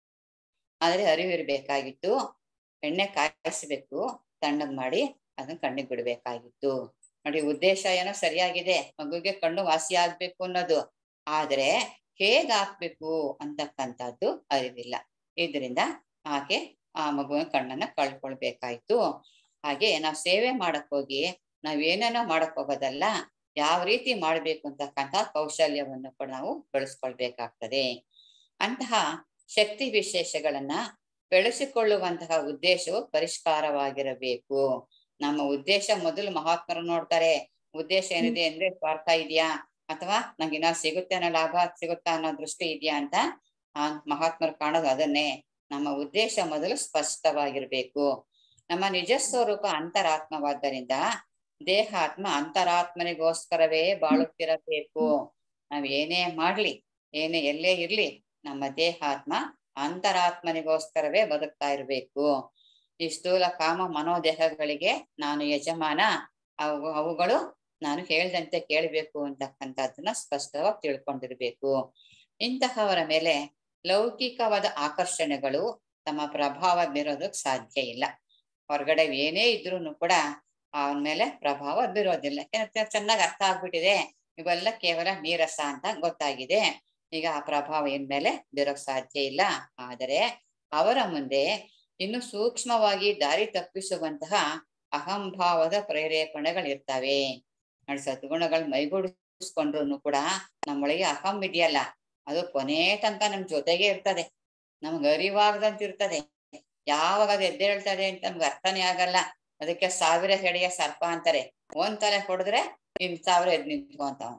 ಆದ್ರೆ ಅರಿವಿರ್ಬೇಕಾಗಿತ್ತು ಎಣ್ಣೆ ಕಾಯಿಸ್ಬೇಕು ತಣ್ಣಗ್ ಮಾಡಿ ಅದನ್ನ ಕಣ್ಣಿಗೆ ಬಿಡ್ಬೇಕಾಗಿತ್ತು ನೋಡಿ ಉದ್ದೇಶ ಏನೋ ಸರಿಯಾಗಿದೆ ಮಗುಗೆ ಕಣ್ಣು ವಾಸಿ ಆಗ್ಬೇಕು ಅನ್ನೋದು ಆದ್ರೆ ಹೇಗ್ ಹಾಕ್ಬೇಕು ಅಂತಕ್ಕಂಥದ್ದು ಅರಿವಿಲ್ಲ ಇದರಿಂದ ಆಕೆ ಆ ಮಗುವಿನ ಕಣ್ಣನ್ನ ಕಳ್ಕೊಳ್ಬೇಕಾಯ್ತು ಹಾಗೆ ನಾವ್ ಸೇವೆ ಮಾಡಕ್ ಹೋಗಿ ನಾವೇನೇನೋ ಮಾಡಕ್ ಹೋಗೋದಲ್ಲ ಯಾವ ರೀತಿ ಮಾಡ್ಬೇಕು ಅಂತಕ್ಕಂಥ ಕೌಶಲ್ಯವನ್ನು ಕೂಡ ನಾವು ಬೆಳೆಸ್ಕೊಳ್ಬೇಕಾಗ್ತದೆ ಅಂತಹ ಶಕ್ತಿ ವಿಶೇಷಗಳನ್ನ ಬೆಳೆಸಿಕೊಳ್ಳುವಂತಹ ಉದ್ದೇಶವು ಪರಿಷ್ಕಾರವಾಗಿರಬೇಕು ನಮ್ಮ ಉದ್ದೇಶ ಮೊದಲು ಮಹಾತ್ಮರು ನೋಡ್ತಾರೆ ಉದ್ದೇಶ ಏನಿದೆ ಅಂದ್ರೆ ಸ್ವಾರ್ಥ ಇದೆಯಾ ಅಥವಾ ನಂಗೆ ಇನ್ನ ಸಿಗುತ್ತೆ ಅನ್ನೋ ಲಾಭ ಸಿಗುತ್ತಾ ಅನ್ನೋ ದೃಷ್ಟಿ ಇದೆಯಾ ಅಂತ ಆ ಮಹಾತ್ಮರು ಕಾಣೋದು ಅದನ್ನೇ ನಮ್ಮ ಉದ್ದೇಶ ಮೊದಲು ಸ್ಪಷ್ಟವಾಗಿರ್ಬೇಕು ನಮ್ಮ ನಿಜ ಸ್ವರೂಪ ಅಂತರಾತ್ಮವಾದ್ದರಿಂದ ದೇಹಾತ್ಮ ಅಂತರಾತ್ಮನಿಗೋಸ್ಕರವೇ ಬಾಳುತ್ತಿರಬೇಕು ನಾವ್ ಏನೇ ಮಾಡ್ಲಿ ಏನೇ ಎಲ್ಲೇ ಇರ್ಲಿ ನಮ್ಮ ದೇಹಾತ್ಮ ಅಂತರಾತ್ಮನಿಗೋಸ್ಕರವೇ ಬದುಕ್ತಾ ಇರ್ಬೇಕು ಈ ಸ್ಥೂಲ ಕಾಮ ಮನೋದೇಹಗಳಿಗೆ ನಾನು ಯಜಮಾನ ಅವು ಅವುಗಳು ನಾನು ಹೇಳ್ದಂತೆ ಕೇಳಬೇಕು ಅಂತಕ್ಕಂಥದ್ದನ್ನ ಸ್ಪಷ್ಟವಾಗಿ ತಿಳ್ಕೊಂಡಿರ್ಬೇಕು ಇಂತಹವರ ಮೇಲೆ ಲೌಕಿಕವಾದ ಆಕರ್ಷಣೆಗಳು ತಮ್ಮ ಪ್ರಭಾವ ಬೀರೋದಕ್ಕೆ ಸಾಧ್ಯ ಇಲ್ಲ ಹೊರಗಡೆ ಏನೇ ಇದ್ರೂ ಕೂಡ ಅವನ ಮೇಲೆ ಪ್ರಭಾವ ಬೀರೋದಿಲ್ಲ ಯಾಕಂದ್ರೆ ಚೆನ್ನಾಗಿ ಅರ್ಥ ಆಗ್ಬಿಟ್ಟಿದೆ ಇವೆಲ್ಲ ಕೇವಲ ನೀರಸ ಅಂತ ಗೊತ್ತಾಗಿದೆ ಈಗ ಆ ಪ್ರಭಾವ ಏನ್ ಮೇಲೆ ಬೀರೋಕ್ ಸಾಧ್ಯ ಇಲ್ಲ ಆದರೆ ಅವರ ಮುಂದೆ ಇನ್ನು ಸೂಕ್ಷ್ಮವಾಗಿ ದಾರಿ ತಪ್ಪಿಸುವಂತಹ ಅಹಂಭಾವದ ಪ್ರೇರೇಪಣೆಗಳಿರ್ತವೆ ನೋಡಿ ಸದ್ಗುಣಗಳು ಮೈಗೂಡಿಸ್ಕೊಂಡ್ರು ಕೂಡ ನಮ್ಮೊಳಗೆ ಅಹಂ ಇದೆಯಲ್ಲ ಅದು ಕೊನೆ ತನಕ ನಮ್ ಜೊತೆಗೆ ಇರ್ತದೆ ನಮ್ಗೆ ಅರಿವಾಗದಂತ ಇರ್ತದೆ ಯಾವಾಗ ಅದು ಎದ್ದೇಳ್ತದೆ ಅಂತ ನಮ್ಗೆ ಅರ್ಥನೇ ಆಗಲ್ಲ ಅದಕ್ಕೆ ಸಾವಿರ ಹೆಡೆಯ ಸರ್ಪ ಅಂತಾರೆ ಒಂದ್ ತಲೆ ಹೊಡೆದ್ರೆ ಇನ್ ಸಾವಿರ ಎದ್ ನಿಂತ್ಕೊಂತಾವ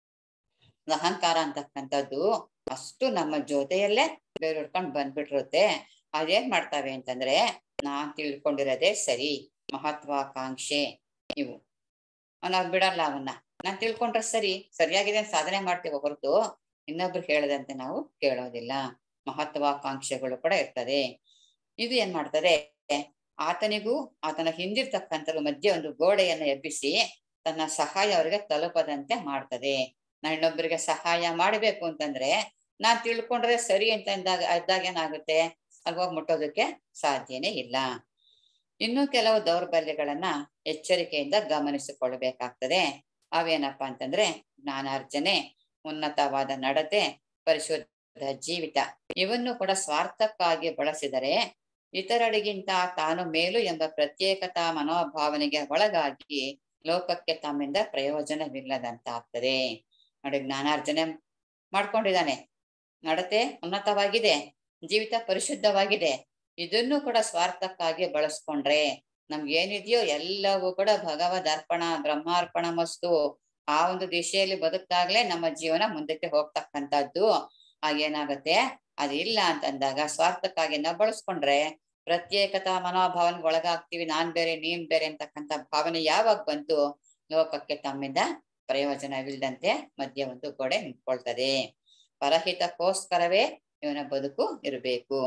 ಅಹಂಕಾರ ಅಂತಕ್ಕಂಥದ್ದು ಅಷ್ಟು ನಮ್ಮ ಜೊತೆಯಲ್ಲೇ ಬೇರೆ ಹಿಡ್ಕೊಂಡ್ ಬಂದ್ಬಿಟ್ಟಿರುತ್ತೆ ಅದೇನ್ ಮಾಡ್ತಾವೆ ಅಂತಂದ್ರೆ ನಾನ್ ತಿಳ್ಕೊಂಡಿರೋದೇ ಸರಿ ಮಹತ್ವಾಕಾಂಕ್ಷೆ ಇವು ನಾವ್ ಬಿಡಲ್ಲ ಅವನ್ನ ನಾನ್ ತಿಳ್ಕೊಂಡ್ರೆ ಸರಿ ಸರಿಯಾಗಿದೆ ಅಂತ ಸಾಧನೆ ಮಾಡ್ತೀವಿ ಹೊರತು ಇನ್ನೊಬ್ರು ಹೇಳದಂತೆ ನಾವು ಕೇಳೋದಿಲ್ಲ ಮಹತ್ವಾಕಾಂಕ್ಷೆಗಳು ಕೂಡ ಇರ್ತದೆ ಇದು ಏನ್ ಮಾಡ್ತದೆ ಆತನಿಗೂ ಆತನ ಹಿಂದಿರ್ತಕ್ಕಂಥವ್ರ ಮಧ್ಯೆ ಒಂದು ಗೋಡೆಯನ್ನು ಎಬ್ಬಿಸಿ ತನ್ನ ಸಹಾಯ ಅವರಿಗೆ ತಲುಪದಂತೆ ಮಾಡ್ತದೆ ನಾನು ಇನ್ನೊಬ್ಬರಿಗೆ ಸಹಾಯ ಮಾಡಬೇಕು ಅಂತಂದ್ರೆ ನಾನ್ ತಿಳ್ಕೊಂಡ್ರೆ ಸರಿ ಅಂತ ಅಂದಾಗ ಇದ್ದಾಗ ಏನಾಗುತ್ತೆ ಅಲ್ಲಿ ಹೋಗಿ ಮುಟ್ಟೋದಕ್ಕೆ ಸಾಧ್ಯನೇ ಇಲ್ಲ ಇನ್ನು ಕೆಲವು ದೌರ್ಬಲ್ಯಗಳನ್ನ ಎಚ್ಚರಿಕೆಯಿಂದ ಗಮನಿಸಿಕೊಳ್ಬೇಕಾಗ್ತದೆ ಅವೇನಪ್ಪ ಅಂತಂದ್ರೆ ಜ್ಞಾನಾರ್ಜನೆ ಉನ್ನತವಾದ ನಡತೆ ಪರಿಶುದ್ಧ ಜೀವಿತ ಇವನ್ನು ಕೂಡ ಸ್ವಾರ್ಥಕ್ಕಾಗಿ ಬಳಸಿದರೆ ಇತರರಿಗಿಂತ ತಾನು ಮೇಲು ಎಂಬ ಪ್ರತ್ಯೇಕತಾ ಮನೋಭಾವನೆಗೆ ಒಳಗಾಗಿ ಲೋಕಕ್ಕೆ ತಮ್ಮಿಂದ ಪ್ರಯೋಜನವಿಲ್ಲದಂತಾಗ್ತದೆ ನೋಡಿ ಜ್ಞಾನಾರ್ಜನೆ ಮಾಡ್ಕೊಂಡಿದ್ದಾನೆ ನಡತೆ ಉನ್ನತವಾಗಿದೆ ಜೀವಿತ ಪರಿಶುದ್ಧವಾಗಿದೆ ಇದನ್ನು ಕೂಡ ಸ್ವಾರ್ಥಕ್ಕಾಗಿ ಬಳಸ್ಕೊಂಡ್ರೆ ನಮ್ಗೆ ಏನಿದೆಯೋ ಎಲ್ಲವೂ ಕೂಡ ಭಗವದ್ ಅರ್ಪಣ ಬ್ರಹ್ಮಾರ್ಪಣ ಮಸ್ತು ಆ ಒಂದು ದಿಶೆಯಲ್ಲಿ ಬದುಕ್ದಾಗ್ಲೇ ನಮ್ಮ ಜೀವನ ಮುಂದಕ್ಕೆ ಹೋಗ್ತಕ್ಕಂಥದ್ದು ಆಗೇನಾಗತ್ತೆ ಅದಿಲ್ಲ ಅಂತಂದಾಗ ಸ್ವಾರ್ಥಕ್ಕಾಗಿ ನಾವು ಬಳಸ್ಕೊಂಡ್ರೆ ಪ್ರತ್ಯೇಕತಾ ಮನೋಭಾವನೆಗೆ ಒಳಗಾಗ್ತೀವಿ ನಾನ್ ಬೇರೆ ನೀನ್ ಬೇರೆ ಅಂತಕ್ಕಂಥ ಭಾವನೆ ಯಾವಾಗ ಬಂತು ಲೋಕಕ್ಕೆ ತಮ್ಮಿಂದ ಪ್ರಯೋಜನವಿಲ್ಲದಂತೆ ಮಧ್ಯ ಒಂದು ಗೋಡೆ ನಿಂತ್ಕೊಳ್ತದೆ ಪರಹಿತಕ್ಕೋಸ್ಕರವೇ ಇವನ ಬದುಕು ಇರಬೇಕು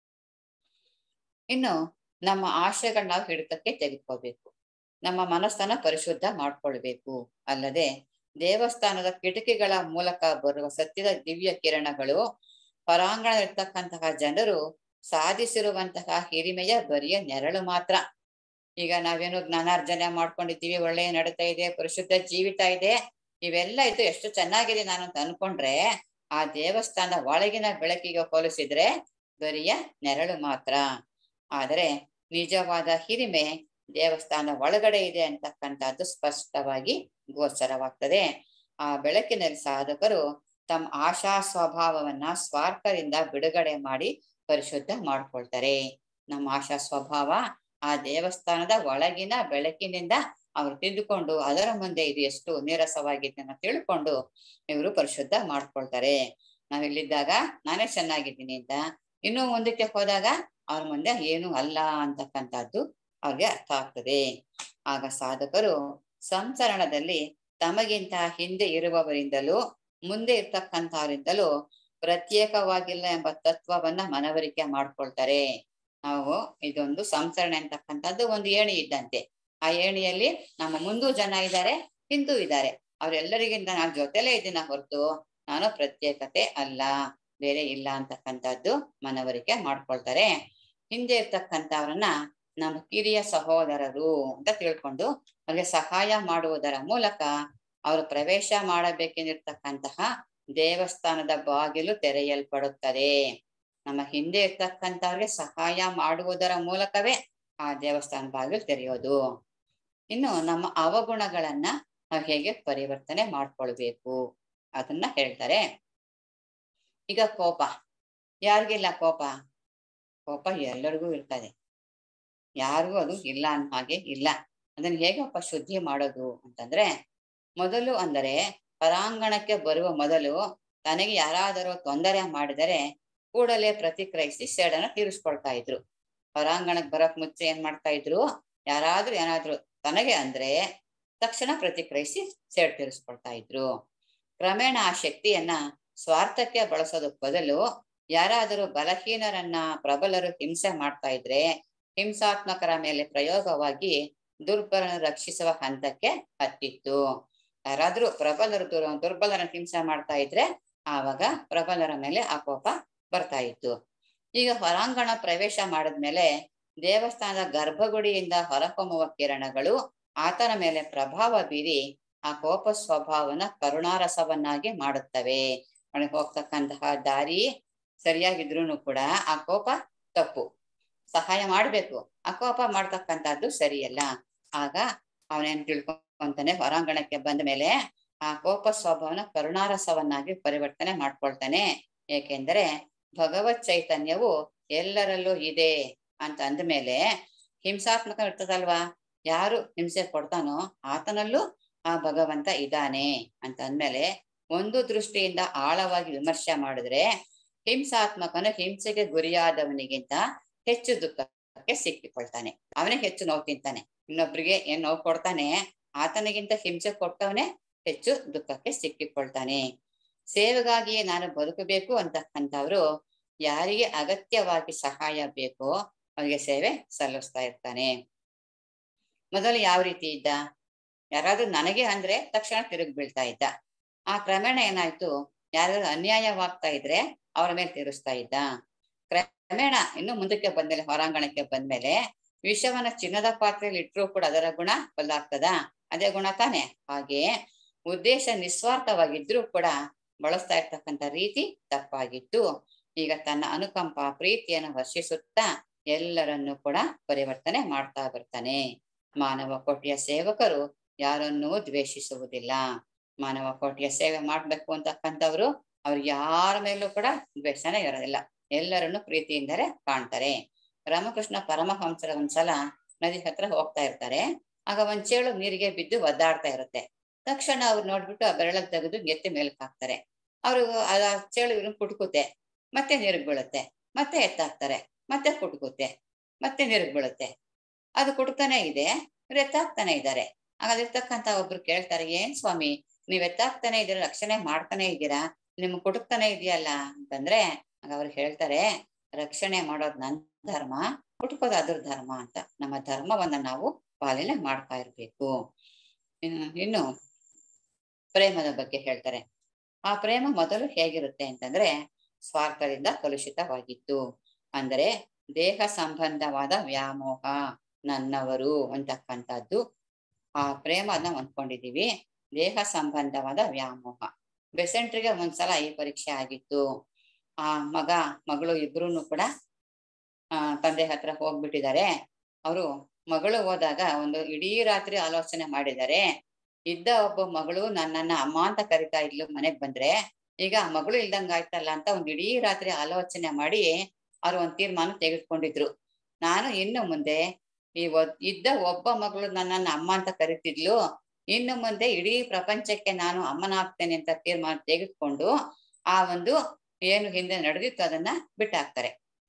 ಇನ್ನು ನಮ್ಮ ಆಶಯಗಳನ್ನ ನಾವು ಹಿಡಿತಕ್ಕೆ ತೆಗೆದುಕೋಬೇಕು ನಮ್ಮ ಮನಸ್ಸನ್ನ ಪರಿಶುದ್ಧ ಮಾಡ್ಕೊಳ್ಬೇಕು ಅಲ್ಲದೆ ದೇವಸ್ಥಾನದ ಕಿಟಕಿಗಳ ಮೂಲಕ ಬರುವ ಸತ್ಯದ ದಿವ್ಯ ಕಿರಣಗಳು ಹೊರಾಂಗಣ ಇರ್ತಕ್ಕಂತಹ ಜನರು ಸಾಧಿಸಿರುವಂತಹ ಹಿರಿಮೆಯ ಬರಿಯ ನೆರಳು ಮಾತ್ರ ಈಗ ನಾವೇನು ಜ್ಞಾನಾರ್ಜನೆ ಮಾಡ್ಕೊಂಡಿದ್ದೀವಿ ಒಳ್ಳೆಯ ನಡೀತಾ ಇದೆ ಪರಿಶುದ್ಧ ಜೀವಿತ ಇದೆ ಇವೆಲ್ಲ ಇದು ಎಷ್ಟು ಚೆನ್ನಾಗಿದೆ ನಾನು ಅಂತ ಅನ್ಕೊಂಡ್ರೆ ಆ ದೇವಸ್ಥಾನದ ಒಳಗಿನ ಬೆಳಕಿಗೆ ಹೋಲಿಸಿದ್ರೆ ಬರಿಯ ನೆರಳು ಮಾತ್ರ ಆದರೆ ನಿಜವಾದ ಹಿರಿಮೆ ದೇವಸ್ಥಾನ ಒಳಗಡೆ ಇದೆ ಅಂತಕ್ಕಂಥದ್ದು ಸ್ಪಷ್ಟವಾಗಿ ಗೋಚರವಾಗ್ತದೆ ಆ ಬೆಳಕಿನಲ್ಲಿ ಸಾಧಕರು ತಮ್ಮ ಆಶಾ ಸ್ವಭಾವವನ್ನ ಸ್ವಾರ್ಥದಿಂದ ಬಿಡುಗಡೆ ಮಾಡಿ ಪರಿಶುದ್ಧ ಮಾಡ್ಕೊಳ್ತಾರೆ ನಮ್ಮ ಆಶಾ ಸ್ವಭಾವ ಆ ದೇವಸ್ಥಾನದ ಒಳಗಿನ ಬೆಳಕಿನಿಂದ ಅವ್ರು ತಿದ್ದುಕೊಂಡು ಅದರ ಮುಂದೆ ಇದು ಎಷ್ಟು ನೀರಸವಾಗಿದೆ ಅಂತ ತಿಳ್ಕೊಂಡು ಇವರು ಪರಿಶುದ್ಧ ಮಾಡ್ಕೊಳ್ತಾರೆ ನಾವಿಲ್ಲಿದ್ದಾಗ ನಾನೇ ಚೆನ್ನಾಗಿದ್ದೀನಿ ಅಂತ ಇನ್ನು ಮುಂದಕ್ಕೆ ಹೋದಾಗ ಅವ್ರ ಮುಂದೆ ಏನು ಅಲ್ಲ ಅಂತಕ್ಕಂಥದ್ದು ಅವ್ರಿಗೆ ಅರ್ಥ ಆಗ್ತದೆ ಆಗ ಸಾಧಕರು ಸಂಚರಣದಲ್ಲಿ ತಮಗಿಂತ ಹಿಂದೆ ಇರುವವರಿಂದಲೂ ಮುಂದೆ ಇರ್ತಕ್ಕಂಥವರಿಂದಲೂ ಪ್ರತ್ಯೇಕವಾಗಿಲ್ಲ ಎಂಬ ತತ್ವವನ್ನ ಮನವರಿಕೆ ಮಾಡ್ಕೊಳ್ತಾರೆ ನಾವು ಇದೊಂದು ಸಂಸರಣೆ ಅಂತಕ್ಕಂಥದ್ದು ಒಂದು ಏಣಿ ಇದ್ದಂತೆ ಆ ಏಣಿಯಲ್ಲಿ ನಮ್ಮ ಮುಂದೂ ಜನ ಇದ್ದಾರೆ ಹಿಂದೂ ಇದ್ದಾರೆ ಅವರೆಲ್ಲರಿಗಿಂತ ನಾನು ಜೊತೆಲೇ ಇದ್ದೀನ ಹೊರತು ನಾನು ಪ್ರತ್ಯೇಕತೆ ಅಲ್ಲ ಬೇರೆ ಇಲ್ಲ ಅಂತಕ್ಕಂಥದ್ದು ಮನವರಿಕೆ ಮಾಡ್ಕೊಳ್ತಾರೆ ಹಿಂದೆ ಇರ್ತಕ್ಕಂಥವ್ರನ್ನ ನಮ್ಮ ಕಿರಿಯ ಸಹೋದರರು ಅಂತ ತಿಳ್ಕೊಂಡು ಅವ್ರಿಗೆ ಸಹಾಯ ಮಾಡುವುದರ ಮೂಲಕ ಅವರು ಪ್ರವೇಶ ಮಾಡಬೇಕೆಂದಿರ್ತಕ್ಕಂತಹ ದೇವಸ್ಥಾನದ ಬಾಗಿಲು ತೆರೆಯಲ್ಪಡುತ್ತದೆ ನಮ್ಮ ಹಿಂದೆ ಇರ್ತಕ್ಕಂಥವ್ರಿಗೆ ಸಹಾಯ ಮಾಡುವುದರ ಮೂಲಕವೇ ಆ ದೇವಸ್ಥಾನ ಬಾಗಿಲು ತೆರೆಯೋದು ಇನ್ನು ನಮ್ಮ ಅವಗುಣಗಳನ್ನ ನಾವು ಹೇಗೆ ಪರಿವರ್ತನೆ ಮಾಡ್ಕೊಳ್ಬೇಕು ಅದನ್ನ ಹೇಳ್ತಾರೆ ಈಗ ಕೋಪ ಯಾರಿಗಿಲ್ಲ ಕೋಪ ಕೋಪ ಎಲ್ಲರಿಗೂ ಇರ್ತದೆ ಯಾರಿಗೂ ಅದು ಇಲ್ಲ ಅನ್ನೋ ಹಾಗೆ ಇಲ್ಲ ಅದನ್ನ ಹೇಗಪ್ಪ ಶುದ್ಧಿ ಮಾಡೋದು ಅಂತಂದ್ರೆ ಮೊದಲು ಅಂದರೆ ಪರಾಂಗಣಕ್ಕೆ ಬರುವ ಮೊದಲು ತನಗೆ ಯಾರಾದರೂ ತೊಂದರೆ ಮಾಡಿದರೆ ಕೂಡಲೇ ಪ್ರತಿಕ್ರಿಯಿಸಿ ಸೇಡನ್ನ ತೀರಿಸ್ಕೊಳ್ತಾ ಇದ್ರು ಹೊರಾಂಗಣಕ್ಕೆ ಬರೋಕ್ ಮುಂಚೆ ಏನ್ ಮಾಡ್ತಾ ಇದ್ರು ಯಾರಾದ್ರೂ ಏನಾದ್ರು ತನಗೆ ಅಂದ್ರೆ ತಕ್ಷಣ ಪ್ರತಿಕ್ರಿಯಿಸಿ ಸೇಡ್ ತೀರಿಸ್ಕೊಳ್ತಾ ಇದ್ರು ಕ್ರಮೇಣ ಆ ಶಕ್ತಿಯನ್ನ ಸ್ವಾರ್ಥಕ್ಕೆ ಬಳಸೋದಕ್ ಬದಲು ಯಾರಾದರೂ ಬಲಹೀನರನ್ನ ಪ್ರಬಲರು ಹಿಂಸೆ ಮಾಡ್ತಾ ಇದ್ರೆ ಹಿಂಸಾತ್ಮಕರ ಮೇಲೆ ಪ್ರಯೋಗವಾಗಿ ದುರ್ಬಲನ ರಕ್ಷಿಸುವ ಹಂತಕ್ಕೆ ಹತ್ತಿತ್ತು ಯಾರಾದ್ರೂ ಪ್ರಬಲರು ದುರ್ ದುರ್ಬಲರ ಹಿಂಸೆ ಮಾಡ್ತಾ ಇದ್ರೆ ಆವಾಗ ಪ್ರಬಲರ ಮೇಲೆ ಆ ಕೋಪ ಬರ್ತಾ ಇತ್ತು ಈಗ ಹೊರಾಂಗಣ ಪ್ರವೇಶ ಮಾಡಿದ್ಮೇಲೆ ದೇವಸ್ಥಾನದ ಗರ್ಭಗುಡಿಯಿಂದ ಹೊರಹೊಮ್ಮುವ ಕಿರಣಗಳು ಆತನ ಮೇಲೆ ಪ್ರಭಾವ ಬೀರಿ ಆ ಕೋಪ ಸ್ವಭಾವನ ಕರುಣಾರಸವನ್ನಾಗಿ ಮಾಡುತ್ತವೆ ಅವನಿಗೆ ಹೋಗ್ತಕ್ಕಂತಹ ದಾರಿ ಸರಿಯಾಗಿದ್ರು ಕೂಡ ಆ ಕೋಪ ತಪ್ಪು ಸಹಾಯ ಮಾಡ್ಬೇಕು ಆ ಕೋಪ ಮಾಡ್ತಕ್ಕಂಥದ್ದು ಸರಿಯಲ್ಲ ಆಗ ಅವನೇನ್ ತಿಳ್ಕೊಂತಾನೆ ಹೊರಾಂಗಣಕ್ಕೆ ಬಂದ ಮೇಲೆ ಆ ಕೋಪ ಸ್ವಭಾವನ ಕರುಣಾರಸವನ್ನಾಗಿ ಪರಿವರ್ತನೆ ಮಾಡ್ಕೊಳ್ತಾನೆ ಏಕೆಂದರೆ ಭಗವತ್ ಚೈತನ್ಯವು ಎಲ್ಲರಲ್ಲೂ ಇದೆ ಅಂತ ಅಂದ್ಮೇಲೆ ಹಿಂಸಾತ್ಮಕ ಇರ್ತದಲ್ವಾ ಯಾರು ಹಿಂಸೆ ಕೊಡ್ತಾನೋ ಆತನಲ್ಲೂ ಆ ಭಗವಂತ ಇದ್ದಾನೆ ಅಂತ ಅಂದ್ಮೇಲೆ ಒಂದು ದೃಷ್ಟಿಯಿಂದ ಆಳವಾಗಿ ವಿಮರ್ಶೆ ಮಾಡಿದ್ರೆ ಹಿಂಸಾತ್ಮಕನು ಹಿಂಸೆಗೆ ಗುರಿಯಾದವನಿಗಿಂತ ಹೆಚ್ಚು ದುಃಖಕ್ಕೆ ಸಿಕ್ಕಿಕೊಳ್ತಾನೆ ಅವನೇ ಹೆಚ್ಚು ನೋವು ತಿಂತಾನೆ ಇನ್ನೊಬ್ರಿಗೆ ಏನ್ ನೋವು ಕೊಡ್ತಾನೆ ಆತನಿಗಿಂತ ಹಿಂಸೆ ಕೊಟ್ಟವನೇ ಹೆಚ್ಚು ದುಃಖಕ್ಕೆ ಸಿಕ್ಕಿಕೊಳ್ತಾನೆ ಸೇವೆಗಾಗಿಯೇ ನಾನು ಬದುಕಬೇಕು ಅಂತಕ್ಕಂಥವ್ರು ಯಾರಿಗೆ ಅಗತ್ಯವಾಗಿ ಸಹಾಯ ಬೇಕೋ ಅವರಿಗೆ ಸೇವೆ ಸಲ್ಲಿಸ್ತಾ ಇರ್ತಾನೆ ಮೊದಲು ಯಾವ ರೀತಿ ಇದ್ದ ಯಾರಾದ್ರೂ ನನಗೆ ಅಂದ್ರೆ ತಕ್ಷಣ ತಿರುಗಿ ಬೀಳ್ತಾ ಇದ್ದ ಆ ಕ್ರಮೇಣ ಏನಾಯ್ತು ಯಾರಾದ್ರೂ ಅನ್ಯಾಯವಾಗ್ತಾ ಇದ್ರೆ ಅವರ ಮೇಲೆ ತೀರಿಸ್ತಾ ಇದ್ದ ಕ್ರಮೇಣ ಇನ್ನು ಮುಂದಕ್ಕೆ ಬಂದ್ಮೇಲೆ ಹೊರಾಂಗಣಕ್ಕೆ ಬಂದ್ಮೇಲೆ ವಿಷವನ್ನ ಚಿನ್ನದ ಪಾತ್ರೆಯಲ್ಲಿ ಇಟ್ಟರು ಕೂಡ ಅದರ ಗುಣ ಬದಲಾಗ್ತದ ಅದೇ ಗುಣ ತಾನೆ ಹಾಗೆ ಉದ್ದೇಶ ನಿಸ್ವಾರ್ಥವಾಗಿದ್ರೂ ಕೂಡ ಬಳಸ್ತಾ ಇರ್ತಕ್ಕಂಥ ರೀತಿ ತಪ್ಪಾಗಿತ್ತು ಈಗ ತನ್ನ ಅನುಕಂಪ ಪ್ರೀತಿಯನ್ನು ವರ್ಷಿಸುತ್ತಾ ಎಲ್ಲರನ್ನೂ ಕೂಡ ಪರಿವರ್ತನೆ ಮಾಡ್ತಾ ಬರ್ತಾನೆ ಮಾನವ ಕೋಟಿಯ ಸೇವಕರು ಯಾರನ್ನೂ ದ್ವೇಷಿಸುವುದಿಲ್ಲ ಮಾನವ ಕೋಟಿಯ ಸೇವೆ ಮಾಡ್ಬೇಕು ಅಂತಕ್ಕಂಥವ್ರು ಅವ್ರು ಯಾರ ಮೇಲೂ ಕೂಡ ದ್ವೇಷನೇ ಇರೋದಿಲ್ಲ ಎಲ್ಲರನ್ನು ಪ್ರೀತಿಯಿಂದಲೇ ಕಾಣ್ತಾರೆ ರಾಮಕೃಷ್ಣ ಪರಮಹಂಸರ ಒಂದ್ಸಲ ನದಿ ಹತ್ರ ಹೋಗ್ತಾ ಇರ್ತಾರೆ ಆಗ ಒಂದ್ ಚೇಳು ನೀರಿಗೆ ಬಿದ್ದು ಒದ್ದಾಡ್ತಾ ಇರುತ್ತೆ ತಕ್ಷಣ ಅವ್ರು ನೋಡ್ಬಿಟ್ಟು ಆ ಬೆರಳಗ್ ತೆಗೆದು ಗೆತ್ತಿ ಮೇಲಕ್ ಹಾಕ್ತಾರೆ ಅವ್ರು ಆ ಚೇಳು ಇವ್ರನ್ನ ಕುಟ್ಕುತ್ತೆ ಮತ್ತೆ ನೀರಿಗೆ ಬೀಳುತ್ತೆ ಮತ್ತೆ ಎತ್ತಾಕ್ತಾರೆ ಮತ್ತೆ ಕುಟ್ಕುತ್ತೆ ಮತ್ತೆ ನೀರಿಗೆ ಬೀಳುತ್ತೆ ಅದು ಕುಟ್ತಾನೆ ಇದೆ ಇವ್ರು ಎತ್ತಾಕ್ತಾನೆ ಇದ್ದಾರೆ ಆಗ ಅದಿರ್ತಕ್ಕಂತ ಒಬ್ರು ಕೇಳ್ತಾರೆ ಏನ್ ಸ್ವಾಮಿ ನೀವ್ ಎತ್ತಾಕ್ತಾನೆ ಇದೀರ ರಕ್ಷಣೆ ಮಾಡ್ತಾನೆ ಇದ್ದೀರಾ ನಿಮ್ ಕುಟುಕ್ತಾನೆ ಇದೆಯಲ್ಲ ಅಂತಂದ್ರೆ ಆಗ ಅವ್ರು ಹೇಳ್ತಾರೆ ರಕ್ಷಣೆ ಮಾಡೋದ್ ನನ್ ಧರ್ಮ ಕುಟ್ಕೋದು ಅದ್ರ ಧರ್ಮ ಅಂತ ನಮ್ಮ ಧರ್ಮವನ್ನ ನಾವು ಪಾಲನೆ ಮಾಡ್ತಾ ಇರ್ಬೇಕು ಇನ್ನು ಇನ್ನು ಪ್ರೇಮದ ಬಗ್ಗೆ ಹೇಳ್ತಾರೆ ಆ ಪ್ರೇಮ ಮೊದಲು ಹೇಗಿರುತ್ತೆ ಅಂತಂದ್ರೆ ಸ್ವಾರ್ಥದಿಂದ ಕಲುಷಿತವಾಗಿತ್ತು ಅಂದರೆ ದೇಹ ಸಂಬಂಧವಾದ ವ್ಯಾಮೋಹ ನನ್ನವರು ಅಂತಕ್ಕಂಥದ್ದು ಆ ಪ್ರೇಮನ ಹೊಂದ್ಕೊಂಡಿದೀವಿ ದೇಹ ಸಂಬಂಧವಾದ ವ್ಯಾಮೋಹ ಬೆಸೆಂಟ್ರಿಗೆ ಒಂದ್ಸಲ ಈ ಪರೀಕ್ಷೆ ಆಗಿತ್ತು ಆ ಮಗ ಮಗಳು ಇಬ್ರು ಕೂಡ ಆ ತಂದೆ ಹತ್ರ ಹೋಗ್ಬಿಟ್ಟಿದ್ದಾರೆ ಅವರು ಮಗಳು ಹೋದಾಗ ಒಂದು ಇಡೀ ರಾತ್ರಿ ಆಲೋಚನೆ ಮಾಡಿದ್ದಾರೆ ಇದ್ದ ಒಬ್ಬ ಮಗಳು ನನ್ನನ್ನ ಅಮ್ಮ ಅಂತ ಕರಿತಾ ಇದ್ಲು ಮನೆಗ್ ಬಂದ್ರೆ ಈಗ ಆ ಮಗಳು ಇಲ್ದಂಗ ಆಯ್ತಲ್ಲ ಅಂತ ಒಂದ್ ಇಡೀ ರಾತ್ರಿ ಆಲೋಚನೆ ಮಾಡಿ ಅವ್ರು ಒಂದ್ ತೀರ್ಮಾನ ತೆಗೆದುಕೊಂಡಿದ್ರು ನಾನು ಇನ್ನು ಮುಂದೆ ಈ ಇದ್ದ ಒಬ್ಬ ಮಗಳು ನನ್ನನ್ನ ಅಮ್ಮ ಅಂತ ಕರಿತಿದ್ಲು ಇನ್ನು ಮುಂದೆ ಇಡೀ ಪ್ರಪಂಚಕ್ಕೆ ನಾನು ಅಮ್ಮನಾಗ್ತೇನೆ ಅಂತ ತೀರ್ಮಾನ ತೆಗೆದುಕೊಂಡು ಆ ಒಂದು ಏನು ಹಿಂದೆ ನಡೆದಿತ್ತು ಅದನ್ನ ಬಿಟ್ಟಾಕ್ತಾರೆ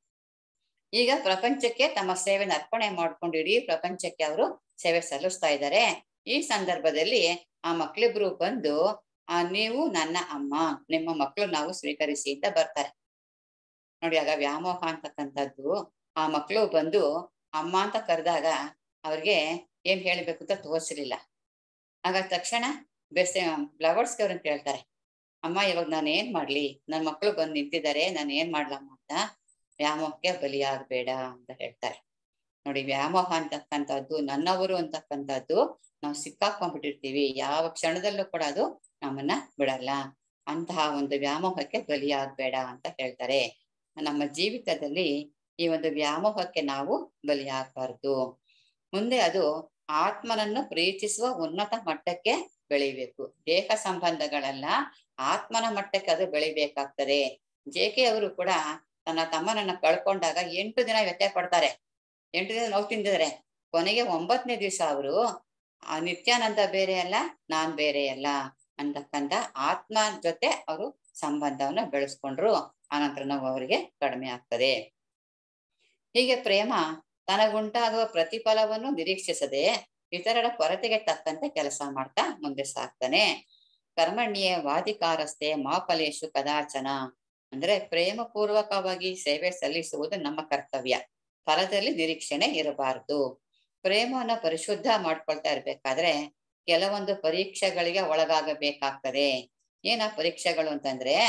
ಈಗ ಪ್ರಪಂಚಕ್ಕೆ ತಮ್ಮ ಸೇವೆನ ಅರ್ಪಣೆ ಮಾಡ್ಕೊಂಡು ಇಡೀ ಪ್ರಪಂಚಕ್ಕೆ ಅವರು ಸೇವೆ ಸಲ್ಲಿಸ್ತಾ ಇದ್ದಾರೆ ಈ ಸಂದರ್ಭದಲ್ಲಿ ಆ ಮಕ್ಳಿಬ್ರು ಬಂದು ಆ ನೀವು ನನ್ನ ಅಮ್ಮ ನಿಮ್ಮ ಮಕ್ಕಳು ನಾವು ಸ್ವೀಕರಿಸಿ ಅಂತ ಬರ್ತಾರೆ ನೋಡಿ ಆಗ ವ್ಯಾಮೋಹ ಅಂತಕ್ಕಂಥದ್ದು ಆ ಮಕ್ಕಳು ಬಂದು ಅಮ್ಮ ಅಂತ ಕರೆದಾಗ ಅವ್ರಿಗೆ ಏನ್ ಹೇಳ್ಬೇಕು ಅಂತ ತೋರಿಸ್ಲಿಲ್ಲ ಆಗ ತಕ್ಷಣ ಬೆಸ್ ಫ್ಲವರ್ಸ್ಗೆ ಅವ್ರನ್ನ ಕೇಳ್ತಾರೆ ಅಮ್ಮ ಇವಾಗ ನಾನು ಏನ್ ಮಾಡ್ಲಿ ನನ್ ಮಕ್ಳು ಬಂದು ನಿಂತಿದ್ದಾರೆ ನಾನು ಏನ್ ಮಾಡ್ಲಮ್ಮ ಅಂತ ವ್ಯಾಮೋಹಕ್ಕೆ ಬಲಿಯಾಗಬೇಡ ಅಂತ ಹೇಳ್ತಾರೆ ನೋಡಿ ವ್ಯಾಮೋಹ ಅಂತಕ್ಕಂಥದ್ದು ನನ್ನವರು ಅಂತಕ್ಕಂಥದ್ದು ನಾವು ಸಿಕ್ಕಾಕೊಂಡ್ಬಿಟ್ಟಿರ್ತೀವಿ ಯಾವ ಕ್ಷಣದಲ್ಲೂ ಕೂಡ ಅದು ನಮ್ಮನ್ನ ಬಿಡಲ್ಲ ಅಂತಹ ಒಂದು ವ್ಯಾಮೋಹಕ್ಕೆ ಬಲಿಯಾಗಬೇಡ ಅಂತ ಹೇಳ್ತಾರೆ ನಮ್ಮ ಜೀವಿತದಲ್ಲಿ ಈ ಒಂದು ವ್ಯಾಮೋಹಕ್ಕೆ ನಾವು ಬಲಿಯಾಗಬಾರ್ದು ಮುಂದೆ ಅದು ಆತ್ಮನನ್ನು ಪ್ರೀತಿಸುವ ಉನ್ನತ ಮಟ್ಟಕ್ಕೆ ಬೆಳಿಬೇಕು ದೇಹ ಸಂಬಂಧಗಳೆಲ್ಲ ಆತ್ಮನ ಮಟ್ಟಕ್ಕೆ ಅದು ಬೆಳಿಬೇಕಾಗ್ತದೆ ಜೆ ಕೆ ಅವರು ಕೂಡ ತನ್ನ ತಮ್ಮನನ್ನ ಕಳ್ಕೊಂಡಾಗ ಎಂಟು ದಿನ ವ್ಯತ್ಯಯ ಪಡ್ತಾರೆ ಎಂಟು ದಿನ ನೋವು ತಿಂದಿದ್ದಾರೆ ಕೊನೆಗೆ ಒಂಬತ್ತನೇ ದಿವಸ ಅವರು ಆ ನಿತ್ಯಾನಂದ ಬೇರೆ ಅಲ್ಲ ನಾನ್ ಬೇರೆ ಅಲ್ಲ ಅಂತಕ್ಕಂಥ ಆತ್ಮ ಜೊತೆ ಅವರು ಸಂಬಂಧವನ್ನ ಬೆಳೆಸ್ಕೊಂಡ್ರು ಆನಂತರ ನಾವು ಅವರಿಗೆ ಕಡಿಮೆ ಆಗ್ತದೆ ಹೀಗೆ ಪ್ರೇಮ ತನಗುಂಟಾಗುವ ಪ್ರತಿಫಲವನ್ನು ನಿರೀಕ್ಷಿಸದೆ ಇತರರ ಕೊರತೆಗೆ ತಕ್ಕಂತೆ ಕೆಲಸ ಮಾಡ್ತಾ ಮುಂದೆ ಸಾಕ್ತಾನೆ ಕರ್ಮಣ್ಯೇ ವಾದಿಕಾರಸ್ತೆ ಮಾಫಲೇಶು ಕದಾಚನ ಅಂದ್ರೆ ಪ್ರೇಮ ಪೂರ್ವಕವಾಗಿ ಸೇವೆ ಸಲ್ಲಿಸುವುದು ನಮ್ಮ ಕರ್ತವ್ಯ ಫಲದಲ್ಲಿ ನಿರೀಕ್ಷಣೆ ಇರಬಾರದು ಪ್ರೇಮವನ್ನ ಪರಿಶುದ್ಧ ಮಾಡ್ಕೊಳ್ತಾ ಇರ್ಬೇಕಾದ್ರೆ ಕೆಲವೊಂದು ಪರೀಕ್ಷೆಗಳಿಗೆ ಒಳಗಾಗಬೇಕಾಗ್ತದೆ ಏನ ಪರೀಕ್ಷೆಗಳು ಅಂತಂದ್ರೆ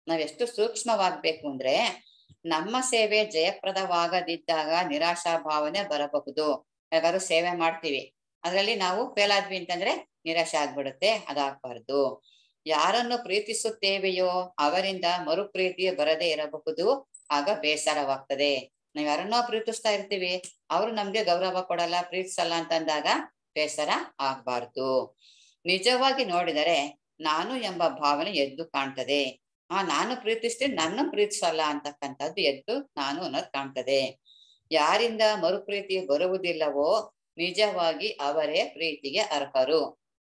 ನಾವೆಷ್ಟು ಸೂಕ್ಷ್ಮವಾಗ್ಬೇಕು ಅಂದ್ರೆ ನಮ್ಮ ಸೇವೆ ಜಯಪ್ರದವಾಗದಿದ್ದಾಗ ನಿರಾಶಾ ಭಾವನೆ ಬರಬಹುದು ಯಾವಾದ್ರು ಸೇವೆ ಮಾಡ್ತೀವಿ ಅದರಲ್ಲಿ ನಾವು ಫೇಲ್ ಆದ್ವಿ ಅಂತಂದ್ರೆ ನಿರಾಶೆ ಆಗ್ಬಿಡುತ್ತೆ ಅದಾಗಬಾರ್ದು ಯಾರನ್ನು ಪ್ರೀತಿಸುತ್ತೇವೆಯೋ ಅವರಿಂದ ಮರುಪ್ರೀತಿ ಬರದೇ ಇರಬಹುದು ಆಗ ಬೇಸರವಾಗ್ತದೆ ನಾವ್ ಯಾರನ್ನೋ ಪ್ರೀತಿಸ್ತಾ ಇರ್ತೀವಿ ಅವರು ನಮ್ಗೆ ಗೌರವ ಕೊಡಲ್ಲ ಪ್ರೀತಿಸಲ್ಲ ಅಂತಂದಾಗ ಬೇಸರ ಆಗ್ಬಾರ್ದು ನಿಜವಾಗಿ ನೋಡಿದರೆ ನಾನು ಎಂಬ ಭಾವನೆ ಎದ್ದು ಕಾಣ್ತದೆ ಆ ನಾನು ಪ್ರೀತಿಸ್ತೀನಿ ನನ್ನ ಪ್ರೀತಿಸಲ್ಲ ಅಂತಕ್ಕಂಥದ್ದು ಎದ್ದು ನಾನು ಅನ್ನೋದು ಕಾಣ್ತದೆ ಯಾರಿಂದ ಮರುಪ್ರೀತಿ ಬರುವುದಿಲ್ಲವೋ ನಿಜವಾಗಿ ಅವರೇ ಪ್ರೀತಿಗೆ ಅರ್ಹರು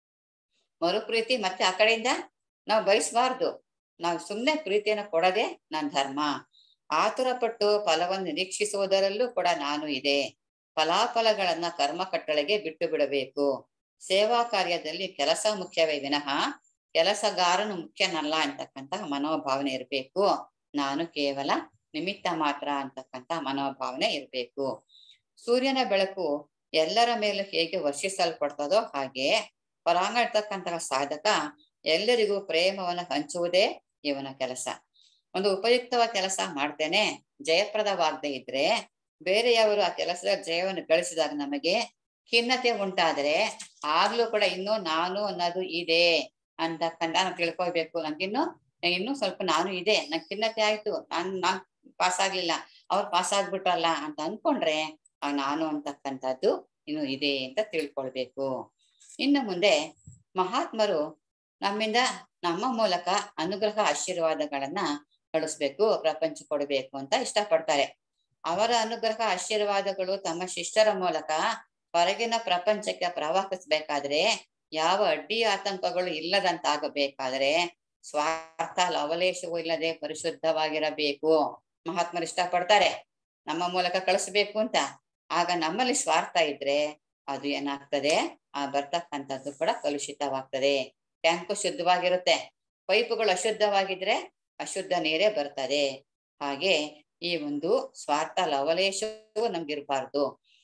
ಮರುಪ್ರೀತಿ ಮತ್ತೆ ಆ ಕಡೆಯಿಂದ ನಾವು ಬಯಸಬಾರ್ದು ನಾವು ಸುಮ್ಮನೆ ಪ್ರೀತಿಯನ್ನು ಕೊಡದೆ ನನ್ನ ಧರ್ಮ ಆತುರ ಪಟ್ಟು ಫಲವನ್ನು ನಿರೀಕ್ಷಿಸುವುದರಲ್ಲೂ ಕೂಡ ನಾನು ಇದೆ ಫಲಾಫಲಗಳನ್ನ ಕರ್ಮ ಕಟ್ಟಳೆಗೆ ಬಿಟ್ಟು ಬಿಡಬೇಕು ಸೇವಾ ಕಾರ್ಯದಲ್ಲಿ ಕೆಲಸ ಮುಖ್ಯವೇ ವಿನಃ ಕೆಲಸಗಾರನು ಮುಖ್ಯನಲ್ಲ ಅಂತಕ್ಕಂತಹ ಮನೋಭಾವನೆ ಇರಬೇಕು ನಾನು ಕೇವಲ ನಿಮಿತ್ತ ಮಾತ್ರ ಅಂತಕ್ಕಂತ ಮನೋಭಾವನೆ ಇರಬೇಕು ಸೂರ್ಯನ ಬೆಳಕು ಎಲ್ಲರ ಮೇಲೂ ಹೇಗೆ ವರ್ಷಿಸಲ್ಪಡ್ತದೋ ಹಾಗೆ ಪರಾಂಗ ಇರ್ತಕ್ಕಂತಹ ಸಾಧಕ ಎಲ್ಲರಿಗೂ ಪ್ರೇಮವನ್ನು ಹಂಚುವುದೇ ಇವನ ಕೆಲಸ ಒಂದು ಉಪಯುಕ್ತವಾದ ಕೆಲಸ ಮಾಡ್ತೇನೆ ಜಯಪ್ರದವಾಗದೆ ಇದ್ರೆ ಬೇರೆಯವರು ಆ ಕೆಲಸದ ಜಯವನ್ನು ಗಳಿಸಿದಾಗ ನಮಗೆ ಖಿನ್ನತೆ ಉಂಟಾದ್ರೆ ಆಗ್ಲೂ ಕೂಡ ಇನ್ನೂ ನಾನು ಅನ್ನೋದು ಇದೆ ಅಂತಕ್ಕಂಥ ನಾವು ತಿಳ್ಕೊಳ್ಬೇಕು ನಂಗಿನ್ನು ಇನ್ನು ಸ್ವಲ್ಪ ನಾನು ಇದೆ ನನ್ ಖಿನ್ನತೆ ಆಯ್ತು ನಾನ್ ನಾನ್ ಪಾಸ್ ಆಗ್ಲಿಲ್ಲ ಅವ್ರು ಪಾಸ್ ಆಗ್ಬಿಟ್ರಲ್ಲ ಅಂತ ಅನ್ಕೊಂಡ್ರೆ ಆ ನಾನು ಅಂತಕ್ಕಂಥದ್ದು ಇನ್ನು ಇದೆ ಅಂತ ತಿಳ್ಕೊಳ್ಬೇಕು ಇನ್ನು ಮುಂದೆ ಮಹಾತ್ಮರು ನಮ್ಮಿಂದ ನಮ್ಮ ಮೂಲಕ ಅನುಗ್ರಹ ಆಶೀರ್ವಾದಗಳನ್ನ ಕಳಿಸ್ಬೇಕು ಪ್ರಪಂಚ ಕೊಡಬೇಕು ಅಂತ ಇಷ್ಟಪಡ್ತಾರೆ ಅವರ ಅನುಗ್ರಹ ಆಶೀರ್ವಾದಗಳು ತಮ್ಮ ಶಿಷ್ಯರ ಮೂಲಕ ಹೊರಗಿನ ಪ್ರಪಂಚಕ್ಕೆ ಪ್ರವಾಹಿಸ್ಬೇಕಾದ್ರೆ ಯಾವ ಅಡ್ಡಿ ಆತಂಕಗಳು ಇಲ್ಲದಂತಾಗಬೇಕಾದ್ರೆ ಸ್ವಾರ್ಥ ಲವಲೇಶವೂ ಇಲ್ಲದೆ ಪರಿಶುದ್ಧವಾಗಿರಬೇಕು ಮಹಾತ್ಮರು ಇಷ್ಟಪಡ್ತಾರೆ ನಮ್ಮ ಮೂಲಕ ಕಳಿಸ್ಬೇಕು ಅಂತ ಆಗ ನಮ್ಮಲ್ಲಿ ಸ್ವಾರ್ಥ ಇದ್ರೆ ಅದು ಏನಾಗ್ತದೆ ಆ ಬರ್ತಕ್ಕಂಥದ್ದು ಕೂಡ ಕಲುಷಿತವಾಗ್ತದೆ ಟ್ಯಾಂಕು ಶುದ್ಧವಾಗಿರುತ್ತೆ ಪೈಪುಗಳು ಅಶುದ್ಧವಾಗಿದ್ರೆ ಅಶುದ್ಧ ನೀರೇ ಬರ್ತದೆ ಹಾಗೆ ಈ ಒಂದು ಸ್ವಾರ್ಥ ಲವಲೇಶವೂ ನಮ್ಗಿರ್ಬಾರ್ದು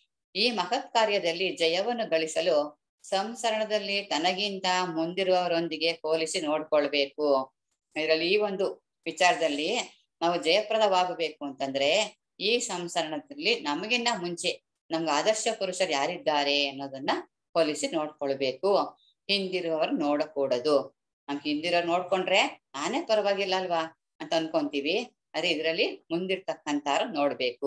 ಈ ಮಹತ್ ಕಾರ್ಯದಲ್ಲಿ ಜಯವನ್ನು ಗಳಿಸಲು ಸಂಸರಣದಲ್ಲಿ ತನಗಿಂತ ಮುಂದಿರುವವರೊಂದಿಗೆ ಹೋಲಿಸಿ ನೋಡ್ಕೊಳ್ಬೇಕು ಇದರಲ್ಲಿ ಈ ಒಂದು ವಿಚಾರದಲ್ಲಿ ನಾವು ಜಯಪ್ರದವಾಗಬೇಕು ಅಂತಂದ್ರೆ ಈ ಸಂಸರಣದಲ್ಲಿ ನಮಗಿನ್ನ ಮುಂಚೆ ನಮ್ಗೆ ಆದರ್ಶ ಪುರುಷರು ಯಾರಿದ್ದಾರೆ ಅನ್ನೋದನ್ನ ಹೋಲಿಸಿ ನೋಡ್ಕೊಳ್ಬೇಕು ಹಿಂದಿರುವವರು ನೋಡಕೂಡದು ನಮ್ಗೆ ಹಿಂದಿರೋರು ನೋಡ್ಕೊಂಡ್ರೆ ನಾನೇ ಪರವಾಗಿಲ್ಲ ಅಲ್ವಾ ಅಂತ ಅನ್ಕೊಂತೀವಿ ಅದೇ ಇದರಲ್ಲಿ ಮುಂದಿರ್ತಕ್ಕಂತಾರು ನೋಡ್ಬೇಕು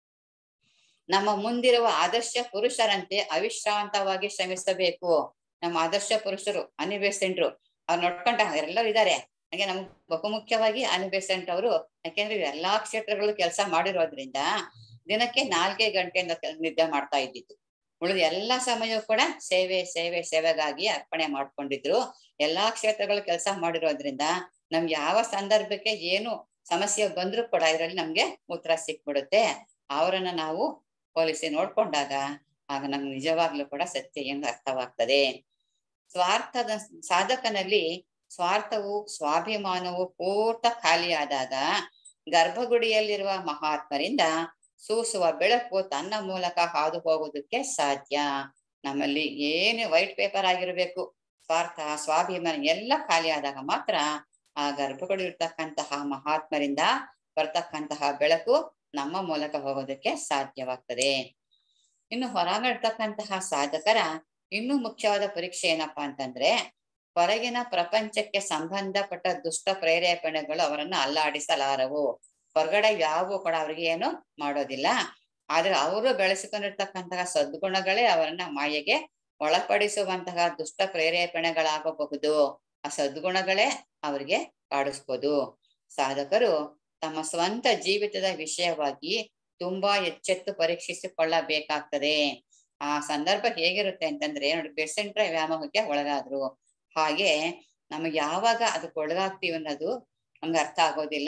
ನಮ್ಮ ಮುಂದಿರುವ ಆದರ್ಶ ಪುರುಷರಂತೆ ಅವಿಶ್ರಾಂತವಾಗಿ ಶ್ರಮಿಸಬೇಕು ನಮ್ಮ ಆದರ್ಶ ಪುರುಷರು ಅನಿಬೇಸೆಂಟ್ರು ಅವ್ರು ನೋಡ್ಕೊಂಡ ಎಲ್ಲರೂ ಇದ್ದಾರೆ ಹಾಗೆ ನಮ್ಗೆ ಬಹುಮುಖ್ಯವಾಗಿ ಅನಿಬೇಸೆಂಟ್ ಅವರು ಯಾಕೆಂದ್ರೆ ಎಲ್ಲಾ ಕ್ಷೇತ್ರಗಳು ಕೆಲಸ ಮಾಡಿರೋದ್ರಿಂದ ದಿನಕ್ಕೆ ನಾಲ್ಕೇ ಗಂಟೆಯಿಂದ ನಿದ್ದೆ ಮಾಡ್ತಾ ಇದ್ದಿತ್ತು ಉಳಿದ ಎಲ್ಲಾ ಸಮಯವೂ ಕೂಡ ಸೇವೆ ಸೇವೆ ಸೇವೆಗಾಗಿ ಅರ್ಪಣೆ ಮಾಡ್ಕೊಂಡಿದ್ರು ಎಲ್ಲಾ ಕ್ಷೇತ್ರಗಳು ಕೆಲಸ ಮಾಡಿರೋದ್ರಿಂದ ನಮ್ಗೆ ಯಾವ ಸಂದರ್ಭಕ್ಕೆ ಏನು ಸಮಸ್ಯೆ ಬಂದ್ರು ಕೂಡ ಇದರಲ್ಲಿ ನಮ್ಗೆ ಉತ್ತರ ಸಿಕ್ಬಿಡುತ್ತೆ ಅವರನ್ನ ನಾವು ಹೋಲಿಸಿ ನೋಡ್ಕೊಂಡಾಗ ಆಗ ನಮ್ಗೆ ನಿಜವಾಗ್ಲೂ ಕೂಡ ಸತ್ಯ ಎಂದು ಅರ್ಥವಾಗ್ತದೆ ಸ್ವಾರ್ಥದ ಸಾಧಕನಲ್ಲಿ ಸ್ವಾರ್ಥವು ಸ್ವಾಭಿಮಾನವು ಪೂರ್ತ ಖಾಲಿಯಾದಾಗ ಗರ್ಭಗುಡಿಯಲ್ಲಿರುವ ಮಹಾತ್ಮರಿಂದ ಸೂಸುವ ಬೆಳಕು ತನ್ನ ಮೂಲಕ ಹಾದು ಹೋಗುವುದಕ್ಕೆ ಸಾಧ್ಯ ನಮ್ಮಲ್ಲಿ ಏನು ವೈಟ್ ಪೇಪರ್ ಆಗಿರ್ಬೇಕು ಸ್ವಾರ್ಥ ಸ್ವಾಭಿಮಾನ ಎಲ್ಲ ಖಾಲಿ ಆದಾಗ ಮಾತ್ರ ಆ ಗರ್ಭಗುಡಿ ಇರ್ತಕ್ಕಂತಹ ಮಹಾತ್ಮರಿಂದ ಬರ್ತಕ್ಕಂತಹ ಬೆಳಕು ನಮ್ಮ ಮೂಲಕ ಹೋಗೋದಕ್ಕೆ ಸಾಧ್ಯವಾಗ್ತದೆ ಇನ್ನು ಹೊರಾಂಗಣ ಇರ್ತಕ್ಕಂತಹ ಸಾಧಕರ ಇನ್ನೂ ಮುಖ್ಯವಾದ ಪರೀಕ್ಷೆ ಏನಪ್ಪಾ ಅಂತಂದ್ರೆ ಹೊರಗಿನ ಪ್ರಪಂಚಕ್ಕೆ ಸಂಬಂಧಪಟ್ಟ ದುಷ್ಟ ಪ್ರೇರೇಪಣೆಗಳು ಅವರನ್ನು ಅಲ್ಲಾಡಿಸಲಾರವು ಹೊರಗಡೆ ಯಾವು ಕೂಡ ಅವ್ರಿಗೆ ಏನು ಮಾಡೋದಿಲ್ಲ ಆದ್ರೆ ಅವರು ಬೆಳೆಸಿಕೊಂಡಿರ್ತಕ್ಕಂತಹ ಸದ್ಗುಣಗಳೇ ಅವರನ್ನ ಮಾಯೆಗೆ ಒಳಪಡಿಸುವಂತಹ ದುಷ್ಟ ಪ್ರೇರೇಪಣೆಗಳಾಗಬಹುದು ಆ ಸದ್ಗುಣಗಳೇ ಅವರಿಗೆ ಕಾಡಿಸ್ಬೋದು ಸಾಧಕರು ತಮ್ಮ ಸ್ವಂತ ಜೀವಿತದ ವಿಷಯವಾಗಿ ತುಂಬಾ ಎಚ್ಚೆತ್ತು ಪರೀಕ್ಷಿಸಿಕೊಳ್ಳಬೇಕಾಗ್ತದೆ ಆ ಸಂದರ್ಭ ಹೇಗಿರುತ್ತೆ ಅಂತಂದ್ರೆ ನೋಡಿ ಬೆಸೆಂಟ್ರ ವ್ಯಾಮೋಹಕ್ಕೆ ಒಳಗಾದ್ರು ಹಾಗೆ ನಮಗೆ ಯಾವಾಗ ಅದಕ್ಕೆ ಒಳಗಾಗ್ತೀವಿ ಅನ್ನೋದು ನಮ್ಗೆ ಅರ್ಥ ಆಗೋದಿಲ್ಲ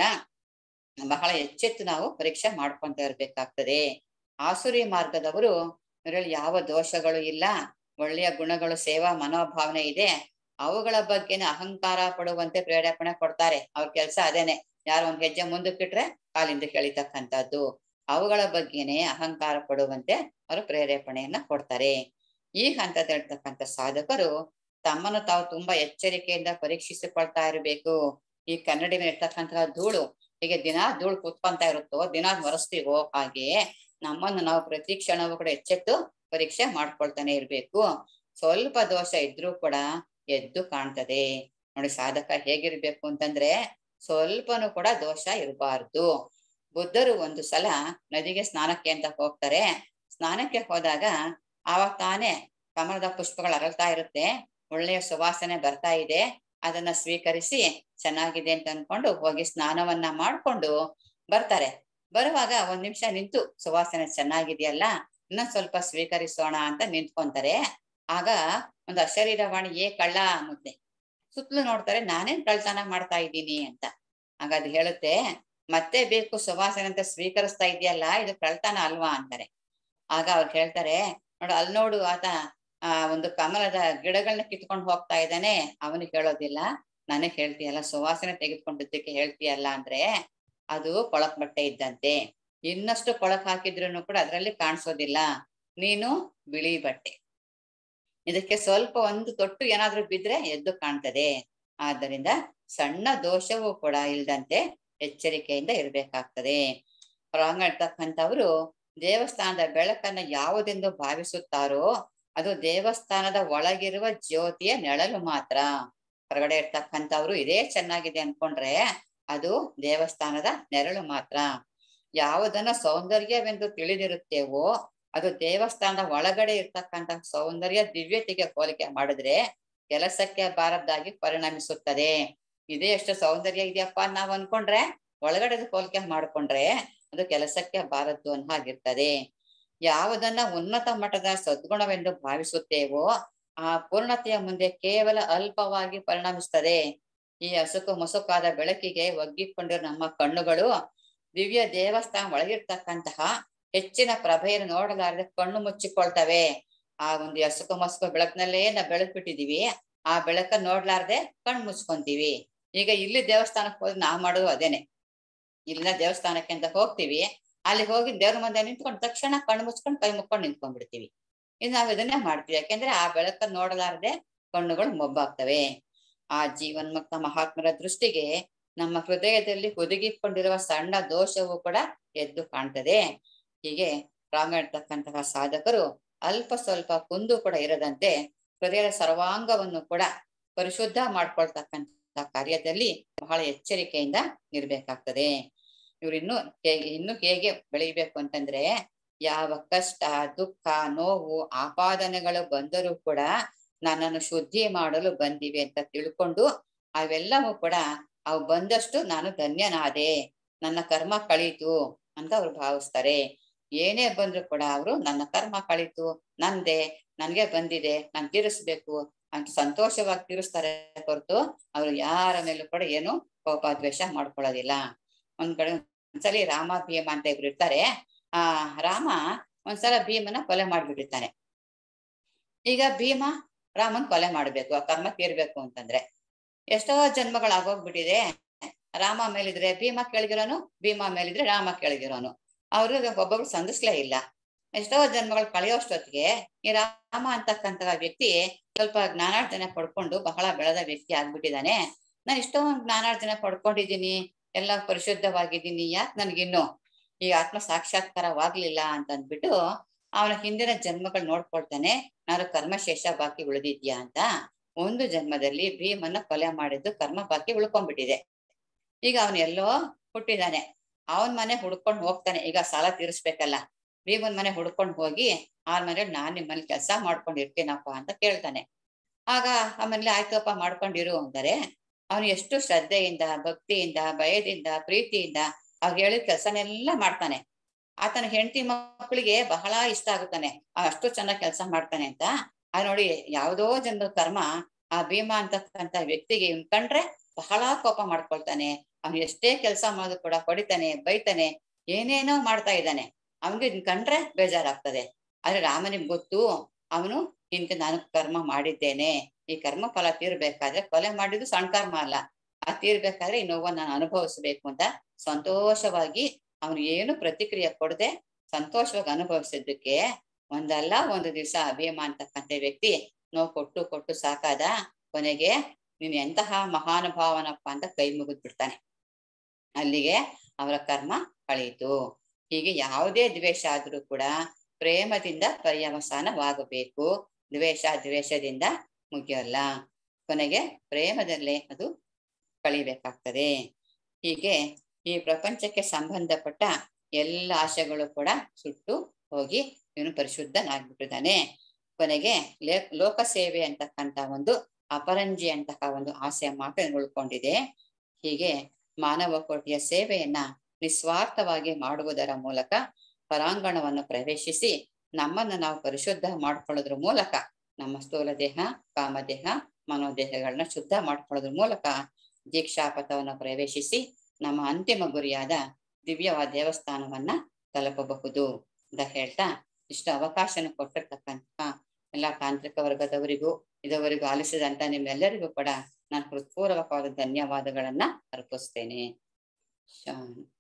ಬಹಳ ಎಚ್ಚೆತ್ತು ನಾವು ಪರೀಕ್ಷೆ ಮಾಡ್ಕೊಂತ ಇರ್ಬೇಕಾಗ್ತದೆ ಆಸುರಿ ಮಾರ್ಗದವರು ಇದರಲ್ಲಿ ಯಾವ ದೋಷಗಳು ಇಲ್ಲ ಒಳ್ಳೆಯ ಗುಣಗಳು ಸೇವಾ ಮನೋಭಾವನೆ ಇದೆ ಅವುಗಳ ಬಗ್ಗೆನ ಅಹಂಕಾರ ಪಡುವಂತೆ ಪ್ರೇರೇಪಣೆ ಕೊಡ್ತಾರೆ ಅವ್ರ ಕೆಲ್ಸ ಅದೇನೆ ಯಾರು ಒಂದ್ ಹೆಜ್ಜೆ ಮುಂದಕ್ಕಿಟ್ರೆ ಕಾಲಿಂದ ಕೆಳಿತಕ್ಕಂಥದ್ದು ಅವುಗಳ ಬಗ್ಗೆನೆ ಅಹಂಕಾರ ಪಡುವಂತೆ ಅವರು ಪ್ರೇರೇಪಣೆಯನ್ನ ಕೊಡ್ತಾರೆ ಈ ಹಂತದಲ್ಲಿರ್ತಕ್ಕಂಥ ಸಾಧಕರು ತಮ್ಮನ್ನು ತಾವು ತುಂಬಾ ಎಚ್ಚರಿಕೆಯಿಂದ ಪರೀಕ್ಷಿಸಿಕೊಳ್ತಾ ಇರಬೇಕು ಈ ಕನ್ನಡಿ ಮೇಲೆ ಇರ್ತಕ್ಕಂತಹ ಧೂಳು ಹೀಗೆ ದಿನಾ ಧೂಳು ಕೂತ್ಕೊಂತ ಇರುತ್ತೋ ದಿನಾ ಒರೆಸ್ತೀವೋ ಹಾಗೆ ನಮ್ಮನ್ನು ನಾವು ಪ್ರತಿ ಕ್ಷಣವೂ ಕೂಡ ಎಚ್ಚೆತ್ತು ಪರೀಕ್ಷೆ ಮಾಡ್ಕೊಳ್ತಾನೆ ಇರ್ಬೇಕು ಸ್ವಲ್ಪ ದೋಷ ಇದ್ರೂ ಕೂಡ ಎದ್ದು ಕಾಣ್ತದೆ ನೋಡಿ ಸಾಧಕ ಹೇಗಿರ್ಬೇಕು ಅಂತಂದ್ರೆ ಸ್ವಲ್ಪನೂ ಕೂಡ ದೋಷ ಇರಬಾರ್ದು ಬುದ್ಧರು ಒಂದು ಸಲ ನದಿಗೆ ಸ್ನಾನಕ್ಕೆ ಅಂತ ಹೋಗ್ತಾರೆ ಸ್ನಾನಕ್ಕೆ ಹೋದಾಗ ಆವಾಗ ತಾನೇ ಕಮಲದ ಪುಷ್ಪಗಳು ಅರಳ್ತಾ ಇರುತ್ತೆ ಒಳ್ಳೆಯ ಸುವಾಸನೆ ಬರ್ತಾ ಇದೆ ಅದನ್ನ ಸ್ವೀಕರಿಸಿ ಚೆನ್ನಾಗಿದೆ ಅಂತ ಅನ್ಕೊಂಡು ಹೋಗಿ ಸ್ನಾನವನ್ನ ಮಾಡ್ಕೊಂಡು ಬರ್ತಾರೆ ಬರುವಾಗ ಒಂದ್ ನಿಮಿಷ ನಿಂತು ಸುವಾಸನೆ ಚೆನ್ನಾಗಿದೆಯಲ್ಲ ಇನ್ನೊಂದ್ ಸ್ವಲ್ಪ ಸ್ವೀಕರಿಸೋಣ ಅಂತ ನಿಂತ್ಕೊಂತಾರೆ ಆಗ ಒಂದು ಅಶರೀರವಾಣಿ ಏ ಕಳ್ಳ ಅನ್ನುತ್ತೆ ಸುತ್ತಲೂ ನೋಡ್ತಾರೆ ನಾನೇನ್ ಕಳ್ತನ ಮಾಡ್ತಾ ಇದ್ದೀನಿ ಅಂತ ಆಗ ಅದು ಹೇಳುತ್ತೆ ಮತ್ತೆ ಬೇಕು ಸುವಾಸನೆ ಅಂತ ಸ್ವೀಕರಿಸ್ತಾ ಇದೆಯಲ್ಲ ಇದು ಕಳ್ತನ ಅಲ್ವಾ ಅಂತಾರೆ ಆಗ ಅವ್ರು ಹೇಳ್ತಾರೆ ನೋಡು ಅಲ್ಲಿ ನೋಡು ಆತ ಆ ಒಂದು ಕಮಲದ ಗಿಡಗಳನ್ನ ಕಿತ್ಕೊಂಡು ಹೋಗ್ತಾ ಇದ್ದಾನೆ ಅವನಿಗೆ ಹೇಳೋದಿಲ್ಲ ನನಗ್ ಹೇಳ್ತೀಯಲ್ಲ ಸುವಾಸನೆ ತೆಗೆದುಕೊಂಡಿದ್ದಕ್ಕೆ ಹೇಳ್ತೀಯಲ್ಲ ಅಂದ್ರೆ ಅದು ಕೊಳಕ್ ಬಟ್ಟೆ ಇದ್ದಂತೆ ಇನ್ನಷ್ಟು ಕೊಳಕ್ ಹಾಕಿದ್ರು ಕೂಡ ಅದರಲ್ಲಿ ಕಾಣಿಸೋದಿಲ್ಲ ನೀನು ಬಿಳಿ ಬಟ್ಟೆ ಇದಕ್ಕೆ ಸ್ವಲ್ಪ ಒಂದು ತೊಟ್ಟು ಏನಾದ್ರೂ ಬಿದ್ರೆ ಎದ್ದು ಕಾಣ್ತದೆ ಆದ್ದರಿಂದ ಸಣ್ಣ ದೋಷವೂ ಕೂಡ ಇಲ್ದಂತೆ ಎಚ್ಚರಿಕೆಯಿಂದ ಇರ್ಬೇಕಾಗ್ತದೆ ರಾಂಗ್ ಇರ್ತಕ್ಕಂಥವ್ರು ದೇವಸ್ಥಾನದ ಬೆಳಕನ್ನ ಯಾವುದೆಂದು ಭಾವಿಸುತ್ತಾರೋ ಅದು ದೇವಸ್ಥಾನದ ಒಳಗಿರುವ ಜ್ಯೋತಿಯ ನೆಳಲು ಮಾತ್ರ ಹೊರಗಡೆ ಇರ್ತಕ್ಕಂಥವ್ರು ಇದೇ ಚೆನ್ನಾಗಿದೆ ಅನ್ಕೊಂಡ್ರೆ ಅದು ದೇವಸ್ಥಾನದ ನೆರಳು ಮಾತ್ರ ಯಾವುದನ್ನ ಸೌಂದರ್ಯವೆಂದು ತಿಳಿದಿರುತ್ತೇವೋ ಅದು ದೇವಸ್ಥಾನದ ಒಳಗಡೆ ಇರ್ತಕ್ಕಂಥ ಸೌಂದರ್ಯ ದಿವ್ಯತೆಗೆ ಹೋಲಿಕೆ ಮಾಡಿದ್ರೆ ಕೆಲಸಕ್ಕೆ ಬಾರದ್ದಾಗಿ ಪರಿಣಮಿಸುತ್ತದೆ ಇದೇ ಎಷ್ಟು ಸೌಂದರ್ಯ ಇದೆಯಪ್ಪ ನಾವ್ ಅನ್ಕೊಂಡ್ರೆ ಒಳಗಡೆ ಹೋಲಿಕೆ ಮಾಡ್ಕೊಂಡ್ರೆ ಅದು ಕೆಲಸಕ್ಕೆ ಬಾರದ್ದು ಅನ್ನೋ ಹಾಗಿರ್ತದೆ ಯಾವುದನ್ನ ಉನ್ನತ ಮಟ್ಟದ ಸದ್ಗುಣವೆಂದು ಭಾವಿಸುತ್ತೇವೋ ಆ ಪೂರ್ಣತೆಯ ಮುಂದೆ ಕೇವಲ ಅಲ್ಪವಾಗಿ ಪರಿಣಮಿಸ್ತದೆ ಈ ಹಸುಕು ಮುಸುಕಾದ ಬೆಳಕಿಗೆ ಒಗ್ಗಿಕೊಂಡಿರೋ ನಮ್ಮ ಕಣ್ಣುಗಳು ದಿವ್ಯ ದೇವಸ್ಥಾನ ಒಳಗಿರ್ತಕ್ಕಂತಹ ಹೆಚ್ಚಿನ ಪ್ರಭೆಯನ್ನು ನೋಡಲಾರದೆ ಕಣ್ಣು ಮುಚ್ಚಿಕೊಳ್ತವೆ ಆ ಒಂದು ಹಸುಕು ಮಸುಕು ಬೆಳಕಿನಲ್ಲೇ ನಾವು ಬೆಳಕ್ ಬಿಟ್ಟಿದೀವಿ ಆ ಬೆಳಕ ನೋಡ್ಲಾರ್ದೆ ಕಣ್ ಮುಚ್ಕೊಂತೀವಿ ಈಗ ಇಲ್ಲಿ ದೇವಸ್ಥಾನಕ್ಕೆ ಹೋಗಿ ನಾವ್ ಮಾಡೋದು ಅದೇನೆ ಇಲ್ಲಿನ ದೇವಸ್ಥಾನಕ್ಕೆ ಅಂತ ಹೋಗ್ತೀವಿ ಅಲ್ಲಿ ಹೋಗಿ ದೇವ್ರ ಮುಂದೆ ನಿಂತ್ಕೊಂಡು ತಕ್ಷಣ ಕಣ್ಣು ಮುಚ್ಕೊಂಡು ಕೈ ಮುಕ್ಕೊಂಡು ನಿಂತ್ಕೊಂಡ್ಬಿಡ್ತೀವಿ ಇದು ನಾವ್ ಇದನ್ನೇ ಮಾಡ್ತೀವಿ ಯಾಕೆಂದ್ರೆ ಆ ಬೆಳಕ ನೋಡಲಾರದೆ ಕಣ್ಣುಗಳು ಮೊಬ್ಬಾಗ್ತವೆ ಆ ಜೀವನ್ಮುಕ್ತ ಮಹಾತ್ಮರ ದೃಷ್ಟಿಗೆ ನಮ್ಮ ಹೃದಯದಲ್ಲಿ ಹುದುಗಿಕೊಂಡಿರುವ ಸಣ್ಣ ದೋಷವು ಕೂಡ ಎದ್ದು ಕಾಣ್ತದೆ ಹೀಗೆ ರಾಂಗಿರ್ತಕ್ಕಂತಹ ಸಾಧಕರು ಅಲ್ಪ ಸ್ವಲ್ಪ ಕುಂದು ಕೂಡ ಇರದಂತೆ ಹೃದಯದ ಸರ್ವಾಂಗವನ್ನು ಕೂಡ ಪರಿಶುದ್ಧ ಮಾಡ್ಕೊಳ್ತಕ್ಕಂಥ ಕಾರ್ಯದಲ್ಲಿ ಬಹಳ ಎಚ್ಚರಿಕೆಯಿಂದ ಇರ್ಬೇಕಾಗ್ತದೆ ಇವ್ರು ಇನ್ನು ಹೇಗೆ ಇನ್ನು ಹೇಗೆ ಬೆಳಿಬೇಕು ಅಂತಂದ್ರೆ ಯಾವ ಕಷ್ಟ ದುಃಖ ನೋವು ಆಪಾದನೆಗಳು ಬಂದರೂ ಕೂಡ ನನ್ನನ್ನು ಶುದ್ಧಿ ಮಾಡಲು ಬಂದಿವೆ ಅಂತ ತಿಳ್ಕೊಂಡು ಅವೆಲ್ಲವೂ ಕೂಡ ಅವು ಬಂದಷ್ಟು ನಾನು ಧನ್ಯನಾದೆ ನನ್ನ ಕರ್ಮ ಕಳೀತು ಅಂತ ಅವ್ರು ಭಾವಿಸ್ತಾರೆ ಏನೇ ಬಂದ್ರು ಕೂಡ ಅವರು ನನ್ನ ಕರ್ಮ ಕಳೀತು ನಂದೆ ನನ್ಗೆ ಬಂದಿದೆ ನಾನ್ ತೀರಿಸ್ಬೇಕು ಅಂತ ಸಂತೋಷವಾಗಿ ತೀರಿಸ್ತಾರೆ ಹೊರತು ಅವ್ರು ಯಾರ ಮೇಲೂ ಕೂಡ ಏನು ಕೋಪ ದ್ವೇಷ ಮಾಡ್ಕೊಳ್ಳೋದಿಲ್ಲ ಒಂದ್ ಕಡೆ ಒಂದ್ಸಲಿ ರಾಮ ಭೀಮ ಅಂತ ಇಬ್ರು ಇರ್ತಾರೆ ಆ ರಾಮ ಒಂದ್ಸಲ ಭೀಮನ ಕೊಲೆ ಮಾಡ್ಬಿಟ್ಟಿರ್ತಾನೆ ಈಗ ಭೀಮ ರಾಮನ್ ಕೊಲೆ ಮಾಡ್ಬೇಕು ಆ ಕರ್ಮ ತೀರ್ಬೇಕು ಅಂತಂದ್ರೆ ಎಷ್ಟೋ ಜನ್ಮಗಳಾಗೋಗ್ಬಿಟ್ಟಿದೆ ರಾಮ ಮೇಲಿದ್ರೆ ಭೀಮ ಕೆಳಗಿರೋನು ಭೀಮ ಮೇಲಿದ್ರೆ ರಾಮ ಕೆಳಗಿರೋನು ಅವ್ರಿಗೆ ಒಬ್ಬೊಬ್ರು ಸಂಧಿಸ್ಲೇ ಇಲ್ಲ ಎಷ್ಟೋ ಜನ್ಮಗಳು ಕಳೆಯೋಷ್ಟೊತ್ತಿಗೆ ಈ ರಾಮ ಅಂತಕ್ಕಂತಹ ವ್ಯಕ್ತಿ ಸ್ವಲ್ಪ ಜ್ಞಾನಾರ್ಜನೆ ಪಡ್ಕೊಂಡು ಬಹಳ ಬೆಳೆದ ವ್ಯಕ್ತಿ ಆಗ್ಬಿಟ್ಟಿದ್ದಾನೆ ನಾನು ಇಷ್ಟೊಂದು ಜ್ಞಾನಾರ್ಜನೆ ಪಡ್ಕೊಂಡಿದ್ದೀನಿ ಎಲ್ಲ ಪರಿಶುದ್ಧವಾಗಿದ್ದೀನಿ ಯಾಕೆ ನನ್ಗಿನ್ನು ಈ ಆತ್ಮ ಸಾಕ್ಷಾತ್ಕಾರವಾಗ್ಲಿಲ್ಲ ಅಂತ ಅಂದ್ಬಿಟ್ಟು ಅವನ ಹಿಂದಿನ ಜನ್ಮಗಳು ನೋಡ್ಕೊಳ್ತಾನೆ ನಾನು ಕರ್ಮಶೇಷ ಬಾಕಿ ಉಳಿದಿದ್ಯಾ ಅಂತ ಒಂದು ಜನ್ಮದಲ್ಲಿ ಭೀಮನ್ನ ಕೊಲೆ ಮಾಡಿದ್ದು ಕರ್ಮ ಬಾಕಿ ಉಳ್ಕೊಂಡ್ಬಿಟ್ಟಿದೆ ಈಗ ಅವನ್ ಎಲ್ಲೋ ಹುಟ್ಟಿದಾನೆ ಅವನ್ ಮನೆ ಹುಡ್ಕೊಂಡು ಹೋಗ್ತಾನೆ ಈಗ ಸಾಲ ತೀರಿಸ್ಬೇಕಲ್ಲ ಭೀಮನ್ ಮನೆ ಹುಡ್ಕೊಂಡು ಹೋಗಿ ಅವನ ಮನೆ ನಾನ್ ನಿಮ್ಮಲ್ಲಿ ಕೆಲಸ ಮಾಡ್ಕೊಂಡು ಇರ್ತೀನಪ್ಪ ಅಂತ ಕೇಳ್ತಾನೆ ಆಗ ಆಮೇಲೆ ಆಯ್ತಪ್ಪ ಮಾಡ್ಕೊಂಡಿರು ಅಂತಾರೆ ಅವನು ಎಷ್ಟು ಶ್ರದ್ಧೆಯಿಂದ ಭಕ್ತಿಯಿಂದ ಭಯದಿಂದ ಪ್ರೀತಿಯಿಂದ ಅವ್ರು ಹೇಳಿದ ಕೆಲಸನೆಲ್ಲ ಮಾಡ್ತಾನೆ ಆತನ ಹೆಂಡತಿ ಮಕ್ಕಳಿಗೆ ಬಹಳ ಇಷ್ಟ ಆಗುತ್ತಾನೆ ಅಷ್ಟು ಚೆನ್ನಾಗಿ ಕೆಲಸ ಮಾಡ್ತಾನೆ ಅಂತ ಆ ನೋಡಿ ಯಾವುದೋ ಜನರ ಕರ್ಮ ಆ ಭೀಮ ಅಂತಕ್ಕಂತ ವ್ಯಕ್ತಿಗೆ ಇವ್ನ್ ಕಂಡ್ರೆ ಬಹಳ ಕೋಪ ಮಾಡ್ಕೊಳ್ತಾನೆ ಅವ್ನು ಎಷ್ಟೇ ಕೆಲಸ ಮಾಡೋದು ಕೂಡ ಹೊಡಿತಾನೆ ಬೈತಾನೆ ಏನೇನೋ ಮಾಡ್ತಾ ಇದ್ದಾನೆ ಅವನಿಗೆ ಇದ್ ಕಂಡ್ರೆ ಬೇಜಾರಾಗ್ತದೆ ಆದ್ರೆ ರಾಮನಿಗೆ ಗೊತ್ತು ಅವನು ಹಿಂದೆ ನಾನು ಕರ್ಮ ಮಾಡಿದ್ದೇನೆ ಈ ಕರ್ಮ ಫಲ ತೀರ್ಬೇಕಾದ್ರೆ ಕೊಲೆ ಮಾಡಿದ್ದು ಸಣ್ಣ ಕರ್ಮ ಅಲ್ಲ ಆ ತೀರ್ಬೇಕಾದ್ರೆ ಈ ನೋವನ್ನು ನಾನು ಅನುಭವಿಸ್ಬೇಕು ಅಂತ ಸಂತೋಷವಾಗಿ ಅವನು ಏನು ಪ್ರತಿಕ್ರಿಯೆ ಕೊಡದೆ ಸಂತೋಷವಾಗಿ ಅನುಭವಿಸಿದ್ದಕ್ಕೆ ಒಂದಲ್ಲ ಒಂದು ದಿವಸ ಭೀಮ ಅಂತಕ್ಕಂಥ ವ್ಯಕ್ತಿ ನೋವು ಕೊಟ್ಟು ಕೊಟ್ಟು ಸಾಕಾದ ಕೊನೆಗೆ ನೀನು ಎಂತಹ ಮಹಾನುಭಾವನಪ್ಪ ಅಂತ ಕೈ ಮುಗಿದ್ ಬಿಡ್ತಾನೆ ಅಲ್ಲಿಗೆ ಅವರ ಕರ್ಮ ಕಳೀತು ಹೀಗೆ ಯಾವುದೇ ದ್ವೇಷ ಆದ್ರೂ ಕೂಡ ಪ್ರೇಮದಿಂದ ಪರ್ಯವಸಾನವಾಗಬೇಕು ದ್ವೇಷ ದ್ವೇಷದಿಂದ ಮುಗಿಯಲ್ಲ ಕೊನೆಗೆ ಪ್ರೇಮದಲ್ಲೇ ಅದು ಕಳಿಬೇಕಾಗ್ತದೆ ಹೀಗೆ ಈ ಪ್ರಪಂಚಕ್ಕೆ ಸಂಬಂಧಪಟ್ಟ ಎಲ್ಲ ಆಶೆಗಳು ಕೂಡ ಸುಟ್ಟು ಹೋಗಿ ಇವನು ಪರಿಶುದ್ಧನಾಗ್ಬಿಟ್ಟಿದ್ದಾನೆ ಕೊನೆಗೆ ಲೇ ಲೋಕ ಸೇವೆ ಅಂತಕ್ಕಂತ ಒಂದು ಅಪರಂಜಿ ಅಂತಕ್ಕ ಒಂದು ಆಸೆ ಮಾತ್ರ ಉಳ್ಕೊಂಡಿದೆ ಹೀಗೆ ಮಾನವ ಕೋಟಿಯ ಸೇವೆಯನ್ನ ನಿಸ್ವಾರ್ಥವಾಗಿ ಮಾಡುವುದರ ಮೂಲಕ ಪರಾಂಗಣವನ್ನು ಪ್ರವೇಶಿಸಿ ನಮ್ಮನ್ನು ನಾವು ಪರಿಶುದ್ಧ ಮಾಡ್ಕೊಳ್ಳೋದ್ರ ಮೂಲಕ ನಮ್ಮ ಸ್ಥೂಲ ದೇಹ ಕಾಮದೇಹ ಮನೋದೇಹಗಳನ್ನ ಶುದ್ಧ ಮಾಡ್ಕೊಳ್ಳೋದ್ರ ಮೂಲಕ ದೀಕ್ಷಾಪಥವನ್ನು ಪ್ರವೇಶಿಸಿ ನಮ್ಮ ಅಂತಿಮ ಗುರಿಯಾದ ದಿವ್ಯವಾದ ದೇವಸ್ಥಾನವನ್ನ ತಲುಪಬಹುದು ಅಂತ ಹೇಳ್ತಾ ಇಷ್ಟು ಅವಕಾಶನ ಕೊಟ್ಟಿರ್ತಕ್ಕಂಥ ಎಲ್ಲಾ ತಾಂತ್ರಿಕ ವರ್ಗದವರಿಗೂ ಇದುವರೆಗೂ ಆಲಿಸಿದಂತ ನಿಮ್ಮೆಲ್ಲರಿಗೂ ಕೂಡ ನಾನು ಹೃತ್ಪೂರ್ವಕವಾದ ಧನ್ಯವಾದಗಳನ್ನ ಅರ್ಪಿಸ್ತೇನೆ ಶಾಂತಿ